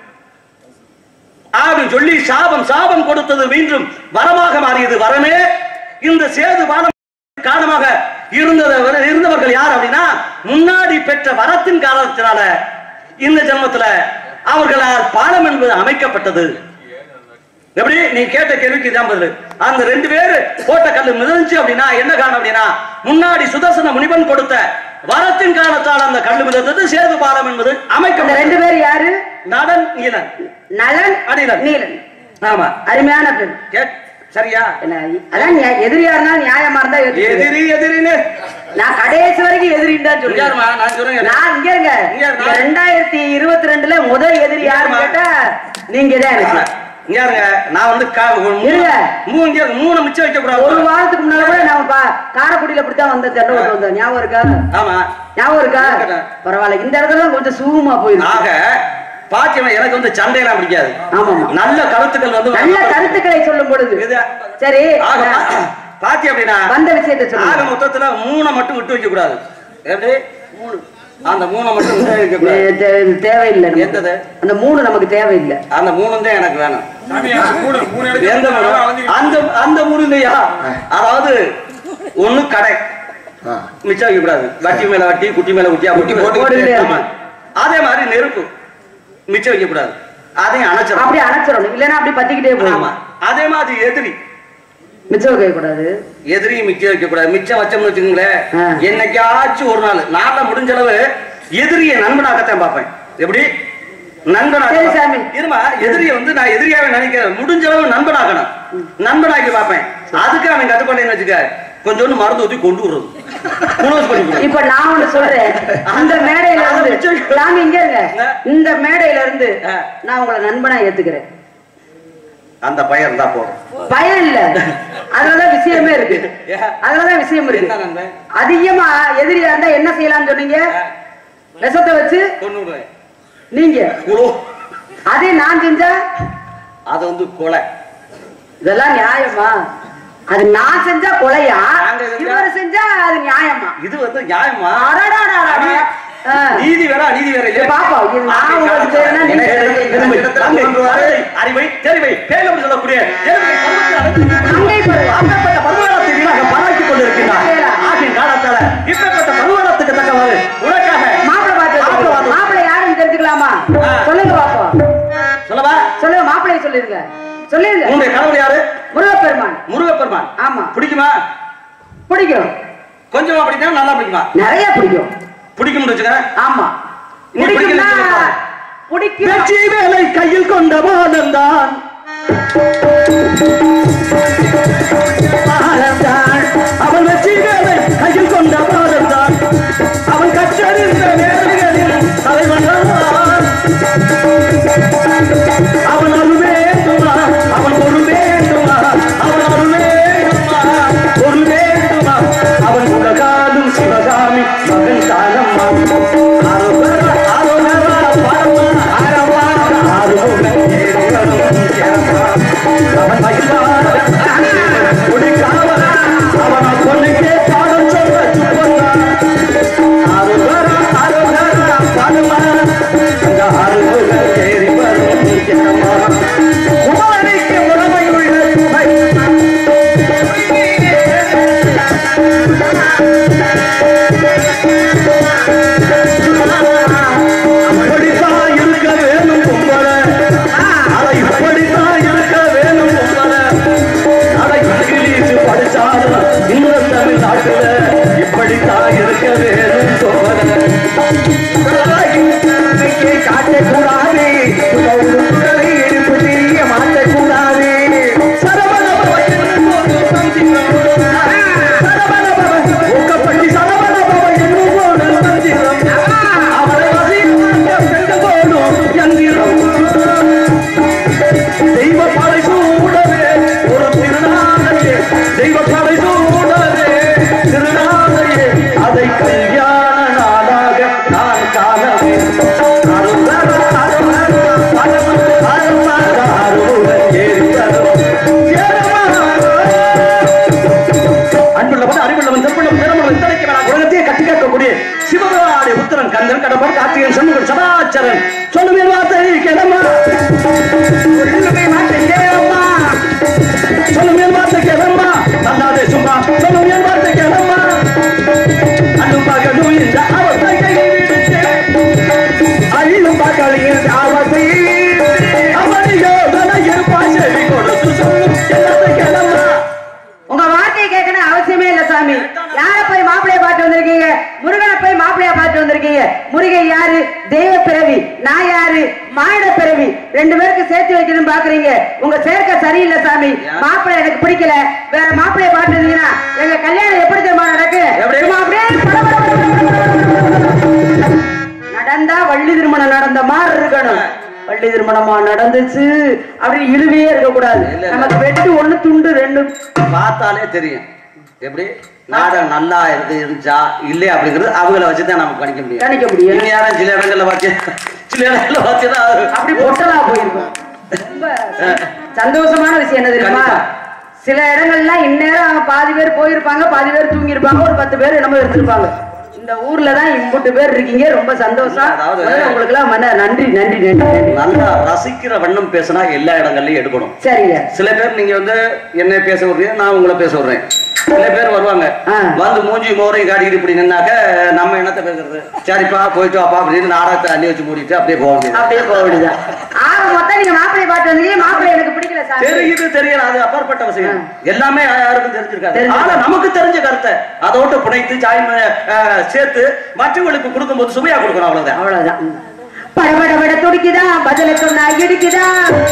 அப்படின்னு சொல்லி சாபம் சாபம் கொடுத்தது மீண்டும் வரமாக மாறியது வரமே இந்த சேது பானம் காரணமாக இருந்தது இருந்தவர்கள் யார் அப்படின்னா முன்னாடி பெற்ற வரத்தின் காரணத்தினால இந்த ஜென்மத்துல அவர்களால் பாலம் என்பது அமைக்கப்பட்டது எப்படி நீ கேட்ட கேள்விக்கு இதான் பதில் அந்த ரெண்டு பேரு போட்ட கல்லு மிதந்துச்சு அப்படின்னா என்ன காரணம் அப்படின்னா முன்னாடி சுதர்சன முனிவன் கொடுத்த வரத்தின் காரணத்தால் அந்த கல்லு மிதந்தது சேது பாலம் என்பது அந்த அமைக்கப்பட்டது ரெண்டு பேர் யாரு நடன் ஈலன் நலன் அணிலன். நீலன் ஆமா அருமையான பெண் கேட் சரியா என்ன, அதான் நியா- எதிரியா இருந்தா நியாயமா இருந்தா ஏத்துக்குவேன். எதிரி எதிரின்னு நான் கடைசி வரைக்கும் எதிரின்னு தான் சொல்லுவேன் யாருமா நான் சொல்றேன் நான் இங்க இருங்க இங்க இருங்க. இந்த ரெண்டாயிரத்தி இருபத்தி ரெண்டுல முதல் எதிரி யாருன்னு யாரும்மா? கேட்டா நீங்க தான் எனக்கு இங்க இருங்க நான் வந்து கா- ஒரு மூணு- இருங்க. மூணு இங்க மூணு மிச்சம் வைக்க ஒரு கூடாது வாரத்துக்கு முன்னால கூட நான் பா- காரைக்குடியில இப்படித்தான் வந்த சண்டை ஓட்டு வந்தேன் ஞாபகம் இருக்கா ஆமா ஞாபகம் இருக்கா இருக்கட்டும். பரவாயில்ல இந்த இடத்துல தான் கொஞ்சம் சூமா போயிருக்கு ஆக பாத்தியமா எனக்கு வந்து சண்டையெல்லாம் பிடிக்காது ஆமாமா. நல்ல கருத்துக்கள் வந்து நல்ல கருத்துக்களை சொல்லும் பொழுது இது சரி ஆக நான் பாத்தி அப்படின்னா வந்த விஷயத்தை ஆக சொல்லுங்க மொத்தத்துல மூணை மட்டும் விட்டு வைக்க கூடாது எப்படி மூணு அந்த மூணை மட்டும் விட்டு வைக்க கூடாது இது தே- இது தேவையில்லை நமக்கு. எந்தது? அந்த மூணு நமக்கு தேவையில்லை அந்த மூணு தான் எனக்கு வேணும் சாமி, அந்த மூணு மூணு எடுத்து எந்த மூணு அளந்து- அந்த அந்த மூணு இல்லையா அதாவது ஒண்ணு கடை மிச்சம் வைக்க கூடாது வட்டி மேல வட்டி குட்டி மேல குட்டியா குட்டி போட்டு போட்டு போட்டுக்கிட்டே ஆமா. அதே மாதிரி நெருப்பு மிச்சம் வைக்க கூடாது அதையும் அணைச்சிடும் அப்படி அணைச்சிடணும் இல்லைன்னா அப்படி பத்திக்கிட்டே ஆமா போகும் அதே மாதிரி எதிரி மிச்சம் வைக்க கூடாது எதிரி மிச்சம் வைக்க கூடாது மிச்சம் வச்சோம்னு வச்சுக்கோங்களேன் ஆ. என்னைக்காச்சும் ஒரு நாள் நாள்ல முடிஞ்ச அளவு எதிரியை நண்பனாகத்தான் பார்ப்பேன் எப்படி நண்பனாக சரி, சாமி. இருமா எதிரியை வந்து நான் எதிரியாவே நினைக்கிறேன் முடிஞ்ச அளவு நண்பனாகணும் நண்பனாக்கி பார்ப்பேன் அதுக்கு அவன் கட்டுப்பாட்டேன்னு வச்சுக்க கொஞ்சோண்டு மருந்து ஊத்தி கொண்டு விடுறது குளோஸ் பண்ணி விடுறது. இப்ப நான் ஒண்ணு சொல்றேன் அந்த மேடையில இருந்து சாமி இங்க இருங்க இந்த மேடையில இருந்து ஆ. நான் உங்களை நண்பனா ஏத்துக்கிறேன் அந்த பையன் இருந்தா போதும் பயம் இல்ல அதுலதான் விஷயமே இருக்கு ஏன்? அதுலதான் விஷயம் என்ன இருக்கு நண்பன் அதிகமா எதிரியா இருந்தா என்ன செய்யலாம்னு சொன்னீங்க விஷத்தை வச்சு கொண்டு விடுவேன் நீங்க குளோ அதே நான் செஞ்சா அது வந்து கொலை இதெல்லாம் நியாயமா அது நான் செஞ்சா கொலையா நாங்க செஞ்சா- இவர் செஞ்சா அது நியாயமா இது வந்து நியாயமா அடடாடாடா. ஆ. நீதி வேற அநீதி வேற இல்லையா? இது பாப்போம். இது நான் உங்களுக்கு செய்யணும்னா நீங்க எனக்கு செய்யணும். பெருமை, தந்தை, அறிவை, அறிவை, தெளிவை, பேகம் சொல்லக்கூடிய தெளிவை பருவத்தில் அடைந்து மங்கை பருவம். அப்பேற்பட்ட பருவகாலத்தை வீணாக பாராட்டிக் கொண்டிருக்கின்றார். ஆகின் காலத்தால இப்பேற்பட்ட பருவகாலத்துக்கு தக்கவாறு உனக்காக மாப்பிள்ளை பார்த்து மாப்பிள்ளை வச்சிருக்கோம். பார்த்து- மாப்பிள்ளை யாருன்னு தெரிஞ்சுக்கலாமா ஆ. சொல்லுங்க பாப்போம் சொல்லவா சொல்லுங்க மாப்பிள்ளைய சொல்லிருங்க சொல்லிருங்க உன்னுடைய கணவர் யாரு முருகப்பெருமான் முருகப்பெருமான் ஆமா பிடிக்குமா பிடிக்கும் கொஞ்சமா பிடிக்குமா நல்லா பிடிக்குமா நிறைய பிடிக்கும் பிடிக்கும்னு வச்சுக்க ஆமா நீ பிடிக்கும்னா பிடிக்கலன்னு சொல்லக்கூடாது. பிடிக்கும் வெற்றி வேலை கையில் கொண்ட பாலந்தான் பாலந்தான் அவன் வெற்றி வேலை கையில் கொண்ட பாலந்தான் அவன் கற்றறிந்த வேலைகளில் தலைவன் அவன் அருள் வேண்டுமா அவன் ஒரு வேண்டுமா அவன் அருள் வேண்டுமா ஒரு வேண்டுமா அவன் உலகாலும் சிவகாமி மகன் தானம்மா அருகரா, அருகரா, பரமா, அரவா, அருகுல தேவனும் சிறப்பா. அவன் மகிழ்வான முடிக்காவலா, அவன் பொண்ணுக்கே பாடம் சொல்ல சுப்பந்தா. அருகரா, அருகரா, பரமா, அந்த அருகுல தேறி வரும் சிறமா. குமாரிக்கு உடமையுள்ள சுமை அப்படித்தான் இருக்க வேணும் பொம்பளை. அட இப்படித்தான் இருக்க வேணும் பொம்பளை. அட இங்கிலீஷ் படிச்சாலும் இந்த தமிழ்நாட்டுல இப்படி மாதரன் சொல்லுவேன் வார்த்தை கேளம்மா சொல்லுவேன் வார்த்தை கேளம்மா சொல்லுவேன் வார்த்தை கேளம்மா தந்தாதே சும்மா சொல்லுவேன் வார்த்தை கேளம்மா அன்னும் பகலும் இந்த அவஸ்தையை விடுத்து அழிலும் பகலில் அவஸ்தையை அவனையோ மனையில் பாசவி கொடுத்து சொல்லும் எல்லாத்தை கேளம்மா உங்க வார்த்தையை கேட்கணும் அவசியமே இல்ல சாமி யார போய் மாப்பிளைய பார்த்து வந்திருக்கீங்க முருகனை போய் மாப்பிளைய பார்த்து வந்திருக்கீங்க முருகன் யாரு தெய்வ பிறவி நான் யாரு மானிட பிறவி ரெண்டு பேருக்கு சேர்த்து வைக்கணும் பாக்குறீங்க உங்க சேர்க்கை சரியில்லை சாமி மாப்பிள்ளை எனக்கு பிடிக்கல வேற மாப்பிளைய பார்த்து இருந்தீங்கன்னா எங்க கல்யாணம் எப்படி தெரியுமா நடக்கு எப்படி? சும்மா அப்படியே பட பட பட பட பட பட பட. நடந்தா வள்ளி திருமணம் நடந்த மாதிரி இருக்கணும் வள்ளி திருமணமா நடந்துச்சு அப்படின்னு இழுவையே இருக்க கூடாது இல்ல, இல்ல. நமக்கு வெட்டு ஒண்ணு துண்டு ரெண்டு பார்த்தாலே தெரியும் எப்படி நாடகம் நல்லா இருந்து இருந்துச்சா இல்லையா அப்படிங்கிறது அவங்கள வச்சுதான் நமக்கு கணிக்க முடியும் கணிக்க முடியும் இனி யாரும் சில இடங்கள்ல வச்சு சில இடங்கள்ல வச்சுதான் அப்படி பொட்டலா போயிருக்கும் ரொம்ப சந்தோஷமான விஷயம் என்ன தெரியுமா கண்டிப்பா. சில இடங்கள்லாம் இந்நேரம் பாதி பேர் போயிருப்பாங்க பாதி பேர் தூங்கி இருப்பாங்க ஒரு பத்து பேர் என்னமோ எடுத்திருப்பாங்க இந்த ஊர்ல தான் இம்புட்டு பேர் இருக்கீங்க ரொம்ப சந்தோஷம் அதாவது- முதல்ல உங்களுக்கு எல்லாம் மன நன்றி நன்றி நன்றி நன்றி நல்லா ரசிக்கிற வண்ணம் பேசினா எல்லா இடங்கள்லயும் எடுக்கணும் சரிங்க சில பேர் நீங்க வந்து என்னை பேச விடுறீங்க நான் உங்களை பேச விடுறேன் சில பேர் வருவாங்க ஆ. வந்து மூஞ்சி மோரை காட்டிக்கிட்டு இப்படி நின்னாக்க நம்ம என்னத்த பேசுறது சரிப்பா போயிட்டு வாப்பா அப்படின்னு நாடகத்தை அள்ளி வச்சு மூடிட்டு அப்படியே போக வேண்டியது அப்படியே போக வேண்டியதான் ஆக மொத்தம் நீங்க மாப்பிள்ளை பார்த்து வந்தீங்க மாப்பிள்ளை எனக்கு பிடிக்கல சார் தெரியுது தெரியல அது அப்பாற்பட்ட விஷயம் எல்லாமே யாருக்கும் தெரிஞ்சிருக்காது தெரிஞ்சிருக்காது. ஆனா நமக்கு தெரிஞ்ச கருத்தை அதோட புனைத்து சாய் சேர்த்து மற்றவங்களுக்கு கொடுக்கும்போது சுவையா கொடுக்கணும் அவ்வளவுதான் அவ்வளவுதான் படபட பட துடிக்குதா பதில சொன்னா இடிக்குதா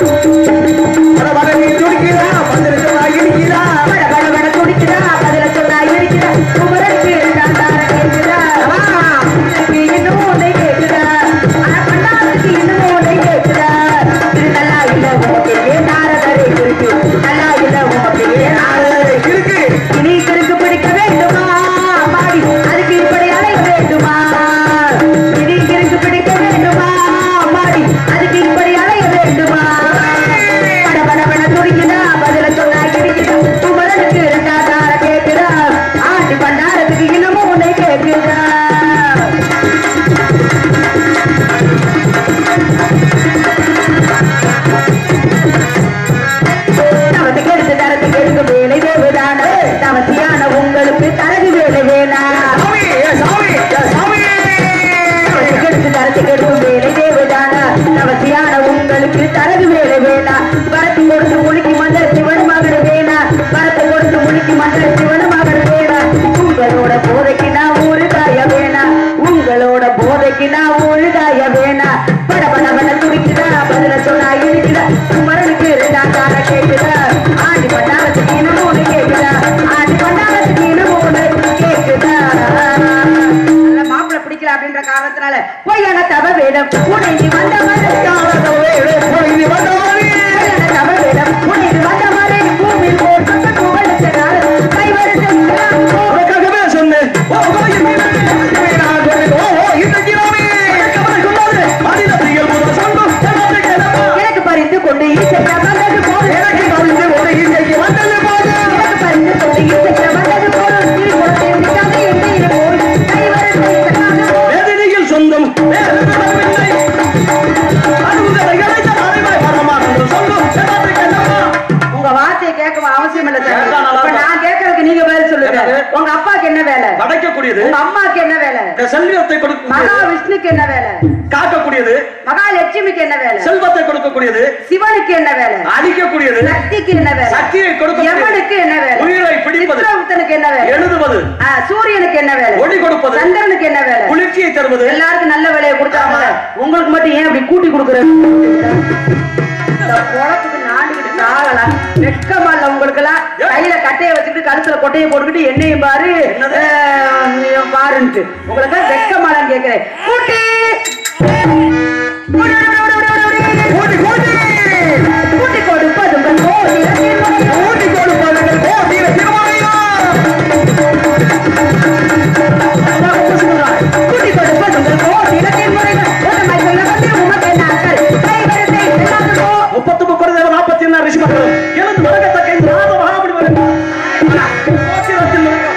பட பட பட துடிக்குதா பதில சொன்னா இடிக்குதா குமரனுக்கு தாண்டார கேக்குதா எனக்கு இன்னும் உன்னை கேக்குதா ஆனா பண்டாரத்துக்கு இன்னும் உன்னை கேக்குதா இது நல்லா இல்ல உனக்கு நாரதரை இருக்கு நல்லா இல்ல உனக்கு நாரதரை இருக்கு இனி கிறுக்கு பிடிக்க வேண்டுமா பாடி அதுக்கு இப்படி அலைய வேண்டுமா இனி கிறுக்கு பிடிக்க வேண்டுமா பாடி அதுக்கு இப்படி அலைய வேண்டுமா பட பட பட துடிக்குதா பதில சொன்னா கிடைக்குதா குமரனுக்கு ரெண்டா தார கேக்குதா ஆட்டி பண்டாரத்துக்கு இன்னமும் உன்னை கேக்குதா தவத்துக்கு எடுத்து தரத்துக்கு எடுக்கும் வேலை தேவைதான தவசியான உங்களுக்கு தரகு வேலை வேணாம் தவத்துக்கு எடுத்து தரத்துக்கு எடுக்கும் வேலை தேவைதான தவசியான உங்களுக்கு தரகு வேலை வேணாம் வரத்து கொடுத்து முழுக்கி மந்த சிவன் மகன் வேணா வரத்து கொடுத்து முழுக்கி மந்த சிவன் மகன் வேணா உங்களோட போதைக்கு நான் ஊறுகாய வேணா உங்களோட போதைக்கு நான் ஊறுகாய வேணா பட பட பட துடிக்குதா பதில சொன்னா இருக்குதா குமரனுக்கு ரெண்டாம் கார கேக்குதா ஆடி பண்டாரத்துக்கு இன்னும் ஒண்ணு கேக்குதா ஆடி பண்டாரத்துக்கு இன்னும் ஒண்ணு கேக்குதா நல்ல மாப்பிள்ளை பிடிக்கல அப்படின்ற காரணத்தினால பொய்யான தவ வேடம் உடைந்து வந்த பொய்யான தவ வேடம் உடைந்து வந்த மாதிரி பூமி போர் சொந்த குவளுக்கிறார் கைவரத்து உனக்காகவே சொன்னேன் ஓ, ஓ, இந்த ஓ, ஓ, இந்த கிராமி. கவலை கொள்ளாதே. மாநிலத்தில் முதல் சொந்தம் எனக்கு கிளம்பா. எனக்கு பறிந்து கொண்டு ஈசையா வந்தது போல் எனக்கு மருந்து ஒரு இன்றைக்கு வந்தது போதும். எனக்கு பறிந்து கொண்டு ஈசையா வந்தது போல் திருக்குளத்தில் நிற்காத எண்ணெயில் போல் கைவரத்து இசைக்காத போல் வேதனையில் சொந்தம் வேறு விடவில்லை. அருள்களை அழைத்த அறிவாய் வரமாட்டது சொந்தம் எனக்கு கிளம்பா. உங்க வார்த்தையை கேட்க அவசியம் இல்ல சார் கேட்டா நல்லா இப்ப இருக்கும். நான் கேட்கறதுக்கு நீங்க பதில் சொல்லுங்க என்னது? உங்க அப்பாக்கு என்ன வேலை படைக்கக்கூடியது உங்க அம்மாக்கு என்ன வேலை இந்த செல்வத்தை மகா கொடுக்கக்கூடியது விஷ்ணுக்கு என்ன வேலை காக்கக்கூடியது மகாலட்சுமிக்கு என்ன வேலை செல்வத்தை கொடுக்கக்கூடியது சிவனுக்கு என்ன வேலை அழிக்கக்கூடியது சக்திக்கு என்ன வேலை சக்தியை கொடுக்கக்கூடியது. யமனுக்கு என்ன வேலை உயிரை பிடிப்பது. சித்திரகுப்தனுக்கு என்ன வேலை எழுதுவது ஆ, சூரியனுக்கு என்ன வேலை ஒளி கொடுப்பது சந்திரனுக்கு என்ன வேலை குளிர்ச்சியை தருவது எல்லாருக்கும் நல்ல வேலையை கொடுத்தாங்க ஆமா. உங்களுக்கு மட்டும் ஏன் அப்படி கூட்டி கொடுக்குறது இந்த பொழப்புக்கு நாண்டுகிட்டு சாகலாம் வெட்கமா இல்ல உங்களுக்கு எல்லாம் ஏன்? கையில கட்டைய வச்சுக்கிட்டு கழுத்துல கொட்டையை போட்டுக்கிட்டு என்னையும் பாரு என்னது? அஹ், பாருன்ட்டு உங்களுக்கு எல்லாம் வெட்கமாலான்னு கேக்குறேன் கூட்டி கூட்டி கூட்டி கூட்டி கொடுப்பது உங்கள் கோவிலத்தின் மொழியோ. கூட்டி கொடுப்பவர்கள் கோட்டியில திருமணியா கூட்டி கொடுப்பது உங்கள் கோவிலத்தின் மொழியோ. உடமை சொல்ல வந்து உமக்கு என்ன அக்கறை? கைவரிசை செல்லாததோ. முப்பத்து முப்பது தேவ நாற்பத்தி ஒன்னு ரிஷி மக்கள் எழுந்து உலகத்தக்க இந்த ராஜ மகாபலி வருகிறார். கோத்திரத்தில் வருகிறார்.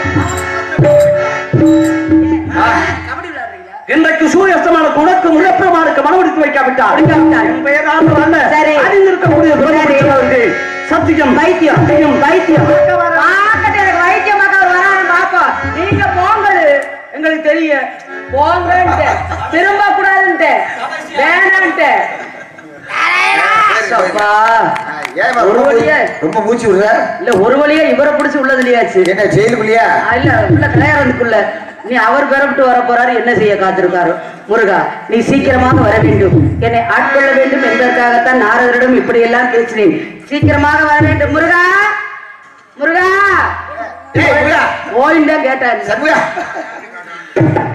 இன்றைக்கு சூரிய அஸ்தமான உனக்கு முழப்பமானுக்கு மனவடி பிடிக்காவிட்டால் பிடிக்காவிட்டால். என் பெயர் ஆண்டவர் அல்ல சரி. அறிந்திருக்கக்கூடிய பிரம்மபுரத்திற்கு சத்தியம் வைத்தியம் சத்தியம் வைத்தியம் பார்க்கட்டு எனக்கு வைத்தியம் பார்க்க அவர் வரான்னு பாப்போம் நீங்க போங்கடு எங்களுக்கு தெரியும் போங்கன்ட்டு திரும்ப கூடாதுன்ட்டு வேணான்ட்டு அப்பா. ஏன் ஒரு வழியா? ரொம்ப மூச்சு விடுற இல்ல ஒரு வழியா இவரை பிடிச்சு உள்ளது இல்லையாச்சு என்ன ஜெயிலுக்குள்ளியா ஆ, இல்ல உள்ள கல்யாணத்துக்குள்ள நீ அவர் பெறப்பட்டு வர போறாரு என்ன செய்ய காத்திருக்காரு முருகா நீ சீக்கிரமாக வர வேண்டும் என்னை ஆட்கொள்ள வேண்டும் என்பதற்காகத்தான் நாரதரிடம் இப்படி எல்லாம் பேசினேன் சீக்கிரமாக வர வேண்டும் முருகா முருகா ஏய், முருகா. ஓய்ந்தா கேட்டாரு சண்முகா